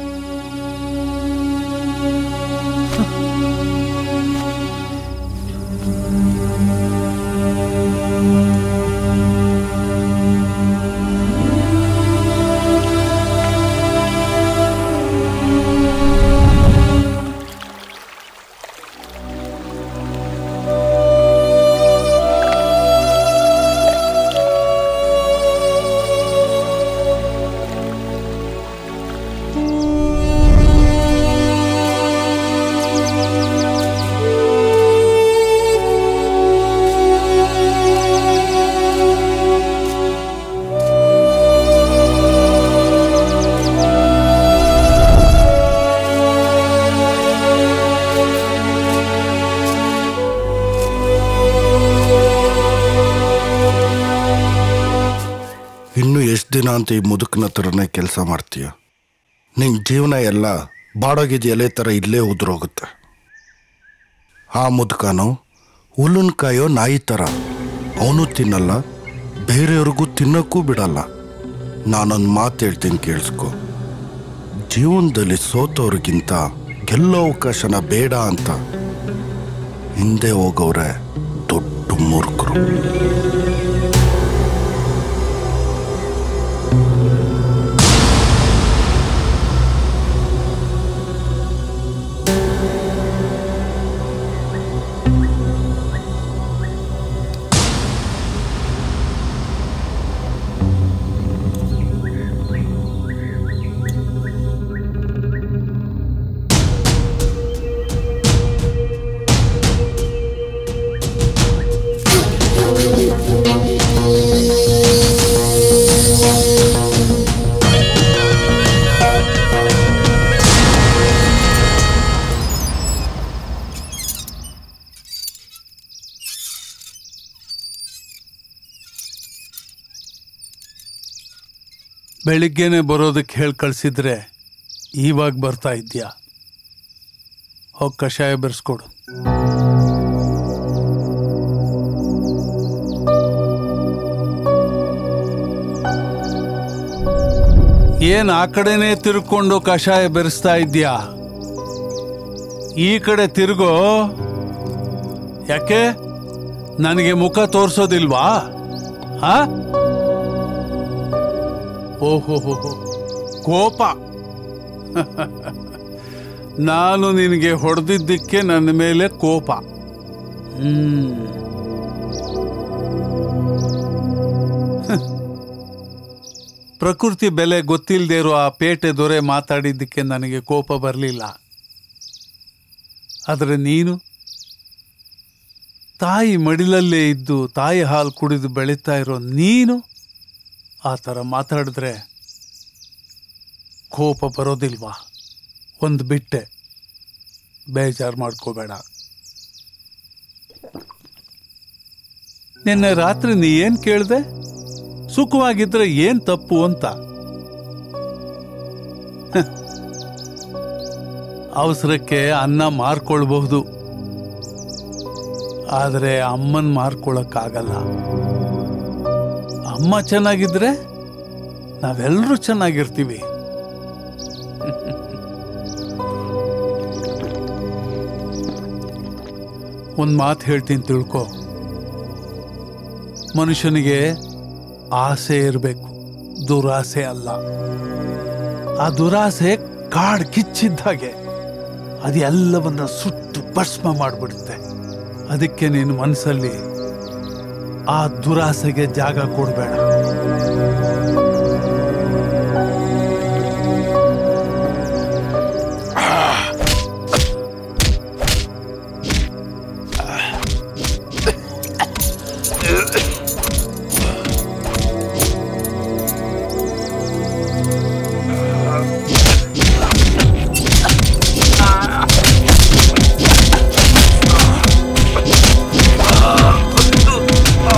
ಇನ್ನು ಎಷ್ಟು ದಿನ ಅಂತ ಈ ಮುದುಕನ ಥರನೇ ಕೆಲಸ ಮಾಡ್ತೀಯ ನಿನ್ನ ಜೀವನ ಎಲ್ಲ ಬಾಡೋಗಿದ ಎಲೆ ಥರ ಇಲ್ಲೇ ಉದುರೋಗುತ್ತೆ ಆ ಮುದುಕನು ಹುಲ್ಲನ್ ಕಾಯೋ ನಾಯಿ ಥರ ಅವನು ತಿನ್ನಲ್ಲ ಬೇರೆಯವ್ರಿಗೂ ತಿನ್ನಕ್ಕೂ ಬಿಡಲ್ಲ ನಾನೊಂದು ಮಾತು ಹೇಳ್ತೀನಿ ಕೇಳಿಸ್ಕೊ ಜೀವನದಲ್ಲಿ ಸೋತವ್ರಿಗಿಂತ ಗೆಲ್ಲೋ ಅವಕಾಶನ ಬೇಡ ಅಂತ ಹಿಂದೆ ಹೋಗೋರೆ ದೊಡ್ಡ ಮೂರ್ಖರು ಬೆಳಿಗ್ಗೆನೆ ಬರೋದಕ್ಕೆ ಹೇಳಿ ಕಳ್ಸಿದ್ರೆ ಇವಾಗ ಬರ್ತಾ ಇದ್ಯಾ ಹೋಗಿ ಕಷಾಯ ಬೆರೆಸ್ಕೊಡು ಏನ್ ಆ ಕಡೆನೆ ತಿರ್ಕೊಂಡು ಕಷಾಯ ಬೆರೆಸ್ತಾ ಇದ್ಯಾ ಈ ಕಡೆ ತಿರುಗೋ ಯಾಕೆ ನನಗೆ ಮುಖ ತೋರ್ಸೋದಿಲ್ವಾ ಆ ಓಹೋ ಕೋಪ ನಾನು ನಿನಗೆ ಹೊಡೆದಿದ್ದಕ್ಕೆ ನನ್ನ ಮೇಲೆ ಕೋಪ ಹ್ಮ್ ಪ್ರಕೃತಿ ಬೆಲೆ ಗೊತ್ತಿಲ್ಲದೆ ಇರೋ ಆ ಪೇಟೆ ದೊರೆ ಮಾತಾಡಿದ್ದಕ್ಕೆ ನನಗೆ ಕೋಪ ಬರಲಿಲ್ಲ ಆದರೆ ನೀನು ತಾಯಿ ಮಡಿಲಲ್ಲೇ ಇದ್ದು ತಾಯಿ ಹಾಲು ಕುಡಿದು ಬೆಳೀತಾ ಇರೋ ನೀನು ಆ ಥರ ಮಾತಾಡಿದ್ರೆ ಕೋಪ ಬರೋದಿಲ್ವಾ ಒಂದು ಬಿಟ್ಟೆ ಬೇಜಾರು ಮಾಡ್ಕೋಬೇಡ ನಿನ್ನೆ ರಾತ್ರಿ ನೀ ಏನ್ ಕೇಳ್ದೆ ಸುಖವಾಗಿದ್ರೆ ಏನ್ ತಪ್ಪು ಅಂತ ಹ. ಅವಸರಕ್ಕೆ ಅನ್ನ ಮಾರ್ಕೊಳ್ಬಹುದು ಆದರೆ ಅಮ್ಮನ್ ಮಾರ್ಕೊಳಕ್ಕಾಗಲ್ಲ ಅಮ್ಮ ಚೆನ್ನಾಗಿದ್ರೆ ನಾವೆಲ್ಲರೂ ಚೆನ್ನಾಗಿರ್ತೀವಿ ಒಂದು ಮಾತು ಹೇಳ್ತೀನಿ ತಿಳ್ಕೊ ಮನುಷ್ಯನಿಗೆ ಆಸೆ ಇರಬೇಕು ದುರಾಸೆ ಅಲ್ಲ ಆ ದುರಾಸೆ ಕಾಡ್ ಕಿಚ್ಚಿದ್ದ ಹಾಗೆ ಅದೆಲ್ಲವನ್ನ ಸುಟ್ಟು ಭಸ್ಮ ಮಾಡಿಬಿಡುತ್ತೆ ಅದಕ್ಕೆ ನಿನ್ನ ಮನಸ್ಸಲ್ಲಿ ಆ ದುರಾಸೆಗೆ ಜಾಗ ಕೊಡಬೇಡ Ah!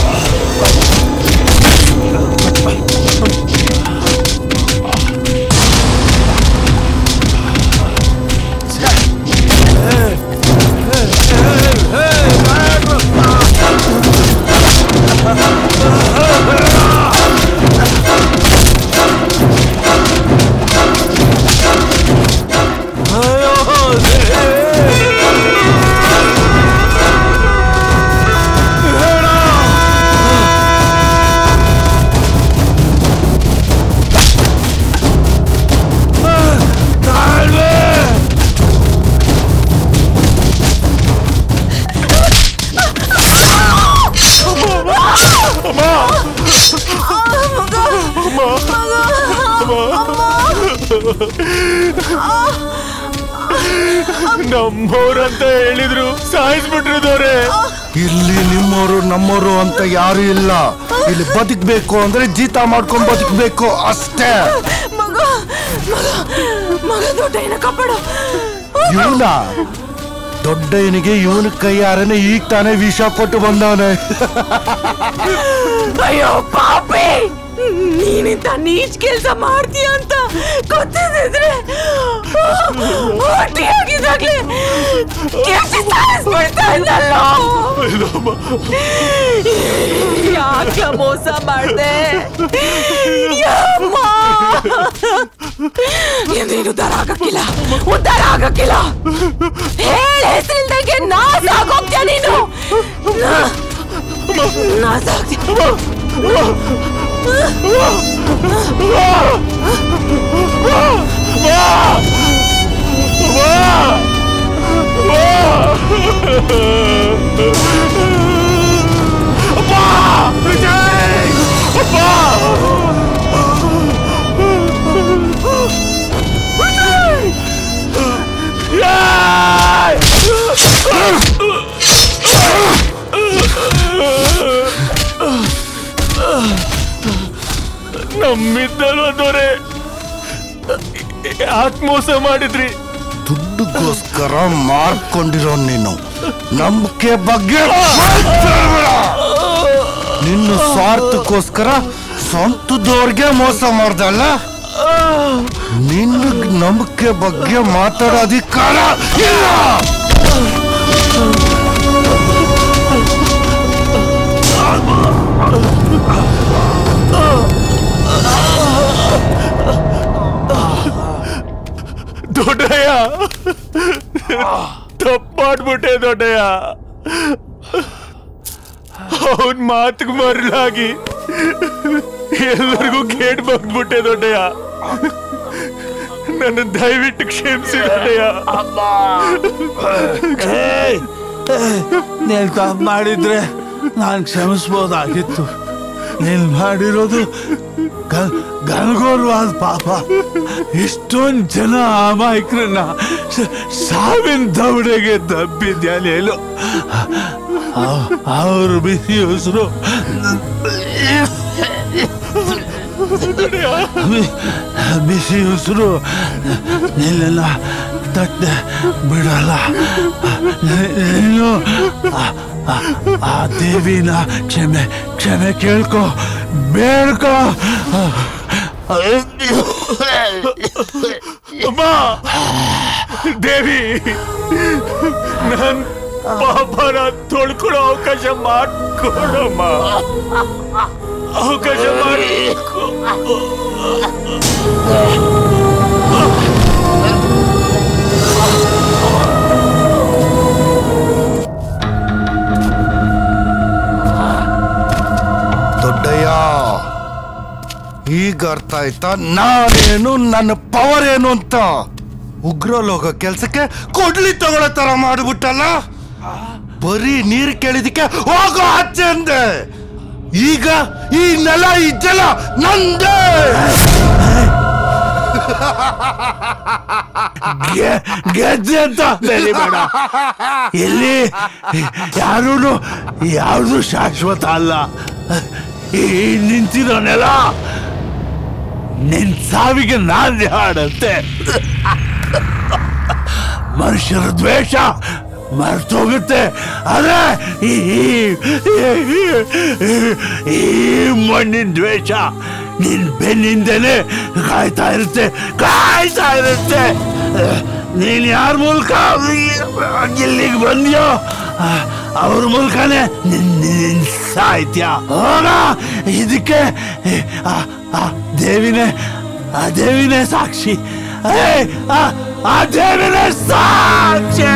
ನಮ್ಮವ್ರಂತ ಹೇಳಿದ್ರು ಸಾಯಿಸ್ಬಿಟ್ರಿದವ್ರೆ ಇಲ್ಲಿ ನಿಮ್ಮವರು ನಮ್ಮವರು ಅಂತ ಯಾರು ಇಲ್ಲ ಇಲ್ಲಿ ಬದುಕ್ಬೇಕು ಅಂದ್ರೆ ಜೀತ ಮಾಡ್ಕೊಂಡ್ ಬದುಕ್ಬೇಕು ಅಷ್ಟೇ ಮಗ ಮಗ ಮಗ ದೊಡ್ಡ ಕಾಪಾಡು ಇವನ ದೊಡ್ಡಯ್ಯನಿಗೆ ಇವನ ಕೈಯಾರನೆ ಈಗ ತಾನೇ ವಿಷ ಕೊಟ್ಟು ಬಂದವನೆ ಅಯ್ಯೋ ಪಾಪಿ ನೀನಿಂತ ನೀಚ್ ಕೆಲಸ ಮಾಡ್ತೀಯ ಅಂತ ಗೊತ್ತಿದ್ರೆ ಹೊಟ್ಟಿಯಾಗಿದ್ದಾಗ್ಲೇ ಕೆಲ್ಸ ಸಾಯಿಸ್ಬಿಡ್ತಾ ಇದ್ದಲ್ಲ ಯಾಕೆ ಮೋಸ ಮಾಡ್ದೆ ಯಮ್ಮ! ನೀನು ಉದ್ಧಾರ ಆಗಕ್ಕಿಲ್ಲ ಉದ್ಧಾರ ಆಗಕ್ಕಿಲ್ಲ ಹೇಳ ಹೆಸರಿಲ್ದಂಗೆ ನಾಶ ಆಗೋಗ್ತೀಯ ನೀನು ನಾ- ನಾಶ ಆಗ್ತೀಯ ನಮ್ಮಿದ್ದಲ್ವ ದೊರೆ ಯಾಕೆ ಮೋಸ ಮಾಡಿದ್ರಿ ದುಡ್ಡುಗೋಸ್ಕರ ಮಾರ್ಕೊಂಡಿರೋ ನೀನು ನಂಬಿಕೆ ಬಗ್ಗೆ ಮಾತಾಡ್ಬೇಡ. ನಿನ್ನ ಸ್ವಾರ್ಥಕ್ಕೋಸ್ಕರ ಸ್ವಂತದವ್ರಿಗೆ ಮೋಸ ಮಾಡ್ದಲ್ಲ ನಿನ್ನ ನಂಬಿಕೆ ಬಗ್ಗೆ ಮಾತಾಡೋ ಅಧಿಕಾರ ಇಲ್ಲ ದೊಡ್ಡಯ್ಯ ತಪ್ಪು ಮಾಡ್ಬಿಟ್ಟೆ ದೊಡ್ಡಯ್ಯ ಅವನ್ ಮಾತಿಗೆ ಮರಳಾಗಿ ಎಲ್ಲರಿಗೂ ಕೇಟ್ ಬಗ್ಬಿಟ್ಟೆ ದೊಡ್ಡಯ್ಯ ನನ್ನ ದಯವಿಟ್ಟು ಕ್ಷಮಿಸಿ ದೊಡ್ಡಯ್ಯ ಏಯ್! ನೀನ್ ತಪ್ಪು ಮಾಡಿದ್ರೆ ನಾನು ಕ್ಷಮಿಸ್ಬೋದಾಗಿತ್ತು ನೀನ್ ಮಾಡಿರೋದು ಗ- ಗನಗೋರವಾದ ಪಾಪ ಇಷ್ಟೊಂದು ಜನ ಅಮಾಯಕರನ್ನ ಸ- ಸಾವಿನ ದವಡೆಗೆ ದಬ್ಬಿದ್ಯಾ ನೀನು ಅವ್ರ ಬಿಸಿ ಹೆಸರು ಬಿಸಿ ಹೆಸರು ನಿನ್ನ ತಟ್ಟೆ ಬಿಡಲ್ಲ ನೀ- ನೀನು ಆ- ಆ- ಆ ದೇವಿನ ಕ್ಷಮೆ ಕ್ಷಮೆ ಕೇಳ್ಕೊ ಬೇಡ್ಕೊ ಅಮ್ಮ ದೇವಿ ನನ್ ಪಾಪನ ತೊಳ್ಕೊಳ್ಳೋ ಅವಕಾಶ ಮಾಡ್ಕೊಡಮ್ಮ ಅವಕಾಶ ಮಾಡ್ಕೊ ದೊಡ್ಡಯ್ಯ ಈಗ ಅರ್ಥ ಆಯ್ತಾ ನಾನೇನು ನನ್ನ ಪವರ್ ಏನು ಅಂತ ಉಗ್ರಲೋಕ ಕೆಲ್ಸಕ್ಕೆ ಕೊಡ್ಲಿ ತಗೊಳ್ಳೋ ತರ ಮಾಡ್ಬಿಟ್ಟಲ್ಲ ಬರೀ ನೀರು ಕೇಳಿದಕ್ಕೆ ಹೋಗೋ ಆಚೆ ಅಂದೆ ಈಗ ಈ ನೆಲ ಈ ಜಲ ನಂದೇ ಗೆ- ಗೆದ್ದೆ ಅಂತ ಬೆಳಿಬೇಡ ಇಲ್ಲಿ ಯಾರೂ ಯಾವುದು ಶಾಶ್ವತ ಅಲ್ಲ ಈ ನಿಂತಿರೋ ನೆಲ ನಿನ್ ಸಾವಿಗೆ ನಾಂದಿ ಹಾಡಂತೆ ಮನುಷ್ಯರ ದ್ವೇಷ ಮರ್ತೋಗುತ್ತೆ ಆದ್ರೆ ಈ ಈ- ಈ ಮಣ್ಣಿನ ದ್ವೇಷ ನಿನ್ ಬೆನ್ನಿಂದಲೇ ಕಾಯ್ತಾ ಇರುತ್ತೆ ಕಾಯ್ತಾ ಇರುತ್ತೆ ನೀನ್ ಯಾರ ಮೂಲಕ ಇಲ್ಲಿಗೆ ಬಂದ್ಯೋ ಅವ್ರ ಮೂಲಕನೇ ನಿನ್ ನಿನ್ ಸಾಹಿತ್ಯ ಹೋಗ ಇದಕ್ಕೆ ಆ ಆ ದೇವಿನೇ ಆ ದೇವಿನೇ ಸಾಕ್ಷಿ ಏ, ಆ ಆ ದೇವಿನೇ ಸಾಕ್ಷಿ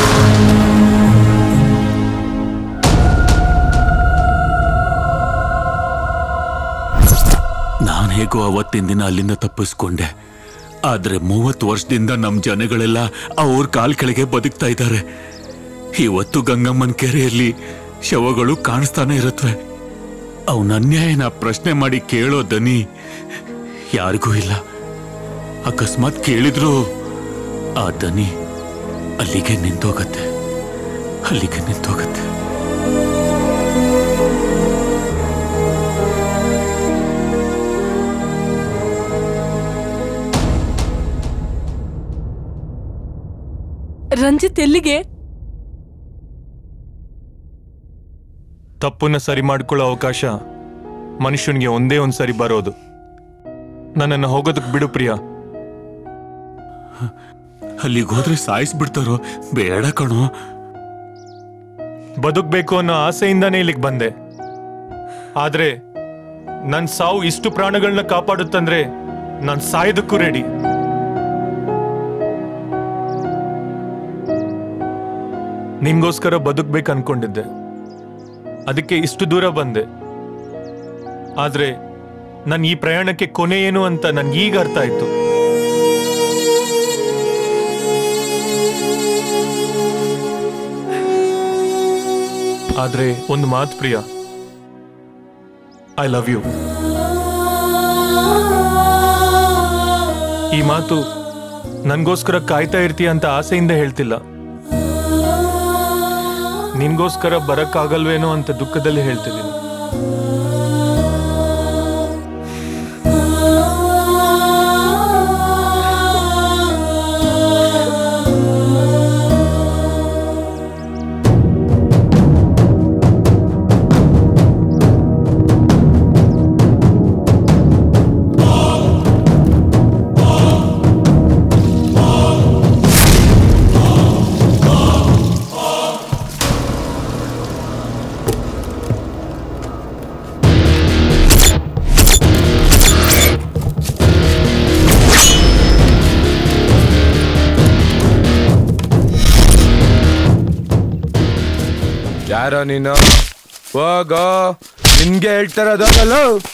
ನಾನು ಹೇಗೋ ಅವತ್ತಿನ ದಿನ ಅಲ್ಲಿಂದ ತಪ್ಪಿಸ್ಕೊಂಡೆ ಆದ್ರೆ ಮೂವತ್ತು ವರ್ಷದಿಂದ ನಮ್ ಜನಗಳೆಲ್ಲ ಅವ್ರ ಕಾಲ್ ಕೆಳಗೆ ಬದುಕ್ತಾ ಇದ್ದಾರೆ ಇವತ್ತು ಗಂಗಮ್ಮನ ಕೆರೆಯಲ್ಲಿ ಶವಗಳು ಕಾಣಿಸ್ತಾನೆ ಇರುತ್ತವೆ ಅವನ ಅನ್ಯಾಯನ ಪ್ರಶ್ನೆ ಮಾಡಿ ಕೇಳೋ ದನಿ ಯಾರಿಗೂ ಇಲ್ಲ ಅಕಸ್ಮಾತ್ ಕೇಳಿದ್ರು ಆ ದನಿ ಅಲ್ಲಿಗೆ ನಿಂತೋಗತ್ತೆ ಅಲ್ಲಿಗೆ ನಿಂತೋಗತ್ತೆ ರಂಜಿತ್ ಎಲ್ಲಿಗೆ ತಪ್ಪನ್ನ ಸರಿ ಮಾಡ್ಕೊಳ್ಳೋ ಅವಕಾಶ ಮನುಷ್ಯನಿಗೆ ಒಂದೇ ಒಂದ್ ಸರಿ ಬರೋದು ನನ್ನನ್ನು ಹೋಗೋದಕ್ಕೆ ಬಿಡು ಪ್ರಿಯಾ ಅಲ್ಲಿಗೆ ಹೋದ್ರೆ ಸಾಯಿಸ್ಬಿಡ್ತಾರೋ ಬೇಡ ಕಣೋ ಬದುಕ್ಬೇಕು ಅನ್ನೋ ಆಸೆಯಿಂದಾನೇ ಇಲ್ಲಿಗೆ ಬಂದೆ ಆದ್ರೆ ನನ್ ಸಾವು ಇಷ್ಟು ಪ್ರಾಣಗಳನ್ನ ಕಾಪಾಡುತ್ತಂದ್ರೆ ನಾನ್ ಸಾಯೋದಕ್ಕೂ ರೆಡಿ ನಿಮ್ಗೋಸ್ಕರ ಬದುಕ್ಬೇಕು ಅನ್ಕೊಂಡಿದ್ದೆ ಅದಕ್ಕೆ ಇಷ್ಟು ದೂರ ಬಂದೆ ಆದ್ರೆ ನನ್ನ ಈ ಪ್ರಯಾಣಕ್ಕೆ ಕೊನೆ ಏನು ಅಂತ ನನ್ಗೆ ಈಗ ಅರ್ಥ ಆಯ್ತು ಆದ್ರೆ ಒಂದು ಮಾತು ಪ್ರಿಯ ಐ ಲವ್ ಯು ಈ ಮಾತು ನನ್ಗೋಸ್ಕರ ಕಾಯ್ತಾ ಇರ್ತೀಯ ಅಂತ ಆಸೆಯಿಂದ ಹೇಳ್ತಿಲ್ಲ ನಿನ್ಗೋಸ್ಕರ ಬರಕ್ಕಾಗಲ್ವೇನೋ ಅಂತ ದುಃಖದಲ್ಲಿ ಹೇಳ್ತಿದ್ದೀನಿ ಯಾರೋ ನೀನು ಹೋಗೋ ನಿನ್ಗೆ ಹೇಳ್ತಾರದಲ್ಲ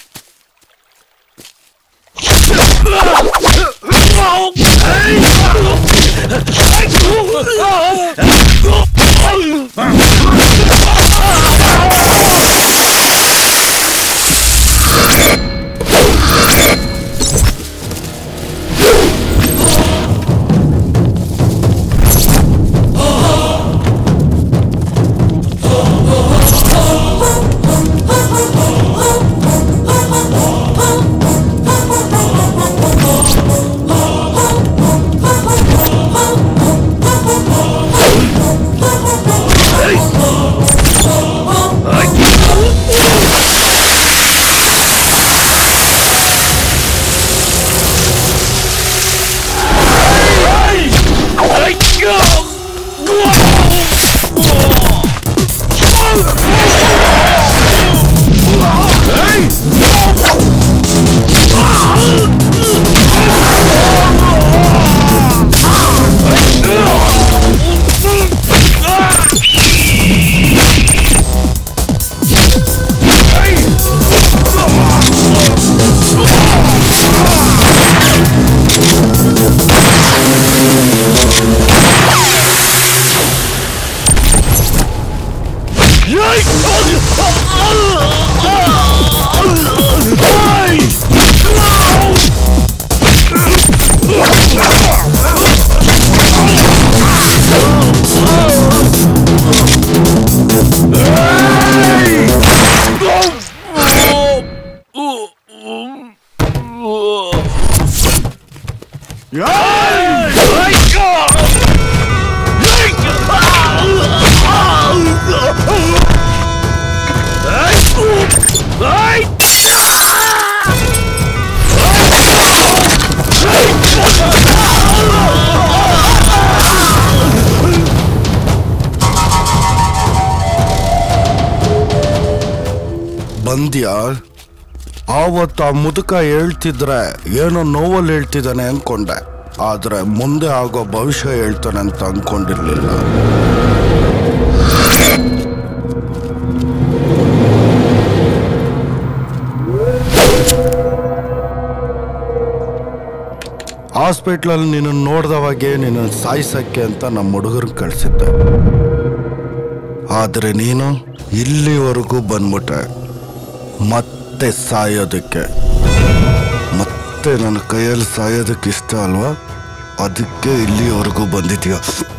ಬಂದ್ಯಾ ಆವತ್ತು ಆ ಮುದುಕ ಹೇಳ್ತಿದ್ರೆ ಏನೋ ನೋವಲ್ಲಿ ಹೇಳ್ತಿದ್ದಾನೆ ಅನ್ಕೊಂಡೆ ಆದ್ರೆ ಮುಂದೆ ಆಗೋ ಭವಿಷ್ಯ ಹೇಳ್ತಾನೆ ಅಂತ ಅನ್ಕೊಂಡಿರ್ಲಿಲ್ಲ ಹಾಸ್ಪಿಟ್ಲಲ್ಲಿ ನಿನ್ನ ನೋಡ್ದವಾಗೆ ನಿನ್ನ ಸಾಯಿಸಕ್ಕೆ ಅಂತ ನಮ್ಮ ಹುಡುಗರು ಕಳಿಸಿದ್ದೆ ಆದ್ರೆ ನೀನು ಇಲ್ಲಿವರೆಗೂ ಬಂದ್ಬಿಟ್ಟೆ ಮತ್ತೆ ಸಾಯೋದಕ್ಕೆ ಮತ್ತೆ ಮತ್ತೆ ನನ್ನ ಕೈಯಲ್ಲಿ ಸಾಯೋದಕ್ಕೆ ಇಷ್ಟ ಅಲ್ವಾ ಅದಕ್ಕೆ ಇಲ್ಲಿವರೆಗೂ ಬಂದಿದ್ಯಾ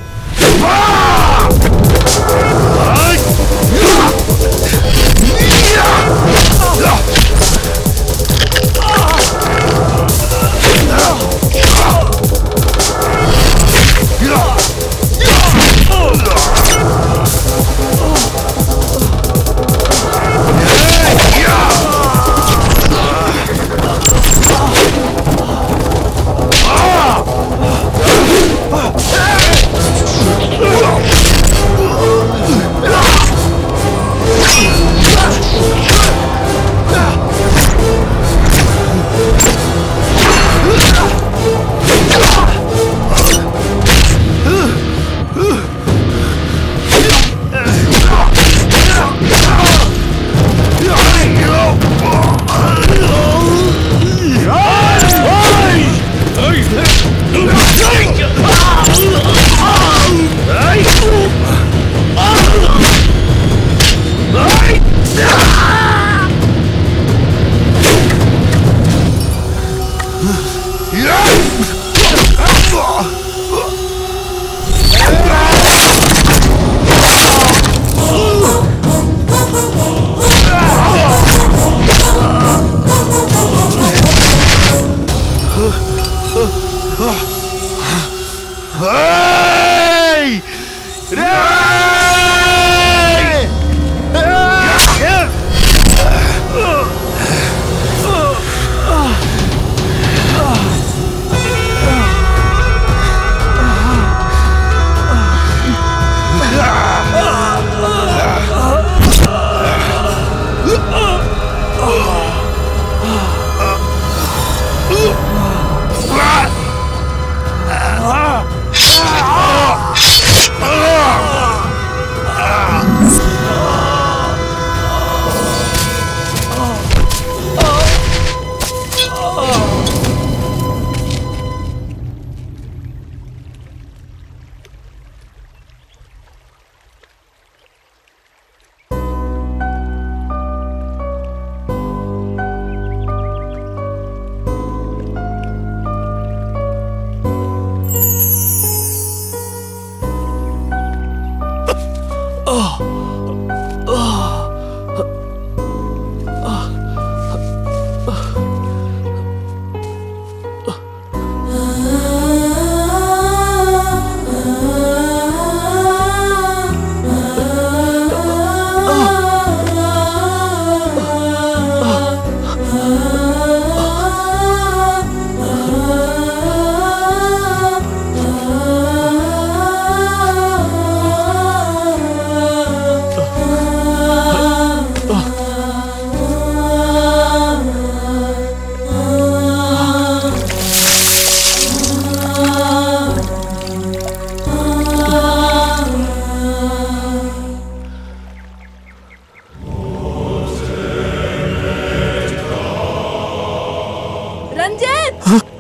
ರಂಜಿತ್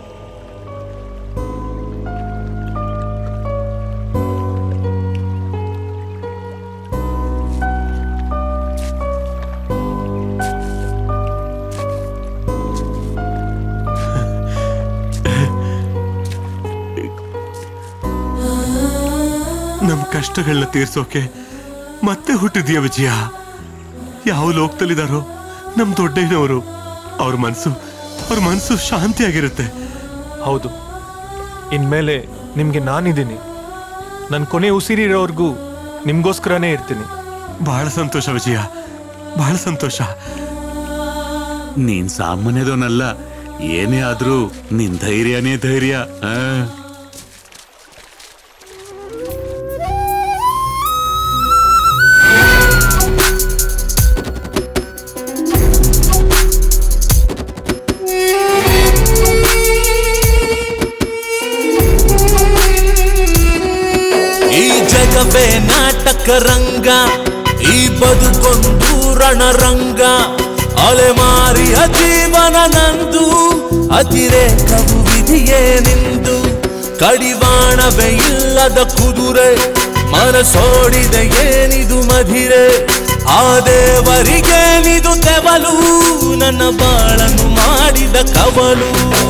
ನಮ್ ಕಷ್ಟಗಳನ್ನ ತೀರ್ಸೋಕೆ ಮತ್ತೆ ಹುಟ್ಟಿದ್ಯಾ ವಿಜಯ ಯಾವ ಲೋಕದಲ್ಲಿದಾರೋ ನಮ್ ದೊಡ್ಡಯ್ಯನವರು ಅವ್ರ ಮನ್ಸು ಅವ್ರ ಮನ್ಸು ಶಾಂತಿಯಾಗಿರುತ್ತೆ ಹೌದು ಇನ್ಮೇಲೆ ನಿಮ್ಗೆ ನಾನಿದ್ದೀನಿ ನನ್ನ ಕೊನೆ ಉಸಿರಿರೋರ್ಗೂ ನಿಮ್ಗೋಸ್ಕರನೇ ಇರ್ತೀನಿ ಬಹಳ ಸಂತೋಷ ವಿಜಯ ಬಹಳ ಸಂತೋಷ ನೀನ್ ಸಾಮಾನ್ಯದವನಲ್ಲ ಏನೇ ಆದ್ರೂ ನಿನ್ ಧೈರ್ಯನೇ ಧೈರ್ಯ ಆ. ಈ ಜಗವೇ ನಾಟಕ ರಂಗ ಈ ಬದುಕೊಂದು ರಣರಂಗ ಅಲೆಮಾರಿಯ ಜೀವನ ನಂದು ಅತಿರೇಕವು ವಿಧಿಯೇ ನಿಂದು ಕಡಿವಾಣವೇ ಇಲ್ಲದ ಕುದುರೆ ಮನಸೋಡಿದ ಏನಿದು ಮಧಿರೆ ಆ ದೇವರಿಗೆ ನಿದು ತೆವಲು ನನ್ನ ಬಾಳನ್ನು ಮಾಡಿದ ಕವಲು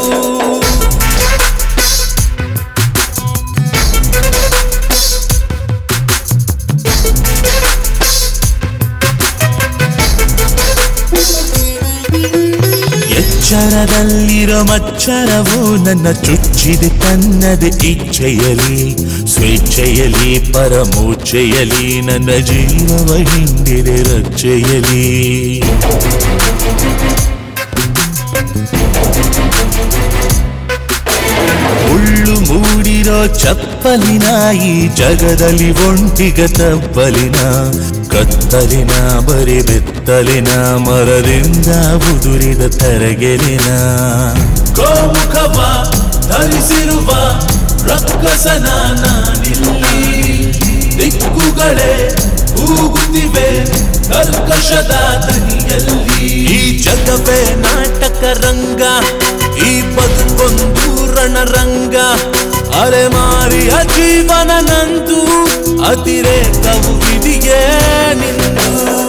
ಎಚ್ಚರದಲ್ಲಿರೋ ಮಚ್ಚರವು ನನ್ನ ಚುಚ್ಚಿದೆ ತನ್ನದೆ ಇಚ್ಛೆಯಲಿ ಸ್ವೇಚ್ಛೆಯಲಿ ಪರಮೋಚ್ಛೆಯಲಿ ನನ್ನ ಜೀವವ ಹಿಂಡಿದೆ ರಚ್ಚೆಯಲಿ ಮುಳ್ಳು ಮೂಡಿರೋ ಚಪ್ಪಲಿನ ಈ ಜಗದಲ್ಲಿ ಒಂಟಿಗ ತಪ್ಪಲಿನ ಕತ್ತಲಿನ ಬರಿ ಬೆತ್ತಲಿನ ಮರದಿಂದ ಉದುರಿದ ತರಗೆಲಿನ ಗೋಮುಖವ ಧರಿಸಿರುವ ರಕ್ಕಸನ ನಾನಿಲ್ಲಿ ದಿಕ್ಕುಗಳೇ ಕೂಗುತ್ತಿವೆ ಕರ್ಕಶದ ದನಿಯಲ್ಲಿ ಈ ಜಗವೇ ನಾಟಕ ರಂಗ ಈ ಬದುಕೊಂದು ರಣರಂಗ ಅಲೆಮಾರಿಯ ಜೀವನ ನಂದು ಅತಿರೇಕವು ವಿಧಿಗೆ ನಿಂದು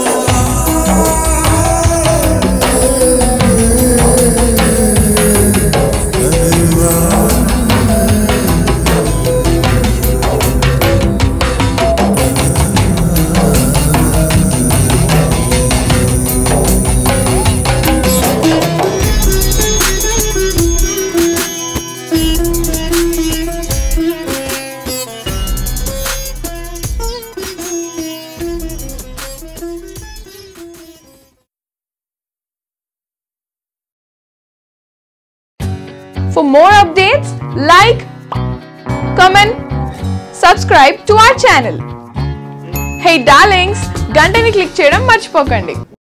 For more updates, like, comment, subscribe to our channel. Hey darlings, గంటని click చేయడం మర్చిపోకండి